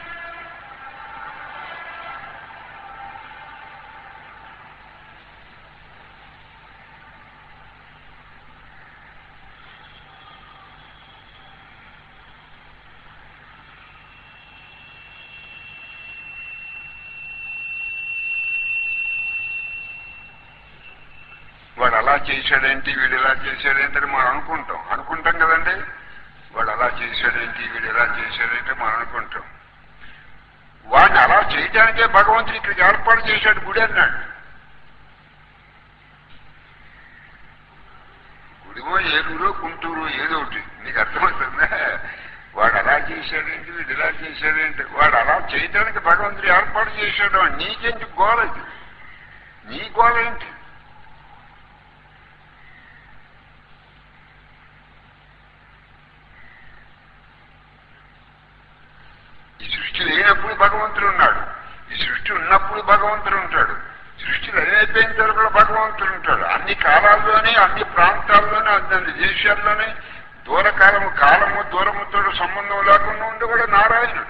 వాడు అలా చేశాడేంటి వీడు ఇలా చేశాడేంటి అని మనం అనుకుంటాం అనుకుంటాం కదండి వాడు అలా చేశాడేంటి వీడు ఇలా చేశాడేంటి మనం అనుకుంటాం వాడిని అలా చేయడానికే భగవంతుడు ఇక్కడికి ఏర్పాటు చేశాడు గుడి అన్నాడు గుడిమో ఏలూరు గుంటూరు ఏదో ఒకటి నీకు అర్థమవుతుందా వాడు అలా చేశాడేంటి వీడు ఇలా చేశాడేంటి వాడు అలా చేయడానికి భగవంతుడు ఏర్పాటు చేశాడు నీకేంటి గోల ఇది నీ గోల ఏంటి ఈ సృష్టి లేనప్పుడు భగవంతుడు ఉన్నాడు ఈ సృష్టి ఉన్నప్పుడు భగవంతుడు ఉంటాడు సృష్టి అయిపోయిన తర్వాత కూడా భగవంతుడు ఉంటాడు అన్ని కాలాల్లోనే అన్ని ప్రాంతాల్లోనే అన్ని దేశాల్లోనే దూరకాలము కాలము దూరముతో సంబంధం లేకుండా ఉండి కూడా నారాయణుడు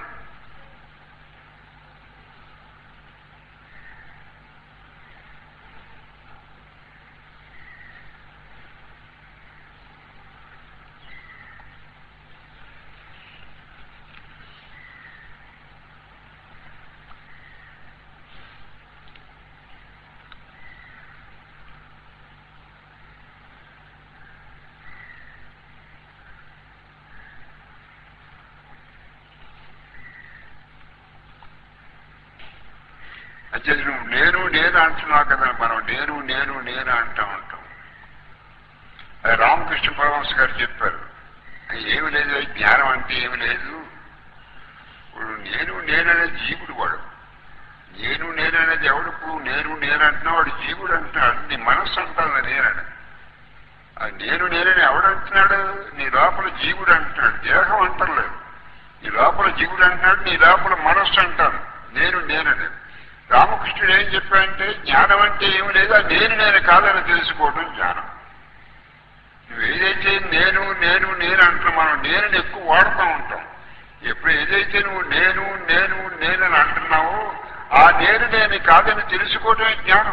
అంటే నువ్వు నేను నేను అంటున్నావు కదా మనం నేను నేను నేను అంటూ ఉంటాం అది రామకృష్ణ పరమహంస గారు చెప్పారు ఏమి లేదు జ్ఞానం అంటే ఏమి లేదు ఇప్పుడు నేను నేననే జీవుడు వాడు నేను నేననేది ఎవడుకు నేను నేను అంటున్నా వాడు జీవుడు అంటున్నాడు నీ మనస్సు అంటుంది నేనని ఆ నేను నేనని ఎవడంటున్నాడు నీ లోపల జీవుడు అంటున్నాడు దేహం అంటలేదు నీ లోపల జీవుడు అంటున్నాడు నీ లోపల మనస్సు అంటాను నేను నేనని రామకృష్ణుడు ఏం చెప్పాడంటే జ్ఞానం అంటే ఏమి లేదు ఆ నేను నేను కాదని తెలుసుకోవడం జ్ఞానం నువ్వు ఏదైతే నేను నేను నేను అంటున్నా మనం నేను ఎక్కువ వాడుతూ ఉంటాం ఎప్పుడు ఏదైతే నువ్వు నేను నేను నేనని అంటున్నావో ఆ నేను నేను కాదని తెలుసుకోవడమే జ్ఞానం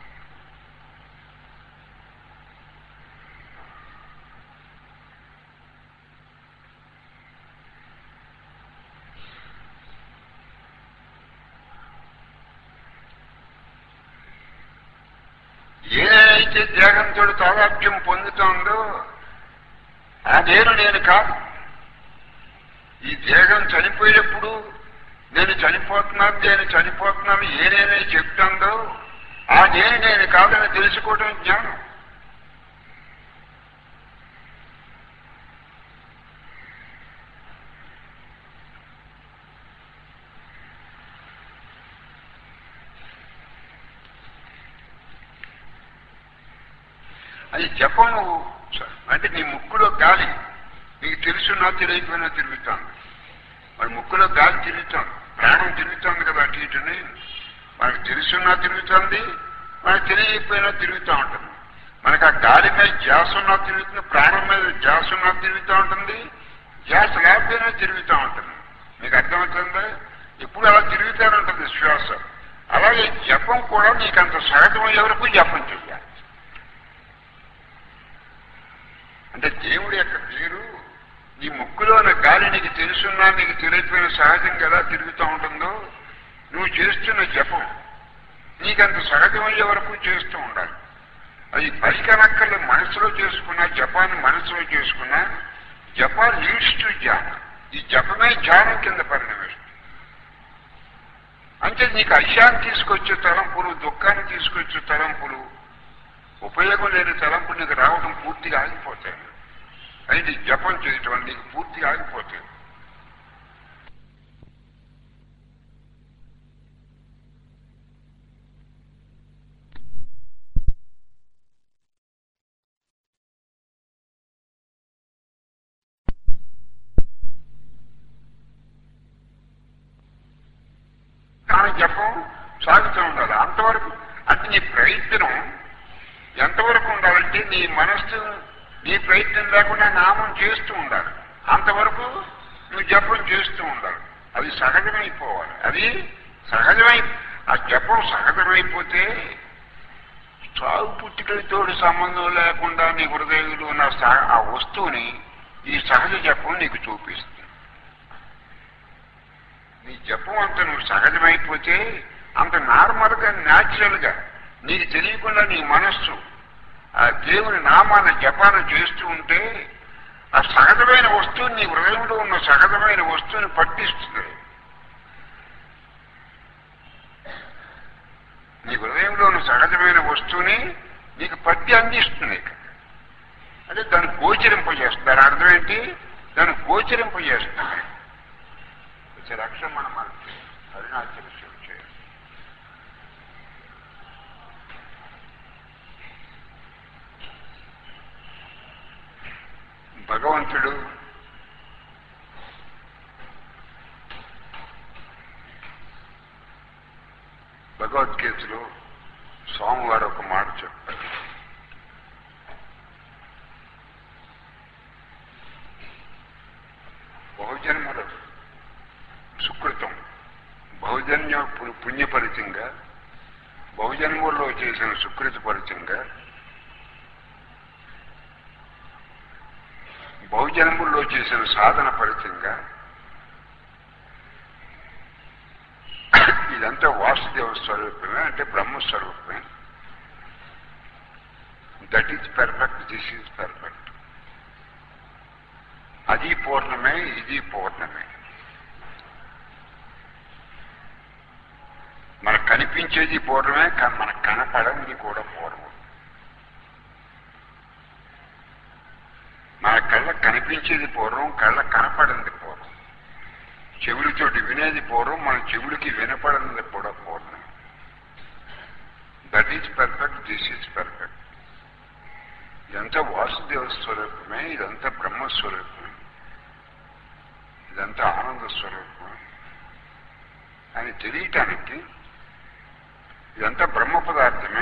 ఏదైతే దేహంతో తాదాప్యం పొందుతోందో ఆ నేను నేను కాదు ఈ దేహం చనిపోయేటప్పుడు నేను చనిపోతున్నాను నేను చనిపోతున్నాను ఏనేనే చెప్తుందో ఆ నేను నేను కాదని తెలుసుకోవడం జ్ఞానం అది జపం నువ్వు అంటే నీ ముక్కులో గాలి నీకు తెలుసున్నా తెలియకపోయినా తిరుగుతాను మరి ముక్కులో గాలి తిరుగుతాం ప్రాణం తిరుగుతుంది కదా అటు ఇటుని మనకు తెలుసున్నా తిరుగుతుంది మనకు తెలియకపోయినా తిరుగుతూ ఉంటుంది మనకు ఆ గాలి మీద ధ్యాస ఉన్నా తిరుగుతుంది ప్రాణం మీద ధ్యాస ఉన్నా తిరుగుతూ ఉంటుంది ధ్యాస లేకపోయినా తిరుగుతూ ఉంటుంది మీకు అర్థమవుతుందా ఎప్పుడు అలా తిరుగుతూనే ఉంటుంది శ్వాస అలాగే జపం కూడా నీకు అంత సహజమయ్యే వరకు జపం చెయ్యాలి అంటే దేవుడి యొక్క పేరు నీ ముక్కులోని గాలి నీకు తెలుసున్నా నీకు తెలియకపోయిన సహజంగా ఎలా తిరుగుతూ ఉంటుందో నువ్వు చేస్తున్న జపం నీకంత సహజమయ్యే వరకు చేస్తూ ఉండాలి అది పైకనక్కర్లు మనసులో చేసుకున్నా జపాన్ని మనసులో చేసుకున్నా జపా లీడ్స్ టు ధ్యానం ఈ జపమే ధ్యానం కింద పరిణమిస్తుంది అంటే నీకు అశాంతి తీసుకొచ్చే తలంపులు దుఃఖాన్ని తీసుకొచ్చే తలంపులు ఉపయోగం లేని తలంపులు నీకు రావడం పూర్తిగా ఆగిపోతాయి అయితే జపం చేయటం వల్ల నీకు పూర్తిగా ఆగిపోతాయి కానీ జపం సాగుతూ ఉండాలి అంతవరకు అంటే నీ ప్రయత్నం ఎంతవరకు ఉండాలంటే నీ మనస్సు నీ ప్రయత్నం లేకుండా నామం చేస్తూ ఉండాలి అంతవరకు నువ్వు జపం చేస్తూ ఉండాలి అది సహజమైపోవాలి అది సహజమై ఆ జపం సహజమైపోతే చావు పుట్టుకలతో సంబంధం లేకుండా నీ హృదయంలో ఉన్న సహ- ఆ వస్తువుని ఈ సహజ జపం నీకు చూపిస్తుంది నీ జపం అంత నువ్వు సహజమైపోతే అంత నార్మల్ గా న్యాచురల్ గా నీకు తెలియకుండా నీ మనస్సు ఆ దేవుని నామాన్ని జపాన్ని చేస్తూ ఉంటే ఆ సహజమైన వస్తువు నీ హృదయంలో ఉన్న సహజమైన వస్తువుని పట్టిస్తుంది నీ హృదయంలో ఉన్న సహజమైన వస్తువుని నీకు పట్టి అందిస్తుంది అంటే దాన్ని గోచరింపజేస్తుంది దాని అర్థం ఏంటి దాన్ని గోచరింపజేస్తుంది వచ్చే రక్షణ మనం మనకి అరుణాచల శివ చేయాలి భగవంతుడు భగవద్గీతలో స్వామివారు ఒక మాట చెప్పారు బహుజన్మల సుకృతం బహుజన్య పు- పుణ్యపరిచంగా బహుజన్మల్లో చేసిన సుకృత పరిచంగా బహుజన్ముల్లో చేసిన సాధన ఫలితంగా ఇదంతా వాసుదేవ స్వరూపమే అంటే బ్రహ్మస్వరూపమే that is perfect this is perfect అది పూర్ణమే ఇది పూర్ణమే మనకు కనిపించేది పూర్ణమే కానీ మనకు కనపడనిది కూడా పూర్వం మన కళ్ళకు కనిపించేది పూర్వం కళ్ళకు కనపడింది పూర్వం చెవులతోటి వినేది పూర్వం మన చెవులకి వినపడింది కూడా పూర్వం that is perfect this is perfect ఇదంతా వాసుదేవ స్వరూపమే ఇదంతా బ్రహ్మస్వరూపమే ఇదంతా ఆనంద స్వరూపమే అని తెలియటానికి ఇదంతా బ్రహ్మ పదార్థమే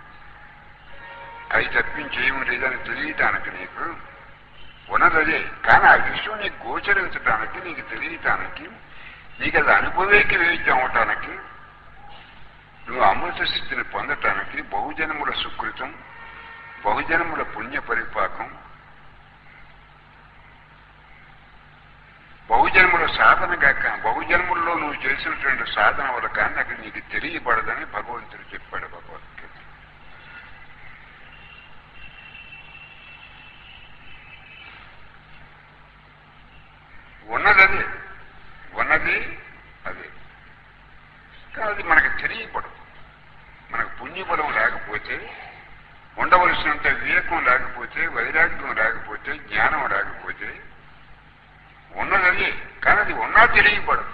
అవి తప్పించేయము లేదని తెలియటానికి నీకు ఉన్నదదే కానీ ఆ విషయం నీకు గోచరించడానికి నీకు తెలియటానికి నీకు అది అనుభవేకి వేద్యం అవటానికి నువ్వు అమృత స్థితిని పొందటానికి బహుజనముల సుకృతం బహుజనముల పుణ్య పరిపాకం బహుజన్ముల సాధనగా కా బహుజన్ముల్లో నువ్వు చేసినటువంటి సాధన వల్ల కానీ అక్కడ నీకు తెలియబడదని భగవంతుడు చెప్పాడు భగవద్గీత ఉన్నది అదే ఉన్నది అదే కానీ అది మనకు తెలియబడదు మనకు పుణ్యబలం లేకపోతే ఉండవలసినంత వివేకం లేకపోతే వైరాగ్యం లేకపోతే జ్ఞానం లేకపోతే ఉన్నది అదే కానీ అది ఉన్నా తెలియబడదు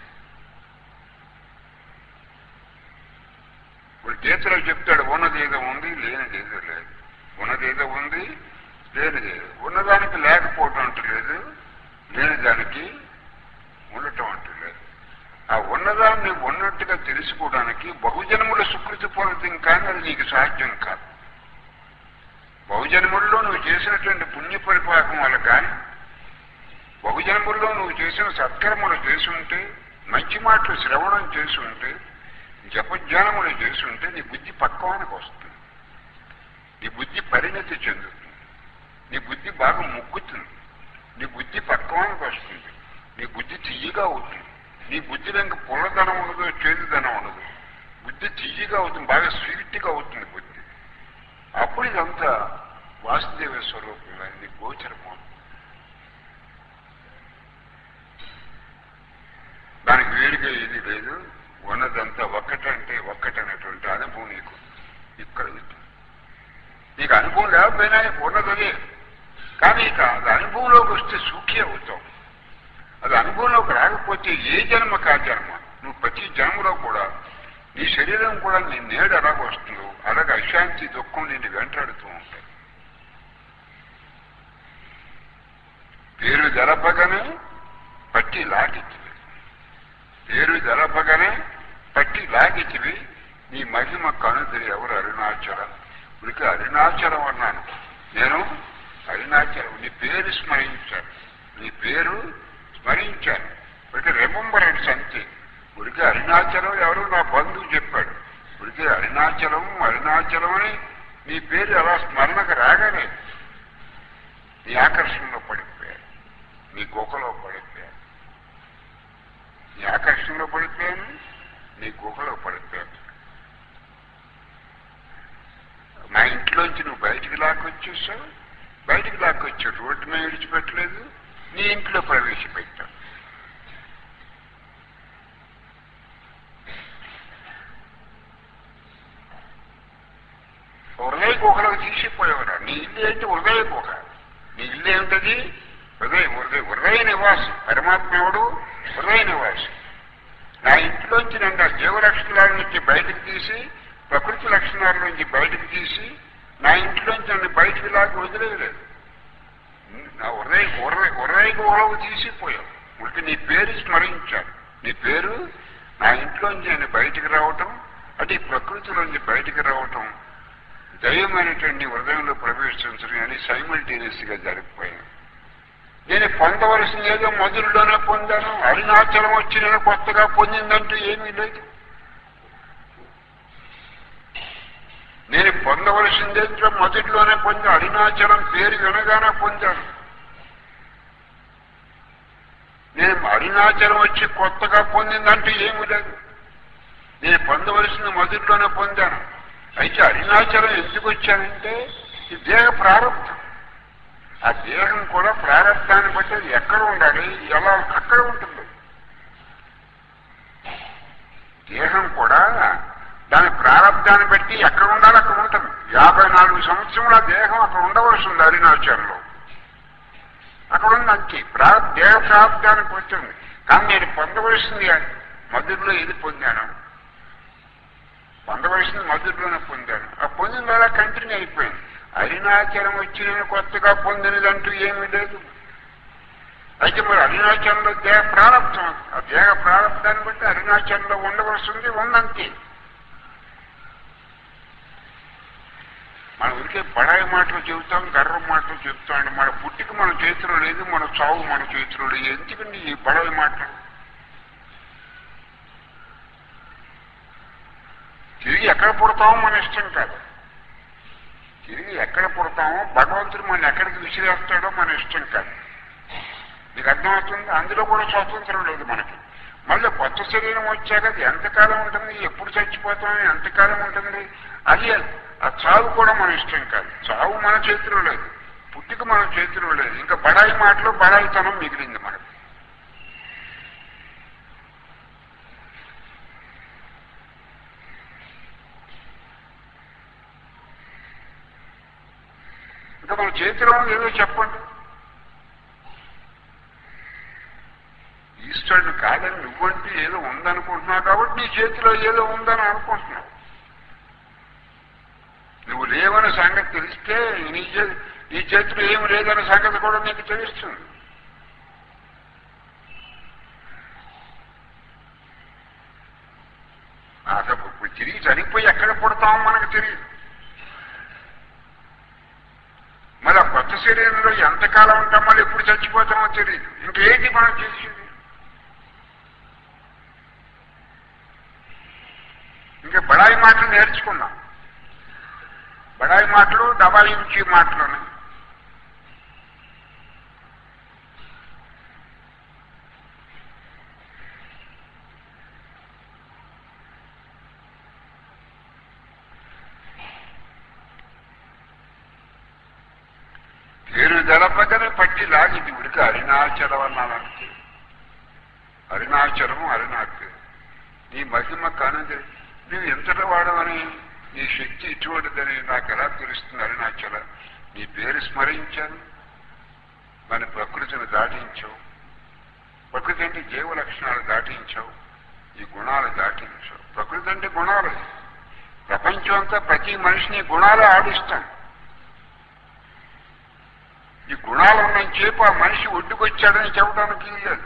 ఇప్పుడు గీతలో చెప్తాడు ఉన్నది ఏదో ఉంది లేనిది ఏదో లేదు ఉన్నది ఏదో ఉంది లేనిది ఏదో ఉన్నదానికి లేకపోవటం అంటూ లేదు లేని దానికి ఉండటం అంటూ లేదు ఆ ఉన్నదాన్ని ఉన్నట్టుగా తెలుసుకోవడానికి బహుజన్ముల సుకృతి పొందడం కానీ అది నీకు సాధ్యం కాదు బహుజన్ముల్లో నువ్వు చేసినటువంటి పుణ్య పరిపాకం వల్ల కానీ బహుజన్ముల్లో నువ్వు చేసిన సత్కర్మలు చేసుంటే మంచి మాటలు శ్రవణం చేసుంటే జపజ్ఞానములు చేసుంటే నీ బుద్ధి పక్వానికి వస్తుంది నీ బుద్ధి పరిణతి చెందుతుంది నీ బుద్ధి బాగా ముగ్గుతుంది నీ బుద్ధి పక్వానికి వస్తుంది నీ బుద్ధి తీయగా అవుతుంది నీ బుద్ధిలో ఇంకా పుల్లదనం ఉండదు చేదుదనం ఉండదు బుద్ధి తీయగా అవుతుంది బాగా స్వీట్గా అవుతుంది బుద్ధి అప్పుడు ఇదంతా వాసుదేవ స్వరూపంగా నీ గోచరమవుతుంది దానికి వేరుగా ఏది లేదు ఉన్నదంతా ఒక్కటంటే ఒక్కటనేటువంటి అనుభవం నీకు ఇక్కడ ఉంది. నీకు అనుభవం లేకపోయినా నీకు ఉన్నదదే కానీ ఇక అది అనుభవంలోకి వస్తే సుఖీ అవుతావు అది అనుభవంలోకి రాకపోతే ఏ జన్మ కా జన్మ నువ్వు ప్రతి జన్మలో కూడా నీ శరీరం కూడా నీ నేడు అలాగ వస్తుందో అలాగ అశాంతి దుఃఖం నిన్ను వెంటాడుతూ ఉంటాయి పేరు జరపగానే పట్టి లాగిచ్చివి పేరు జరపగానే పట్టి లాగిచ్చివి నీ మహిమ కనుదిరి ఎవరు అరుణాచలం ఉనికి అరుణాచలం అన్నాను నేను అరుణాచలం నీ పేరు స్మరించాను నీ పేరు స్మరించాను ఉనికి రిమంబరెన్స్ అంతే ఉరికి అరుణాచలం ఎవరు నా బంధువు చెప్పాడు ఉరికి అరుణాచలం అరుణాచలం అని నీ పేరు అలా స్మరణకు రాగానే నీ ఆకర్షణలో పడిపోయాడు నీ గుహలో పడిపోయాడు నీ ఆకర్షణలో పడిపోయాను నీ గుహలో పడిపోయాను మా ఇంట్లోంచి నువ్వు బయటికి లాక్కొచ్చేసావు బయటికి లాక్కొచ్చావు రోడ్డు మీద విడిచిపెట్టలేదు నీ ఇంట్లో ప్రవేశపెట్టావు హృదయ గుహలోకి తీసిపోయేవారు నీ ఇల్లు ఏంటి హృదయ గుహ నీ ఇల్లు ఏమిటది హృదయ హృదయ హృదయ నివాసి పరమాత్మ ఎవడు హృదయ నివాసి నా ఇంట్లోంచి నన్ను ఆ జీవ లక్షణాల నుంచి బయటకు తీసి ప్రకృతి లక్షణాల నుంచి బయటకు తీసి నా ఇంట్లోంచి నన్ను బయటకు లాగా వదిలేదు నా హృదయ హృదయ హృదయ గుహలోకి తీసిపోయావు ఉడికి నీ పేరు స్మరించాను నీ పేరు నా ఇంట్లోంచి నేను బయటికి రావటం అంటే ఈ ప్రకృతిలోంచి బయటికి రావటం దైవమైనటువంటి హృదయంలో ప్రవేశించడం అని సైమల్టేనియస్ గా జరిగిపోయాను నేను పొందవలసింది ఏదో మొదలులోనే పొందాను అరుణాచలం వచ్చి నేను కొత్తగా పొందిందంటూ ఏమీ లేదు నేను పొందవలసిందేంటో మొదటిలోనే పొంది అరుణాచలం పేరు వినగానే పొందాను నేను అరుణాచలం వచ్చి కొత్తగా పొందిందంటూ ఏమీ లేదు నేను పొందవలసింది మొదటిలోనే పొందాను అయితే అరుణాచలం ఎందుకు వచ్చానంటే ఈ దేహ ప్రారంభం ఆ దేహం కూడా ప్రారంభాన్ని బట్టి అది ఎక్కడ ఉండాలి ఎలా అక్కడ ఉంటుంది దేహం కూడా దాని ప్రారంభాన్ని బట్టి ఎక్కడ ఉండాలి అక్కడ ఉంటుంది యాభై నాలుగు సంవత్సరముల దేహం అక్కడ ఉండవలసి ఉంది అరుణాచలంలో అక్కడ ఉంది అంతే ప్రారంభ దేహ ప్రారంభానికి వచ్చింది కానీ నేను పొందవలసింది మధురలో ఏది పొందాను పొందవలసింది మధురలోనే పొందాను ఆ పొందిన వల్ల కంటిన్యూ అయిపోయింది అరుణాచలం వచ్చి నేను కొత్తగా పొందినదంటూ ఏమీ లేదు అయితే మరి అరుణాచలంలో దేహ ప్రారంభం ఆ దేహ ప్రారంభాన్ని బట్టి అరుణాచలంలో ఉండవలసింది ఉందంతే మనం ఉరికే బడాయి మాటలు చెబుతాం గర్వం మాటలు చెబుతాం మన పుట్టిక మన చేతిలో లేదు మన చావు మన చేతిలో లేదు ఎందుకండి ఈ బడాయి మాటలు తిరిగి ఎక్కడ పుడతామో మన ఇష్టం కాదు తిరిగి ఎక్కడ పుడతామో భగవంతుడు మన ఎక్కడికి విసిరేస్తాడో మన ఇష్టం కాదు మీకు అర్థమవుతుంది అందులో కూడా స్వాతంత్రం లేదు మనకి మళ్ళీ కొత్త శరీరం వచ్చాక అది ఎంతకాలం ఉంటుంది ఎప్పుడు చచ్చిపోతాం ఎంతకాలం ఉంటుంది అది ఆ చావు కూడా మన ఇష్టం కాదు చావు మన చేతిలో లేదు పుట్టిక మన చేతిలో లేదు ఇంకా బడాయి మాటలు బడాయితనం మిగిలింది మనకు ఇంకా మన చేతిలో ఉంది ఏదో చెప్పండి ఈశ్వరుడు కాదని నువ్వంటే ఏదో ఉందనుకుంటున్నావు కాబట్టి నీ చేతిలో ఏదో ఉందని అనుకుంటున్నావు నువ్వు లేవని సంగతి తెలిస్తే నీ చే- నీ చేతిలో ఏమి లేదనే సంగతి కూడా నీకు తెలుస్తుంది అసలు ఇప్పుడు తిరిగి చనిపోయి ఎక్కడ పుడతామో మనకు తెలియదు మరి ఆ కొత్త శరీరంలో ఎంతకాలం ఉంటాం మళ్ళీ ఎప్పుడు చచ్చిపోతామో తెలియదు ఇంకేంటి మనం చేసేది ఇంకా బడాయి మాటలు నేర్చుకున్నాం బడాయి మాటలు దబాయించి మాటలు పేరు జలపగని పట్టి లాగింది ఉడికి అరుణాచలం అన్నానంటే అరుణాచలము అరుణాకు నీ మహిమ కానుంది నువ్వు ఎంతటి వాడవని నీ శక్తి ఇటువంటిదని నాకు ఎలా తెలుస్తుంది అరుణాచల నీ పేరు స్మరించాను మన ప్రకృతిని దాటించావు ప్రకృతి అంటే జీవ లక్షణాలు దాటించావు ఈ గుణాలు దాటించావు ప్రకృతి అంటే గుణాలు ప్రపంచం అంతా ప్రతి మనిషిని గుణాలు ఆడిస్తాం ఈ గుణాలు ఉన్నంతసేపు ఆ మనిషి ఒడ్డుకొచ్చాడని చెప్పడానికి లేదు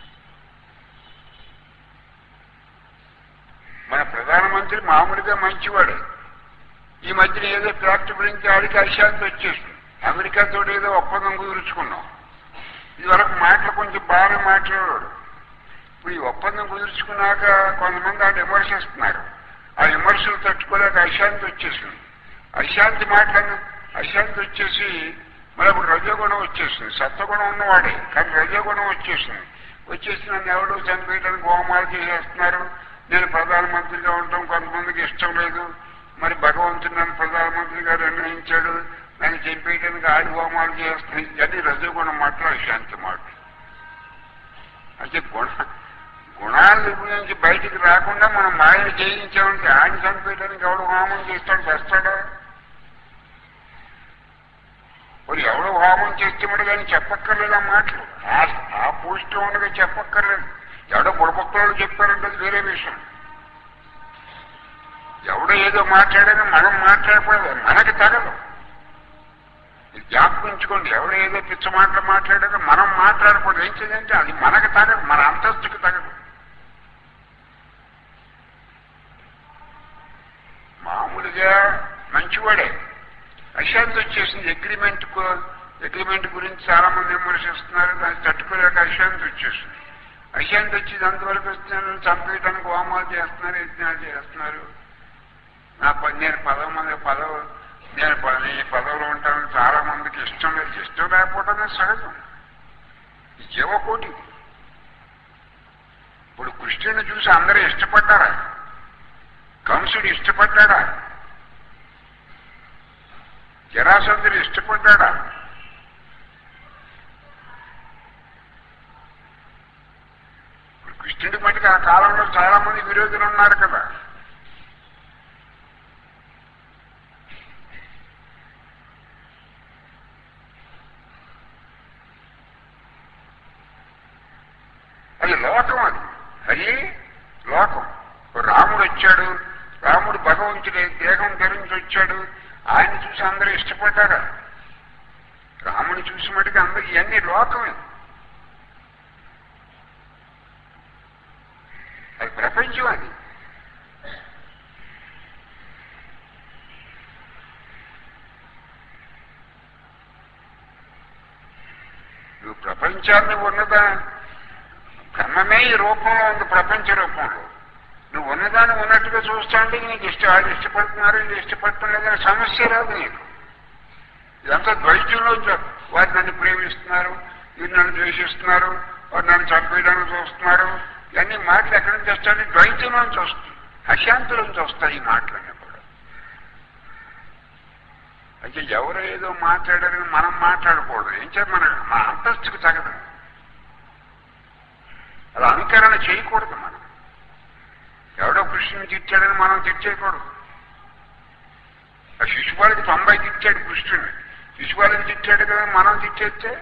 మన ప్రధానమంత్రి మామూలుగా మంచివాడు ఈ మధ్యన ఏదో ఫ్యాక్టరీ గురించి ఆడికి అశాంతి వచ్చేసింది అమెరికాతో ఏదో ఒప్పందం కుదుర్చుకున్నాం ఇదివరకు మాటలు కొంచెం బాగానే మాట్లాడాడు ఇప్పుడు ఈ ఒప్పందం కుదుర్చుకున్నాక కొంతమంది ఆడ విమర్శిస్తున్నారు ఆ విమర్శలు తట్టుకోలేక అశాంతి వచ్చేసింది అశాంతి మాటలను అశాంతి వచ్చేసి మరి ఇప్పుడు రజోగుణం వచ్చేసింది సత్వగుణం ఉన్నవాడే కానీ రజోగుణం వచ్చేసింది వచ్చేసి నన్ను ఎవడో చనిపోయడానికి హోమాలు చేసేస్తున్నారు నేను ప్రధానమంత్రిగా ఉండటం కొంతమందికి ఇష్టం లేదు మరి భగవంతుడు నన్ను ప్రధానమంత్రిగా నిర్ణయించాడు నన్ను చంపేయడానికి ఆడి హోమాలు చేస్తున్నాయి ఇవన్నీ రజోగుణం మాటలు శాంతి మాట అంటే గుణ గుణాల నుంచి బయటికి రాకుండా మనం మాయను జయించామంటే ఆయన చనిపోయడానికి ఎవడు హోమం చేస్తాడు వస్తాడా మరి ఎవడో హోమం చేస్తున్నాడు కానీ చెప్పక్కర్లేదు ఆ మాటలు ఆ- ఆ పోస్ట్ ఉండగా చెప్పక్కర్లేదు ఎవడో బుడపక్కలు చెప్పారంటే అది వేరే విషయం ఎవడో ఏదో మాట్లాడని మనం మాట్లాడకూడదు మనకి తగదు ఇది జ్ఞాపకించుకోండి ఎవడో ఏదో పిచ్చ మాటలు మాట్లాడారో మనం మాట్లాడకూడదు ఏం చేయాలంటే అది మనకు తగదు మన అంతస్తుకి తగదు మామూలుగా మంచివాడే అశాంతి వచ్చేసింది అగ్రిమెంట్ అగ్రిమెంట్ గురించి చాలా మంది విమర్శిస్తున్నారు దాన్ని తట్టుకోలేక అశాంతి వచ్చేసింది అశాంతి వచ్చి అంతవరకు వస్తున్నాను చంపేయడానికి హోమాలు చేస్తున్నారు యజ్ఞాలు చేస్తున్నారు నా ప- నేను పదవ మంది పదవ నేను ప- ఈ పదవిలో ఉంటాను చాలా మందికి ఇష్టం లేదు ఇష్టం లేకపోవడమే సహజం ఈ జీవకోటి ఇప్పుడు కృష్ణుని చూసి అందరూ ఇష్టపడ్డారా కంసుడు ఇష్టపడ్డాడా జరాసంధుడు ఇష్టపడ్డాడా ఇప్పుడు కృష్ణుడి మటుకు ఆ కాలంలో చాలా మంది విరోధులు ఉన్నారు కదా అది లోకం అది అది లోకం రాముడు వచ్చాడు రాముడు భగవంతుడే దేహం ధరించి వచ్చాడు ఆయన చూసి అందరూ ఇష్టపడ్డారా రాముని చూసి మటుకు అందరూ ఇవన్నీ లోకమే అది ప్రపంచం అది నువ్వు ప్రపంచాన్ని ఉన్నదా బ్రహ్మమే ఈ రూపంలో ఉంది ప్రపంచ రూపంలో నువ్వు ఉన్నదాన్ని ఉన్నట్టుగా చూస్తాంటే నీకు ఇష్టం వాళ్ళు ఇష్టపడుతున్నారు ఇది ఇష్టపడుతున్నదని సమస్య రాదు నీకు ఇదంతా ద్వైత్యంలో వారు నన్ను ప్రేమిస్తున్నారు వీరు నన్ను ద్వేషిస్తున్నారు వారు నన్ను చంపేయడానికి చూస్తున్నారు ఇవన్నీ మాటలు ఎక్కడి నుంచి వస్తాయి ద్వైతం నుంచి వస్తుంది అశాంతి నుంచి వస్తాయి ఈ మాటలన్నీ కూడా అయితే ఎవరు ఏదో మాట్లాడారని మనం మాట్లాడకూడదు ఏం చేయాలి మన మన అంతస్తుకు తగదు అలా అనుకరణ చేయకూడదు మనం ఎవడో కృష్ణుని తిట్టాడని మనం తిట్టేయకూడదు ఆ శిశుపాలకి తొంభై తిట్టాడు కృష్ణుని శిశుపాలకి తిట్టాడు కదా మనం తిట్టేస్తే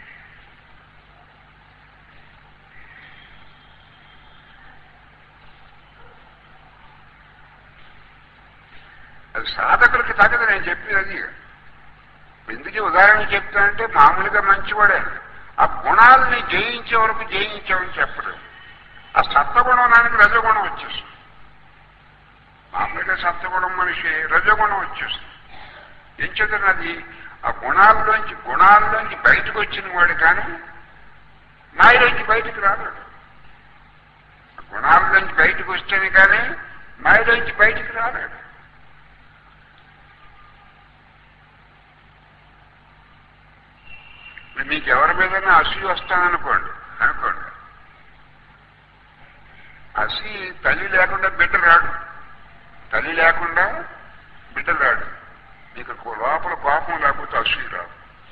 అది సాధకులకి తగదు నేను చెప్పేది అది ఎందుకు ఉదాహరణ చెప్తానంటే మామూలుగా మంచివాడే ఆ గుణాలని జయించే వరకు జయించామని చెప్పడు ఆ సత్వగుణానికి రజగుణం వచ్చేస్తుంది మామూలుగా సత్వగుణం మనిషి రజగుణం వచ్చేస్తుంది ఏం చేతున్నది ఆ గుణాల్లోంచి గుణాల్లోంచి బయటకు వచ్చిన వాడు కానీ మాయలోంచి బయటకు రాలేడు గుణాల్లోంచి బయటకు వస్తేనే కానీ మాయలోంచి బయటకు రాలేడు మీకు ఎవరి మీదైనా అసూయ వస్తాననుకోండి అనుకోండి అసి తల్లి లేకుండా బిడ్డ రాడు తల్లి లేకుండా బిడ్డ రాడు మీకు లోపల కోపం లేకపోతే అసూయ రాదు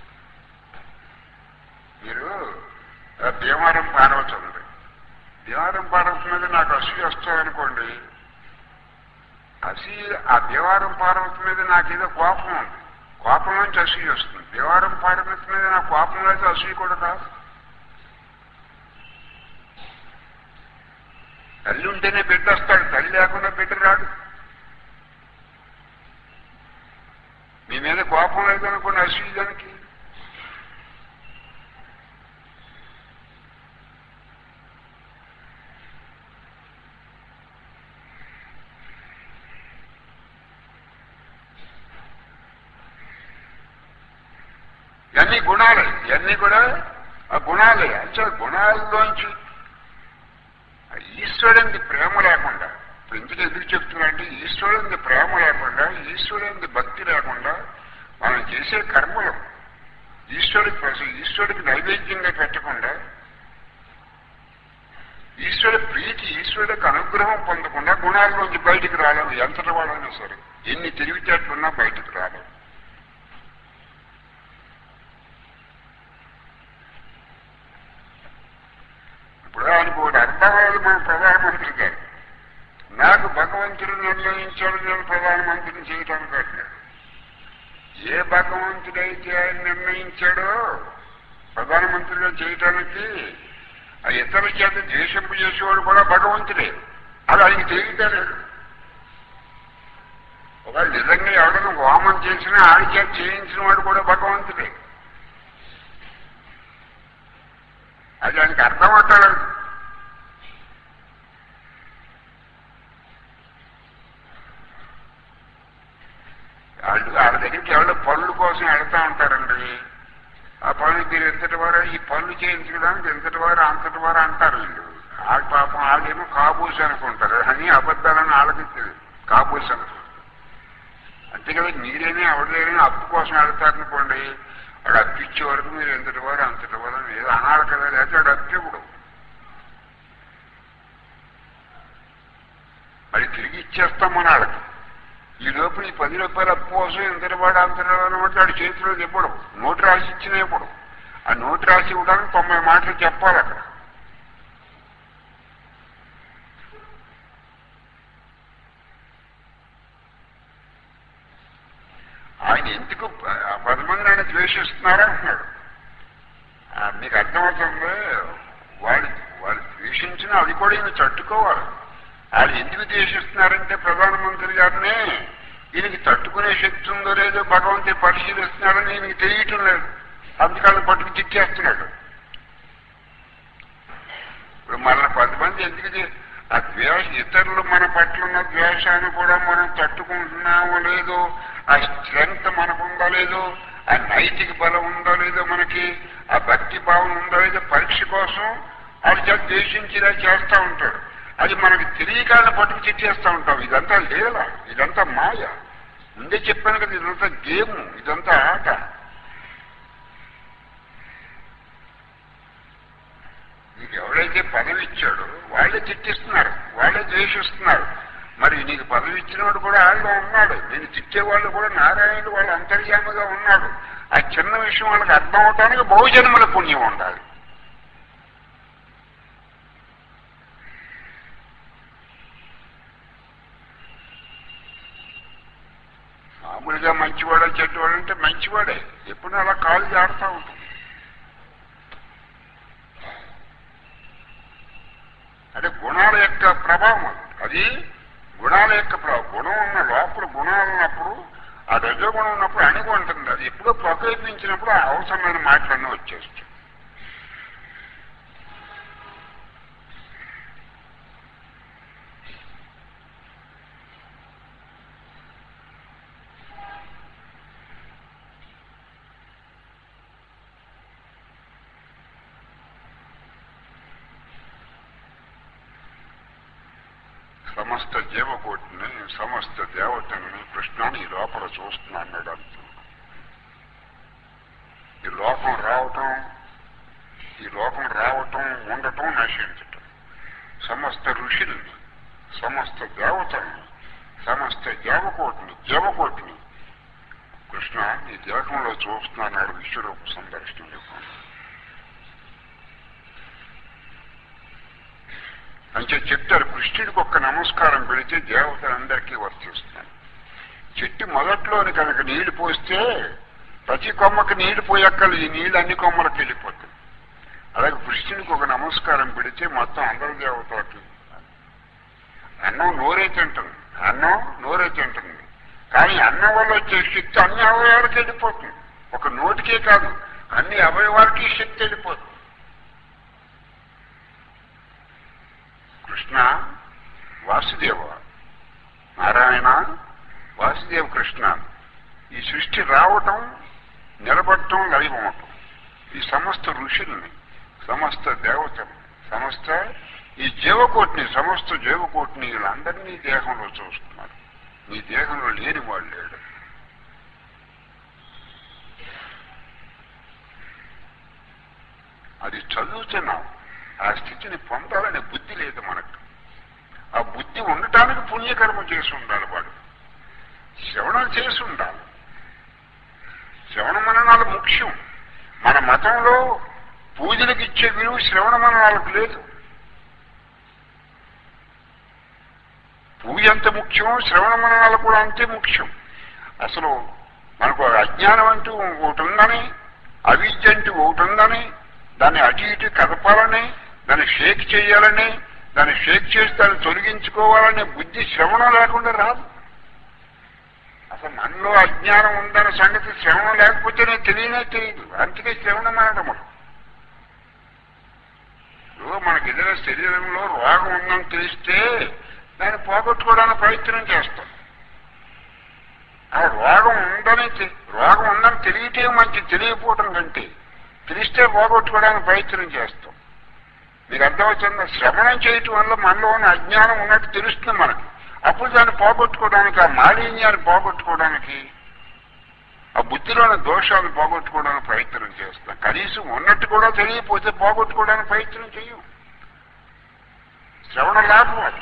మీరు భీమారం పార్వతి ఉంది భీమారం పార్వతి మీద నాకు అసూయ వస్తాయనుకోండి అసి ఆ భీమారం పార్వతి మీద నాకేదో కోపం ఉంది కోపం నుంచి అసూయ వస్తుంది దేవారం పార్వతి మీద నా కోపం అయితే అసూయ కూడా కాదు తల్లి ఉంటేనే బిడ్డ వస్తాడు తల్లి లేకుండా బిడ్డ రాడు మీ మీద కోపం లేదనుకోండి అసూయ దానికి ఇవన్నీ గుణాలే ఇవన్నీ కూడా ఆ గుణాలే అంటే గుణాల్లోంచి ఈశ్వరునికి ప్రేమ లేకుండా ఇప్పుడు ఎందుకు ఎదురు చెప్తున్నారంటే ఈశ్వరునికి ప్రేమ లేకుండా ఈశ్వరునికి భక్తి లేకుండా మనం చేసే కర్మలు ఈశ్వరుడికి అసలు ఈశ్వరుడికి నైవేద్యంగా పెట్టకుండా ఈశ్వరుడి ప్రీతి ఈశ్వరుడికి అనుగ్రహం పొందకుండా గుణాల్లోంచి బయటికి రాలేము ఎంతటి వాళ్ళైనా సరే ఎన్ని తెలివితేటలున్నా బయటికి రాలేము ఇప్పుడు ఆయనకు ఒకటి అర్థమయ్యేది మన ప్రధానమంత్రి గారు నాకు భగవంతుడు నిర్ణయించాడు నేను ప్రధానమంత్రిని చేయటానికి అన్నాడు ఏ భగవంతుడైతే ఆయన నిర్ణయించాడో ప్రధానమంత్రిగా చేయటానికి ఆ ఇతరుల చేత దేశంపు చేసేవాడు కూడా భగవంతుడే అది ఆయనకి తెలియటలేదు ఒకవేళ నిజంగా ఎవడైనా హోమం చేసినా ఆడి చేత చేయించిన వాడు కూడా భగవంతుడే అది ఆయనకి అర్థం అవుతాడు వాళ్ళు వాళ్ళ దగ్గరికి ఎవరో పనుల కోసం వెళ్తా ఉంటారండి ఆ పనులు మీరు ఎంతటి వారు ఈ పనులు చేయించడానికి ఎంతటి వారు అంతటి వారు అంటారు వీళ్ళు వాళ్ళ పాపం వాళ్ళేమో కాబూస్ అనుకుంటారు అని అబద్ధాలను వాళ్ళకి తెలియదు కాబూస్ అనుకుంటారు అంతే కదా మీరేనే ఎవరిదైనా అప్పు కోసం వెళ్తారనుకోండి వాడు అప్పిచ్చే వరకు మీరు ఎంతటి వారు అంతటి వారు అని ఏదో అనాలి కదా లేకపోతే వాడు అప్పు ఇవ్వడు అది తిరిగి ఇచ్చేస్తాం మన వాళ్ళకి ఈ లోపు ఈ పది రూపాయల అప్పు కోసం ఎంతటి వాడు అంతటి వాడు అంటే వాడి చేతిలో ఇవ్వడం నోటు రాసి ఇచ్చినా ఇవ్వడం ఆ నోటు రాసి ఇవ్వడానికి తొంభై మాటలు చెప్పాలి అక్కడ ఆయన ఎందుకు ఆ పది మంది ఆయన ద్వేషిస్తున్నారా అంటున్నాడు ఆ, మీకు అర్థమవుతుంది వాళ్ళు వాళ్ళు ద్వేషించిన అది కూడా ఈయన తట్టుకోవాలి వాళ్ళు ఎందుకు ద్వేషిస్తున్నారంటే ప్రధానమంత్రి గారిని ఈయనకి తట్టుకునే శక్తి ఉందో లేదో భగవంతుడు పరిశీలిస్తున్నాడని ఈయనకి తెలియటం లేదు అందుకని పట్టుకు చిక్కేస్తున్నాడు ఇప్పుడు మన పది మంది ఎందుకు చే- ఆ ద్వేష ఇతరులు మన పట్ల ఉన్న ద్వేషాన్ని కూడా మనం తట్టుకుంటున్నామో లేదో ఆ స్ట్రెంగ్త్ మనకుందో లేదో ఆ నైతిక బలం ఉందో లేదో మనకి ఆ భక్తి భావం ఉందో లేదో పరీక్ష కోసం అది చేత ద్వేషించేలా చేస్తూ ఉంటాడు అది మనకి తెలియకాలను పట్టుకు చిట్టేస్తూ ఉంటాం ఇదంతా లీల ఇదంతా మాయ ముందే చెప్పాను కదా ఇదంతా గేమ్ ఇదంతా ఆట నీకు ఎవరైతే పదవి ఇచ్చాడో వాళ్ళే తిట్టిస్తున్నారు వాళ్ళే ద్వేషిస్తున్నారు మరి నీకు పదవి ఇచ్చినవాడు కూడా ఆళ్ళలో ఉన్నాడు నేను తిట్టేవాళ్ళు కూడా నారాయణుడు వాళ్ళ అంతర్యామిగా ఉన్నాడు ఆ చిన్న విషయం వాళ్ళకి అర్థం అవటానికి బహుజన్మల పుణ్యం ఉండాలి మామూలుగా మంచివాడే చెడ్డవాడు అంటే మంచివాడే ఎప్పుడు అలా కాలు జాడుతూ ఉంటుంది అంటే గుణాల యొక్క ప్రభావం అది గుణాల యొక్క ప్రభావం గుణం ఉన్న లోపల గుణాలు ఉన్నప్పుడు ఆ రజోగుణం ఉన్నప్పుడు అణిగి ఉంటుంది అది ఎప్పుడో ప్రకోపించినప్పుడు ఆ అవసరమైన మాటలన్నీ వచ్చేస్తాయి సమస్త జీవకోటిని సమస్త దేవతని కృష్ణాన్ని ఈ లోపల చూస్తున్నా అన్నాడు అంటూ ఈ లోకం రావటం ఈ లోకం రావటం ఉండటం నశించటం సమస్త ఋషుల్ని సమస్త దేవతల్ని సమస్త దేవకోటిని జీవకోటిని కృష్ణ ఈ దేహంలో చూస్తున్నాడు విశ్వరూప సందర్శనం చెప్పాను అంటే చెప్తారు కృష్ణుడికి ఒక్క నమస్కారం పెడితే దేవతలందరికీ వర్తిస్తున్నాయి చెట్టు మొదట్లోని కనుక నీళ్లు పోస్తే ప్రతి కొమ్మకి నీళ్లు పోయక్కలు ఈ నీళ్లు అన్ని కొమ్మలకు వెళ్ళిపోతాయి అలాగే కృష్ణుడికి ఒక నమస్కారం పెడితే మొత్తం అందరి దేవతలకి అన్నం నోరే తింటుంది అన్నం నోరే తింటుంది కానీ అన్నం వల్ల వచ్చే శక్తి అన్ని అవయవాలకి వెళ్ళిపోతుంది ఒక నోటికే కాదు అన్ని అవయవాలకి శక్తి వెళ్ళిపోతుంది కృష్ణ వాసుదేవ నారాయణ వాసుదేవ కృష్ణ ఈ సృష్టి రావటం నిలబడటం లైవమవటం ఈ సమస్త ఋషుల్ని సమస్త దేవతలు సమస్త ఈ జీవకోటిని సమస్త జీవకోటిని వీళ్ళందరినీ దేహంలో చూస్తున్నారు నీ దేహంలో లేని వాళ్ళు లేడు అది చదువుతున్నాం ఆ స్థితిని పొందాలనే బుద్ధి లేదు మనకు ఆ బుద్ధి ఉండటానికి పుణ్యకర్మ చేసి ఉండాలి వాడు శ్రవణం చేసి ఉండాలి శ్రవణ మననాలు ముఖ్యం మన మతంలో పూజలకు ఇచ్చే విలువ శ్రవణ మననాలకు లేదు పూజ ఎంత ముఖ్యం శ్రవణ మననాలు కూడా అంతే ముఖ్యం అసలు మనకు అజ్ఞానం అంటూ ఒకటి ఉందని అవిద్య అంటూ ఒకటి ఉందని దాన్ని అటు ఇటు కదపాలని దాన్ని షేక్ చేయాలని దాన్ని షేక్ చేసి దాన్ని తొలగించుకోవాలనే బుద్ధి శ్రవణం లేకుండా రాదు అసలు మనలో అజ్ఞానం ఉందన్న సంగతి శ్రవణం లేకపోతేనే తెలియనే తెలియదు అందుకే శ్రవణం అనడం ఇప్పుడు మనకి ఏదైనా శరీరంలో రోగం ఉందని తెలిస్తే దాన్ని పోగొట్టుకోవడానికి ప్రయత్నం చేస్తాం ఆ రోగం ఉందని తె- రోగం ఉందని తెలియటే మంచి తెలియకపోవటం కంటే తెలిస్తే పోగొట్టుకోవడానికి ప్రయత్నం చేస్తాం మీకు అర్థమవుతుందా శ్రవణం చేయటం వల్ల మనలో ఉన్న అజ్ఞానం ఉన్నట్టు తెలుస్తుంది మనకి అప్పుడు దాన్ని పోగొట్టుకోవడానికి ఆ మాలిన్యాన్ని పోగొట్టుకోవడానికి ఆ బుద్ధిలోని దోషాలు పోగొట్టుకోవడానికి ప్రయత్నం చేస్తాం కనీసం ఉన్నట్టు కూడా తెలియకపోతే పోగొట్టుకోవడానికి ప్రయత్నం చెయ్యం శ్రవణ లాభం అది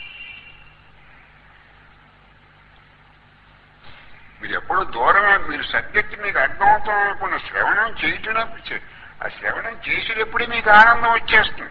మీరు ఎప్పుడో దూరమే మీరు సబ్జెక్ట్ మీకు అర్థమవుతాం అనుకున్న శ్రవణం చేయటమే చే- ఆ శ్రవణం చేసేటప్పుడే మీకు ఆనందం వచ్చేస్తుంది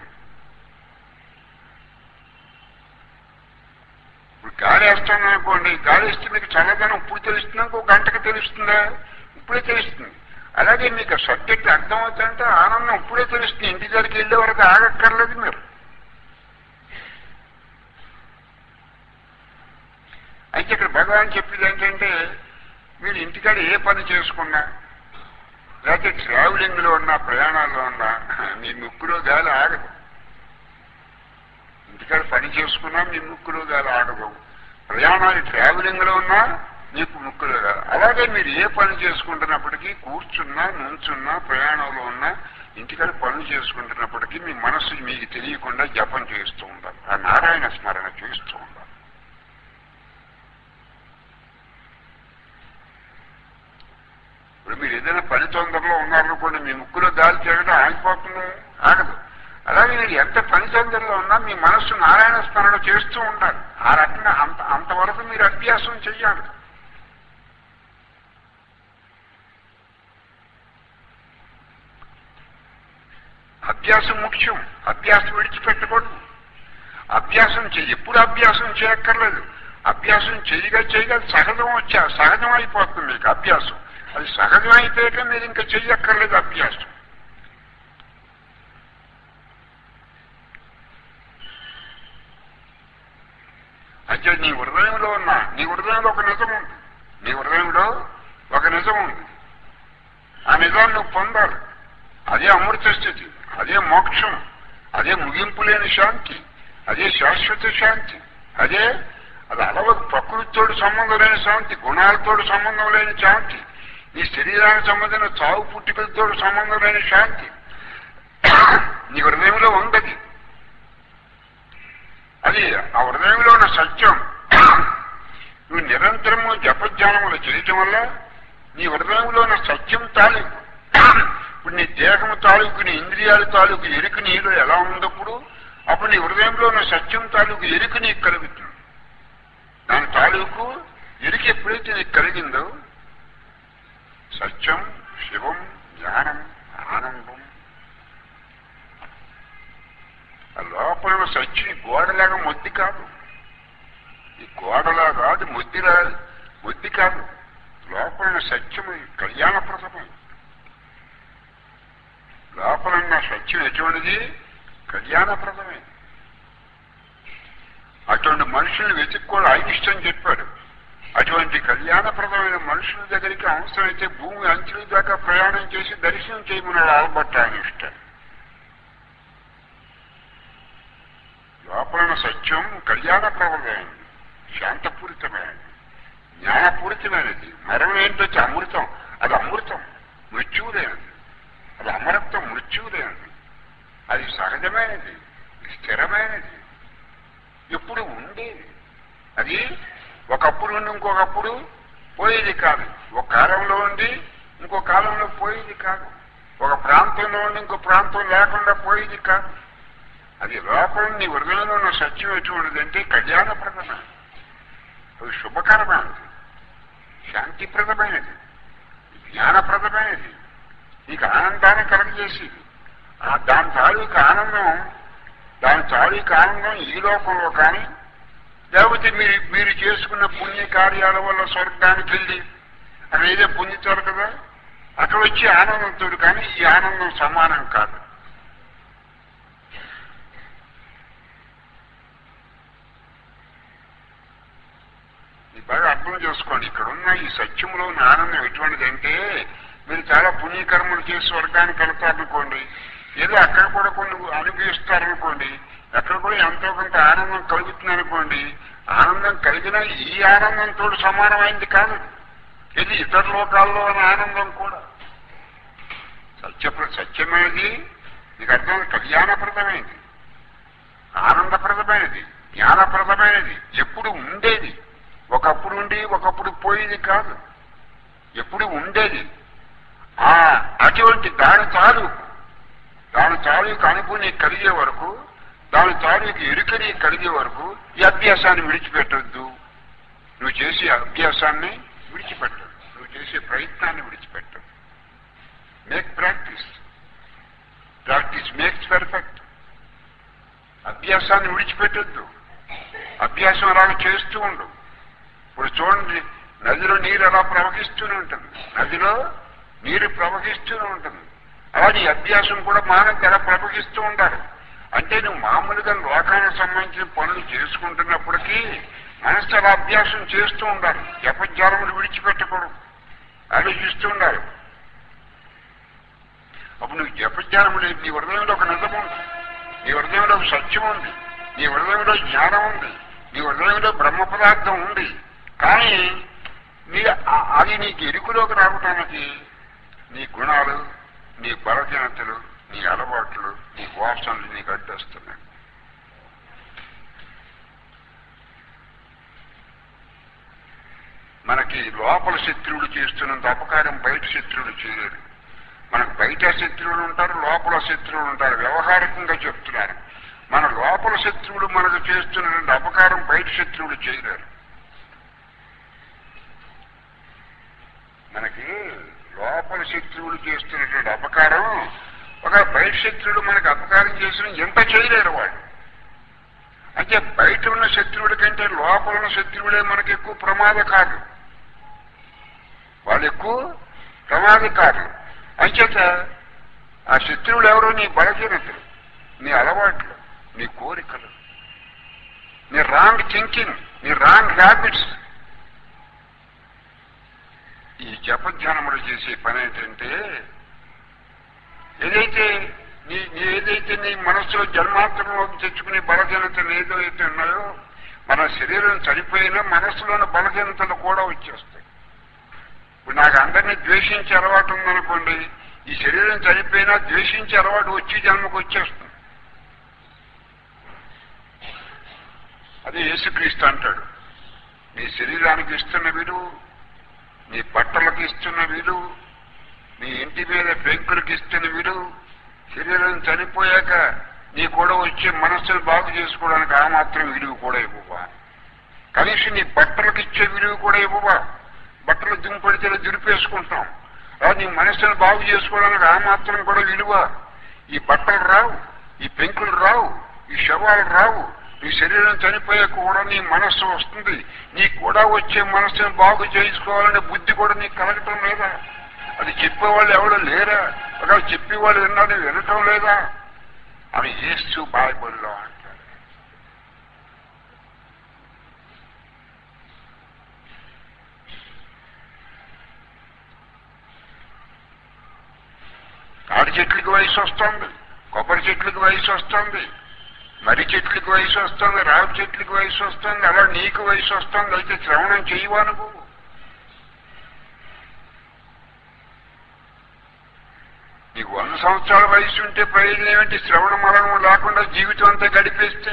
ఇప్పుడు గాలి వేస్తాను అనుకోండి గాలి వేస్తే మీకు చల్లదనం ఇప్పుడు తెలుస్తుందా ఇంకో గంటకు తెలుస్తుందా ఇప్పుడే తెలుస్తుంది అలాగే మీకు ఆ సబ్జెక్ట్ అర్థమవుతుందంటే ఆనందం ఇప్పుడే తెలుస్తుంది ఇంటి దగ్గరికి వెళ్ళే వరకు ఆగక్కర్లేదు మీరు అయితే ఇక్కడ భగవాన్ చెప్పేది ఏంటంటే మీరు ఇంటికాడ ఏ పని చేసుకున్నా లేకపోతే ట్రావెలింగ్ లో ఉన్నా ప్రయాణాల్లో ఉన్నా మీ ముక్కులో గాలి ఆగదు ఇంటికాడ పని చేసుకున్నా మీ ముక్కులో గాలి ఆగదు ప్రయాణాలు ట్రావెలింగ్ లో ఉన్నా మీకు ముక్కులో గాలి అలాగే మీరు ఏ పని చేసుకుంటున్నప్పటికీ కూర్చున్నా నుంచున్నా ప్రయాణంలో ఉన్నా ఇంటికాడ పనులు చేసుకుంటున్నప్పటికీ మీ మనస్సు మీకు తెలియకుండా జపం చేస్తూ ఉండాలి ఆ నారాయణ స్మరణ చేస్తూ ఉండాలి ఇప్పుడు మీరు ఏదైనా పని తొందరలో ఉన్నారనుకోండి మీ ముక్కులో గాలి తిరగడం ఆగిపోతుంది ఆగదు అలాగే మీరు ఎంత పని తొందరలో ఉన్నా మీ మనస్సు నారాయణ స్మరణ చేస్తూ ఉండాలి ఆ రకంగా అంత అంతవరకు మీరు అభ్యాసం చెయ్యాలి అభ్యాసం ముఖ్యం అభ్యాసం విడిచిపెట్టకూడదు అభ్యాసం చెయ్యి ఎప్పుడు అభ్యాసం చేయక్కర్లేదు అభ్యాసం చేయగా చేయగా సహజం వచ్చా సహజం అయిపోతుంది మీకు అభ్యాసం అది సహజం అయిపోయాక మీరు ఇంకా చెయ్యక్కర్లేదు అభ్యాసం అంటే నీ హృదయంలో ఉన్న నీ హృదయంలో ఒక నిజం ఉంది నీ హృదయంలో ఒక నిజం ఉంది ఆ నిజాన్ని నువ్వు పొందాలి అదే అమృత స్థితి అదే మోక్షం అదే ముగింపు లేని శాంతి అదే శాశ్వత శాంతి అదే అది అలవ ప్రకృతితోటి సంబంధం లేని శాంతి గుణాలతోటి సంబంధం లేని శాంతి నీ శరీరానికి సంబంధించిన చావు పుట్టుకలతో సంబంధం లేని శాంతి నీ హృదయంలో ఉండదు అది ఆ హృదయంలో ఉన్న సత్యం నువ్వు నిరంతరము జపధ్యానములు చేయటం వల్ల నీ హృదయంలో ఉన్న సత్యం తాలూకు ఇప్పుడు నీ దేహం తాలూకు నీ ఇంద్రియాల తాలూకు ఎరుకు నీలో ఎలా ఉన్నప్పుడు అప్పుడు నీ హృదయంలో ఉన్న సత్యం తాలూకు ఎరుకు నీకు కలుగుతుంది దాని తాలూకు ఎరుకు ఎప్పుడైతే నీకు కలిగిందో సత్యం శివం జ్ఞానం ఆనందం ఆ లోపల ఉన్న సత్యం ఈ గోడలాగా మొద్ది కాదు ఈ గోడలాగా అది మొద్దిలా మొద్ది కాదు లోపల ఉన్న సత్యం కళ్యాణప్రదమై లోపల ఉన్న సత్యం ఎటువంటిది కళ్యాణప్రదమే అటువంటి మనుషుల్ని వెతుక్కోవడం ఐనిష్టం చెప్పాడు అటువంటి కళ్యాణప్రదమైన మనుషుల దగ్గరికి అవసరమైతే భూమి అంచుల దాకా ప్రయాణం చేసి దర్శనం చేయమన్నాడు ఆల్బర్ట్ ఐనిష్టం లోపల సత్యం కళ్యాణప్రదమైనది శాంతపూరితమైనది జ్ఞానపూరితమైనది మరణం ఏంటొచ్చి అమృతం అది అమృతం మృత్యువులేనది అది అమరత్వం మృత్యువులేనది అది సహజమైనది స్థిరమైనది ఎప్పుడు ఉండేది అది ఒకప్పుడు నుండి ఇంకొకప్పుడు పోయేది కాదు ఒక కాలంలో ఉండి ఇంకో కాలంలో పోయేది కాదు ఒక ప్రాంతంలో ఉండి ఇంకో ప్రాంతం లేకుండా పోయేది కాదు అది లోపల నీ హృదయంలో ఉన్న సత్యం ఎటువంటిదంటే కళ్యాణప్రదమైనది అది శుభకరమైనది శాంతిప్రదమైనది జ్ఞానప్రదమైనది నీకు ఆనందాన్ని కలగజేసేది ఆ దాని తాలూకు ఆనందం దాని తాలూకు ఆనందం ఈ లోకంలో కానీ లేకపోతే మీరు మీరు చేసుకున్న పుణ్య కార్యాల వల్ల స్వర్గానికి వెళ్ళి అక్కడ ఏదో పొందుతారు కదా అక్కడ వచ్చే ఆనందంతో కానీ ఈ ఆనందం సమానం కాదు ఇది బాగా అర్థం చేసుకోండి ఇక్కడ ఉన్న ఈ సత్యంలో ఉన్న ఆనందం ఎటువంటిదంటే మీరు చాలా పుణ్యకర్మలు చేసి స్వర్గానికి వెళ్తారనుకోండి ఏదో అక్కడ కూడా కొన్ని అనుభవిస్తారనుకోండి అక్కడ కూడా ఎంతో కొంత ఆనందం కలుగుతుంది అనుకోండి ఆనందం కలిగినా ఈ ఆనందంతో సమానమైంది కాదు ఇది ఇతర లోకాల్లో ఉన్న ఆనందం కూడా సత్య సత్యమైనది నీకు అర్థం కళ్యాణప్రదమైనది ఆనందప్రదమైనది జ్ఞానప్రదమైనది ఎప్పుడు ఉండేది ఒకప్పుడు ఉండి ఒకప్పుడు పోయేది కాదు ఎప్పుడు ఉండేది ఆ అటువంటి దాని తాలూకు దాని తాలూకు అనుభవం నీకు కలిగే వరకు దాని తాలూకు ఎరుక నీకు కలిగే వరకు ఈ అభ్యాసాన్ని విడిచిపెట్టొద్దు నువ్వు చేసే అభ్యాసాన్ని విడిచిపెట్టదు నువ్వు చేసే ప్రయత్నాన్ని విడిచిపెట్టదు make practice practice makes perfect అభ్యాసాన్ని విడిచిపెట్టొద్దు అభ్యాసం అలాగ చేస్తూ ఉండు ఇప్పుడు చూడండి నదిలో నీరు అలా ప్రవహిస్తూనే ఉంటుంది నదిలో నీరు ప్రవహిస్తూనే ఉంటుంది అలాగే ఈ అభ్యాసం కూడా మానవుకి ఎలా ప్రవహిస్తూ ఉండాలి అంటే నువ్వు మామూలుగా లోకానికి సంబంధించిన పనులు చేసుకుంటున్నప్పటికీ మనసు అలా అభ్యాసం చేస్తూ ఉండాలి జపజ్ఞానములు విడిచిపెట్టకూడదు ఆలోచిస్తూ ఉండాలి అప్పుడు నువ్వు జపజ్ఞానములు నీ హృదయంలో ఒక నిజం ఉంది నీ హృదయంలో ఒక సత్యం ఉంది నీ హృదయంలో జ్ఞానం ఉంది నీ హృదయంలో బ్రహ్మ పదార్థం ఉంది కానీ నీ ఆ- అది నీకు ఎరుకులోకి రావటానికి నీ గుణాలు నీ బలహీనతలు నీ అలవాట్లు నీ వాసనలు నీకు అడ్డొస్తున్నాయి మనకి లోపల శత్రువులు చేస్తున్నంత అపకారం బయట శత్రువులు చేయలేరు మనకు బయట శత్రువులు ఉంటారు లోపల శత్రువులు ఉంటారు వ్యవహారికంగా చెప్తున్నారు మన లోపల శత్రువులు మనకు చేస్తున్నటువంటి అపకారం బయట శత్రువులు చేయలేరు మనకి లోపల శత్రువులు చేస్తున్నటువంటి అపకారం ఒక బయట శత్రువులు మనకు అపకారం చేసిన ఎంత చేయలేరు వాళ్ళు అంటే బయట ఉన్న శత్రువుల కంటే లోపల ఉన్న శత్రువులే మనకి ఎక్కువ ప్రమాదకారులు వాళ్ళు ఎక్కువ ప్రమాదకారులు అంచేత ఆ శత్రువులు ఎవరో నీ బలహీనతలు నీ అలవాట్లు నీ కోరికలు నీ రాంగ్ థింకింగ్ నీ రాంగ్ హ్యాబిట్స్ ఈ జపధ్యానములు చేసే పని ఏంటంటే ఏదైతే నీ నీ ఏదైతే నీ మనస్సులో జన్మాంతరంలోకి తెచ్చుకునే బలహీనతలు ఏదో అయితే ఉన్నాయో మన శరీరం చనిపోయినా మనస్సులోని బలహీనతలు కూడా వచ్చేస్తాయి ఇప్పుడు నాకు అందరినీ ద్వేషించే అలవాటు ఉందనుకోండి ఈ శరీరం చనిపోయినా ద్వేషించే అలవాటు వచ్చి జన్మకు వచ్చేస్తుంది అదే యేసుక్రీస్తు అంటాడు నీ శరీరానికి ఇస్తున్న విలువ నీ బట్టలకు ఇస్తున్న విలువ నీ ఇంటి మీద పెంకులకు ఇస్తున్న విలువ శరీరం చనిపోయాక నీ కూడా వచ్చే మనస్సును బాగు చేసుకోవడానికి ఆ మాత్రం విలువ కూడా ఇవ్వవా కనీసం నీ బట్టలకు ఇచ్చే విలువ కూడా ఇవ్వవా బట్టలు దుంపడితే దురిపేసుకుంటాం అలా నీ మనస్సును బాగు చేసుకోవడానికి ఆ మాత్రం కూడా విలువ ఈ బట్టలు రావు ఈ పెంకులు రావు ఈ శవాలు రావు నీ శరీరం చనిపోయాక కూడా నీ మనస్సు వస్తుంది నీకు కూడా వచ్చే మనస్సును బాగు చేసుకోవాలనే బుద్ధి కూడా నీకు కలగటం లేదా అది చెప్పేవాళ్ళు ఎవరు లేరా ఒకవేళ చెప్పేవాళ్ళు విన్నాడు వినటం లేదా అని ఏస్తూ బైబుల్లో అంటారు తాడి చెట్లకి వయసు వస్తుంది కొబ్బరి చెట్లకి వయసు వస్తుంది మర్రి చెట్లకి వయసు వస్తుంది రావి చెట్లకి వయసు వస్తుంది అలా నీకు వయసు వస్తుంది అయితే శ్రవణం చేయవా నువ్వు నీకు వంద సంవత్సరాల వయసు ఉంటే ప్రయోజనం ఏమిటి శ్రవణ మరణం లేకుండా జీవితం అంతా గడిపేస్తే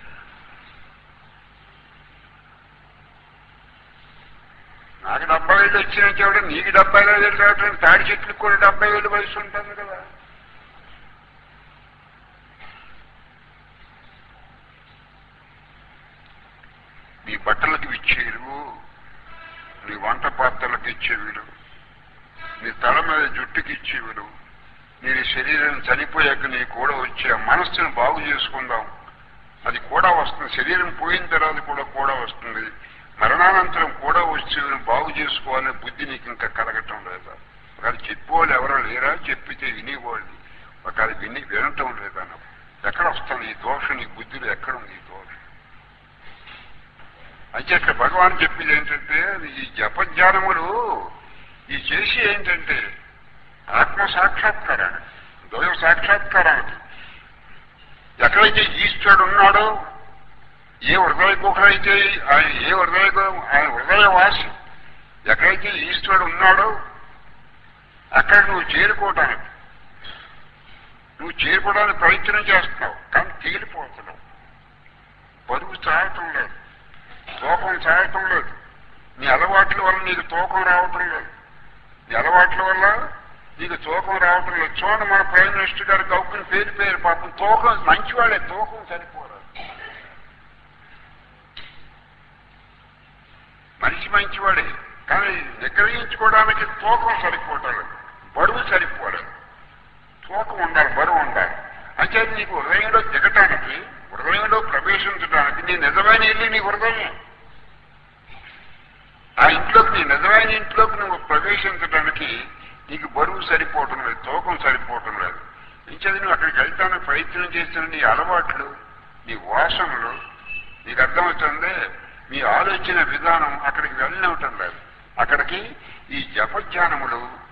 నాకు డెబ్బై వేలు వచ్చినట్టు ఎవడ నీకు డెబ్బై వేలు రావటం తాడి చెట్లకు కూడా డెబ్బై వేలు వయసు ఉంటుంది కదా నీ బట్టలకు ఇచ్చే విలువ నీ వంట పాత్రలకు ఇచ్చే విలువ నీ తల మీద జుట్టుకి ఇచ్చే విలువ నీ శరీరం చనిపోయాక నీ కూడా వచ్చే ఆ మనస్సును బాగు చేసుకుందాం అది కూడా వస్తుంది శరీరం పోయిన తర్వాత కూడా కూడా వస్తుంది మరణానంతరం కూడా వచ్చి బాగు చేసుకోవాలనే బుద్ధి నీకు ఇంకా కలగటం లేదా ఒకవేళ చెప్పేవాళ్ళు ఎవరో లేరా చెప్పితే వినేవాళ్ళు ఒకవేళ విని వినటం లేదా నాకు ఎక్కడ వస్తుంది ఈ దోషం నీ బుద్ధిలో ఎక్కడ ఉంది ఈ దోషం అంటే ఇక్కడ భగవాన్ చెప్పింది ఏంటంటే ఈ జపజ్ఞానములు ఈ చేసి ఏంటంటే ఆత్మ సాక్షాత్కారానికి దైవ సాక్షాత్కారానికి ఎక్కడైతే ఈశ్వరుడు ఉన్నాడో ఏ హృదయ గుహైతే ఆయన ఏ హృదయ గు- ఆయన హృదయవాసి ఎక్కడైతే ఈశ్వరుడు ఉన్నాడో అక్కడ నువ్వు చేరుకోవడానికి నువ్వు చేరుకోవడానికి ప్రయత్నం చేస్తున్నావు కానీ తేలిపోతున్నావు బరువు సాగటం లేదు తూకం సాగటం లేదు నీ అలవాట్ల వల్ల నీకు తూకం రావటం లేదు నీ అలవాట్ల వల్ల నీకు తూకం రావటం లేదు చూడండి మన ప్రైమ్ మినిస్టర్ గారు గౌకుని పేరు పేరు పాపం తూకం మంచివాడే తూకం సరిపోరాదు మనిషి మంచివాడే కానీ నిగ్రహించుకోవడానికి తూకం సరిపోవటాలు బరువు సరిపోలేదు తూకం ఉండాలి బరువు ఉండాలి అంటే నీకు హృదయంలో దిగటానికి హృదయంలో ప్రవేశించడానికి నీ నిజమైన ఇల్లు నీ హృదయం ఆ ఇంట్లోకి నీ నిజమైన ఇంట్లోకి నువ్వు ప్రవేశించడానికి నీకు బరువు సరిపోవటం లేదు తూకం సరిపోవటం లేదు ఇంచేది నువ్వు అక్కడికి వెళ్తానికి ప్రయత్నం చేస్తున్న నీ అలవాట్లు నీ వాసనలు నీకు అర్థమవుతుంది మీ ఆలోచన విధానం అక్కడికి వెళ్ళనివ్వటం లేదు అక్కడికి ఈ జపధ్యానములు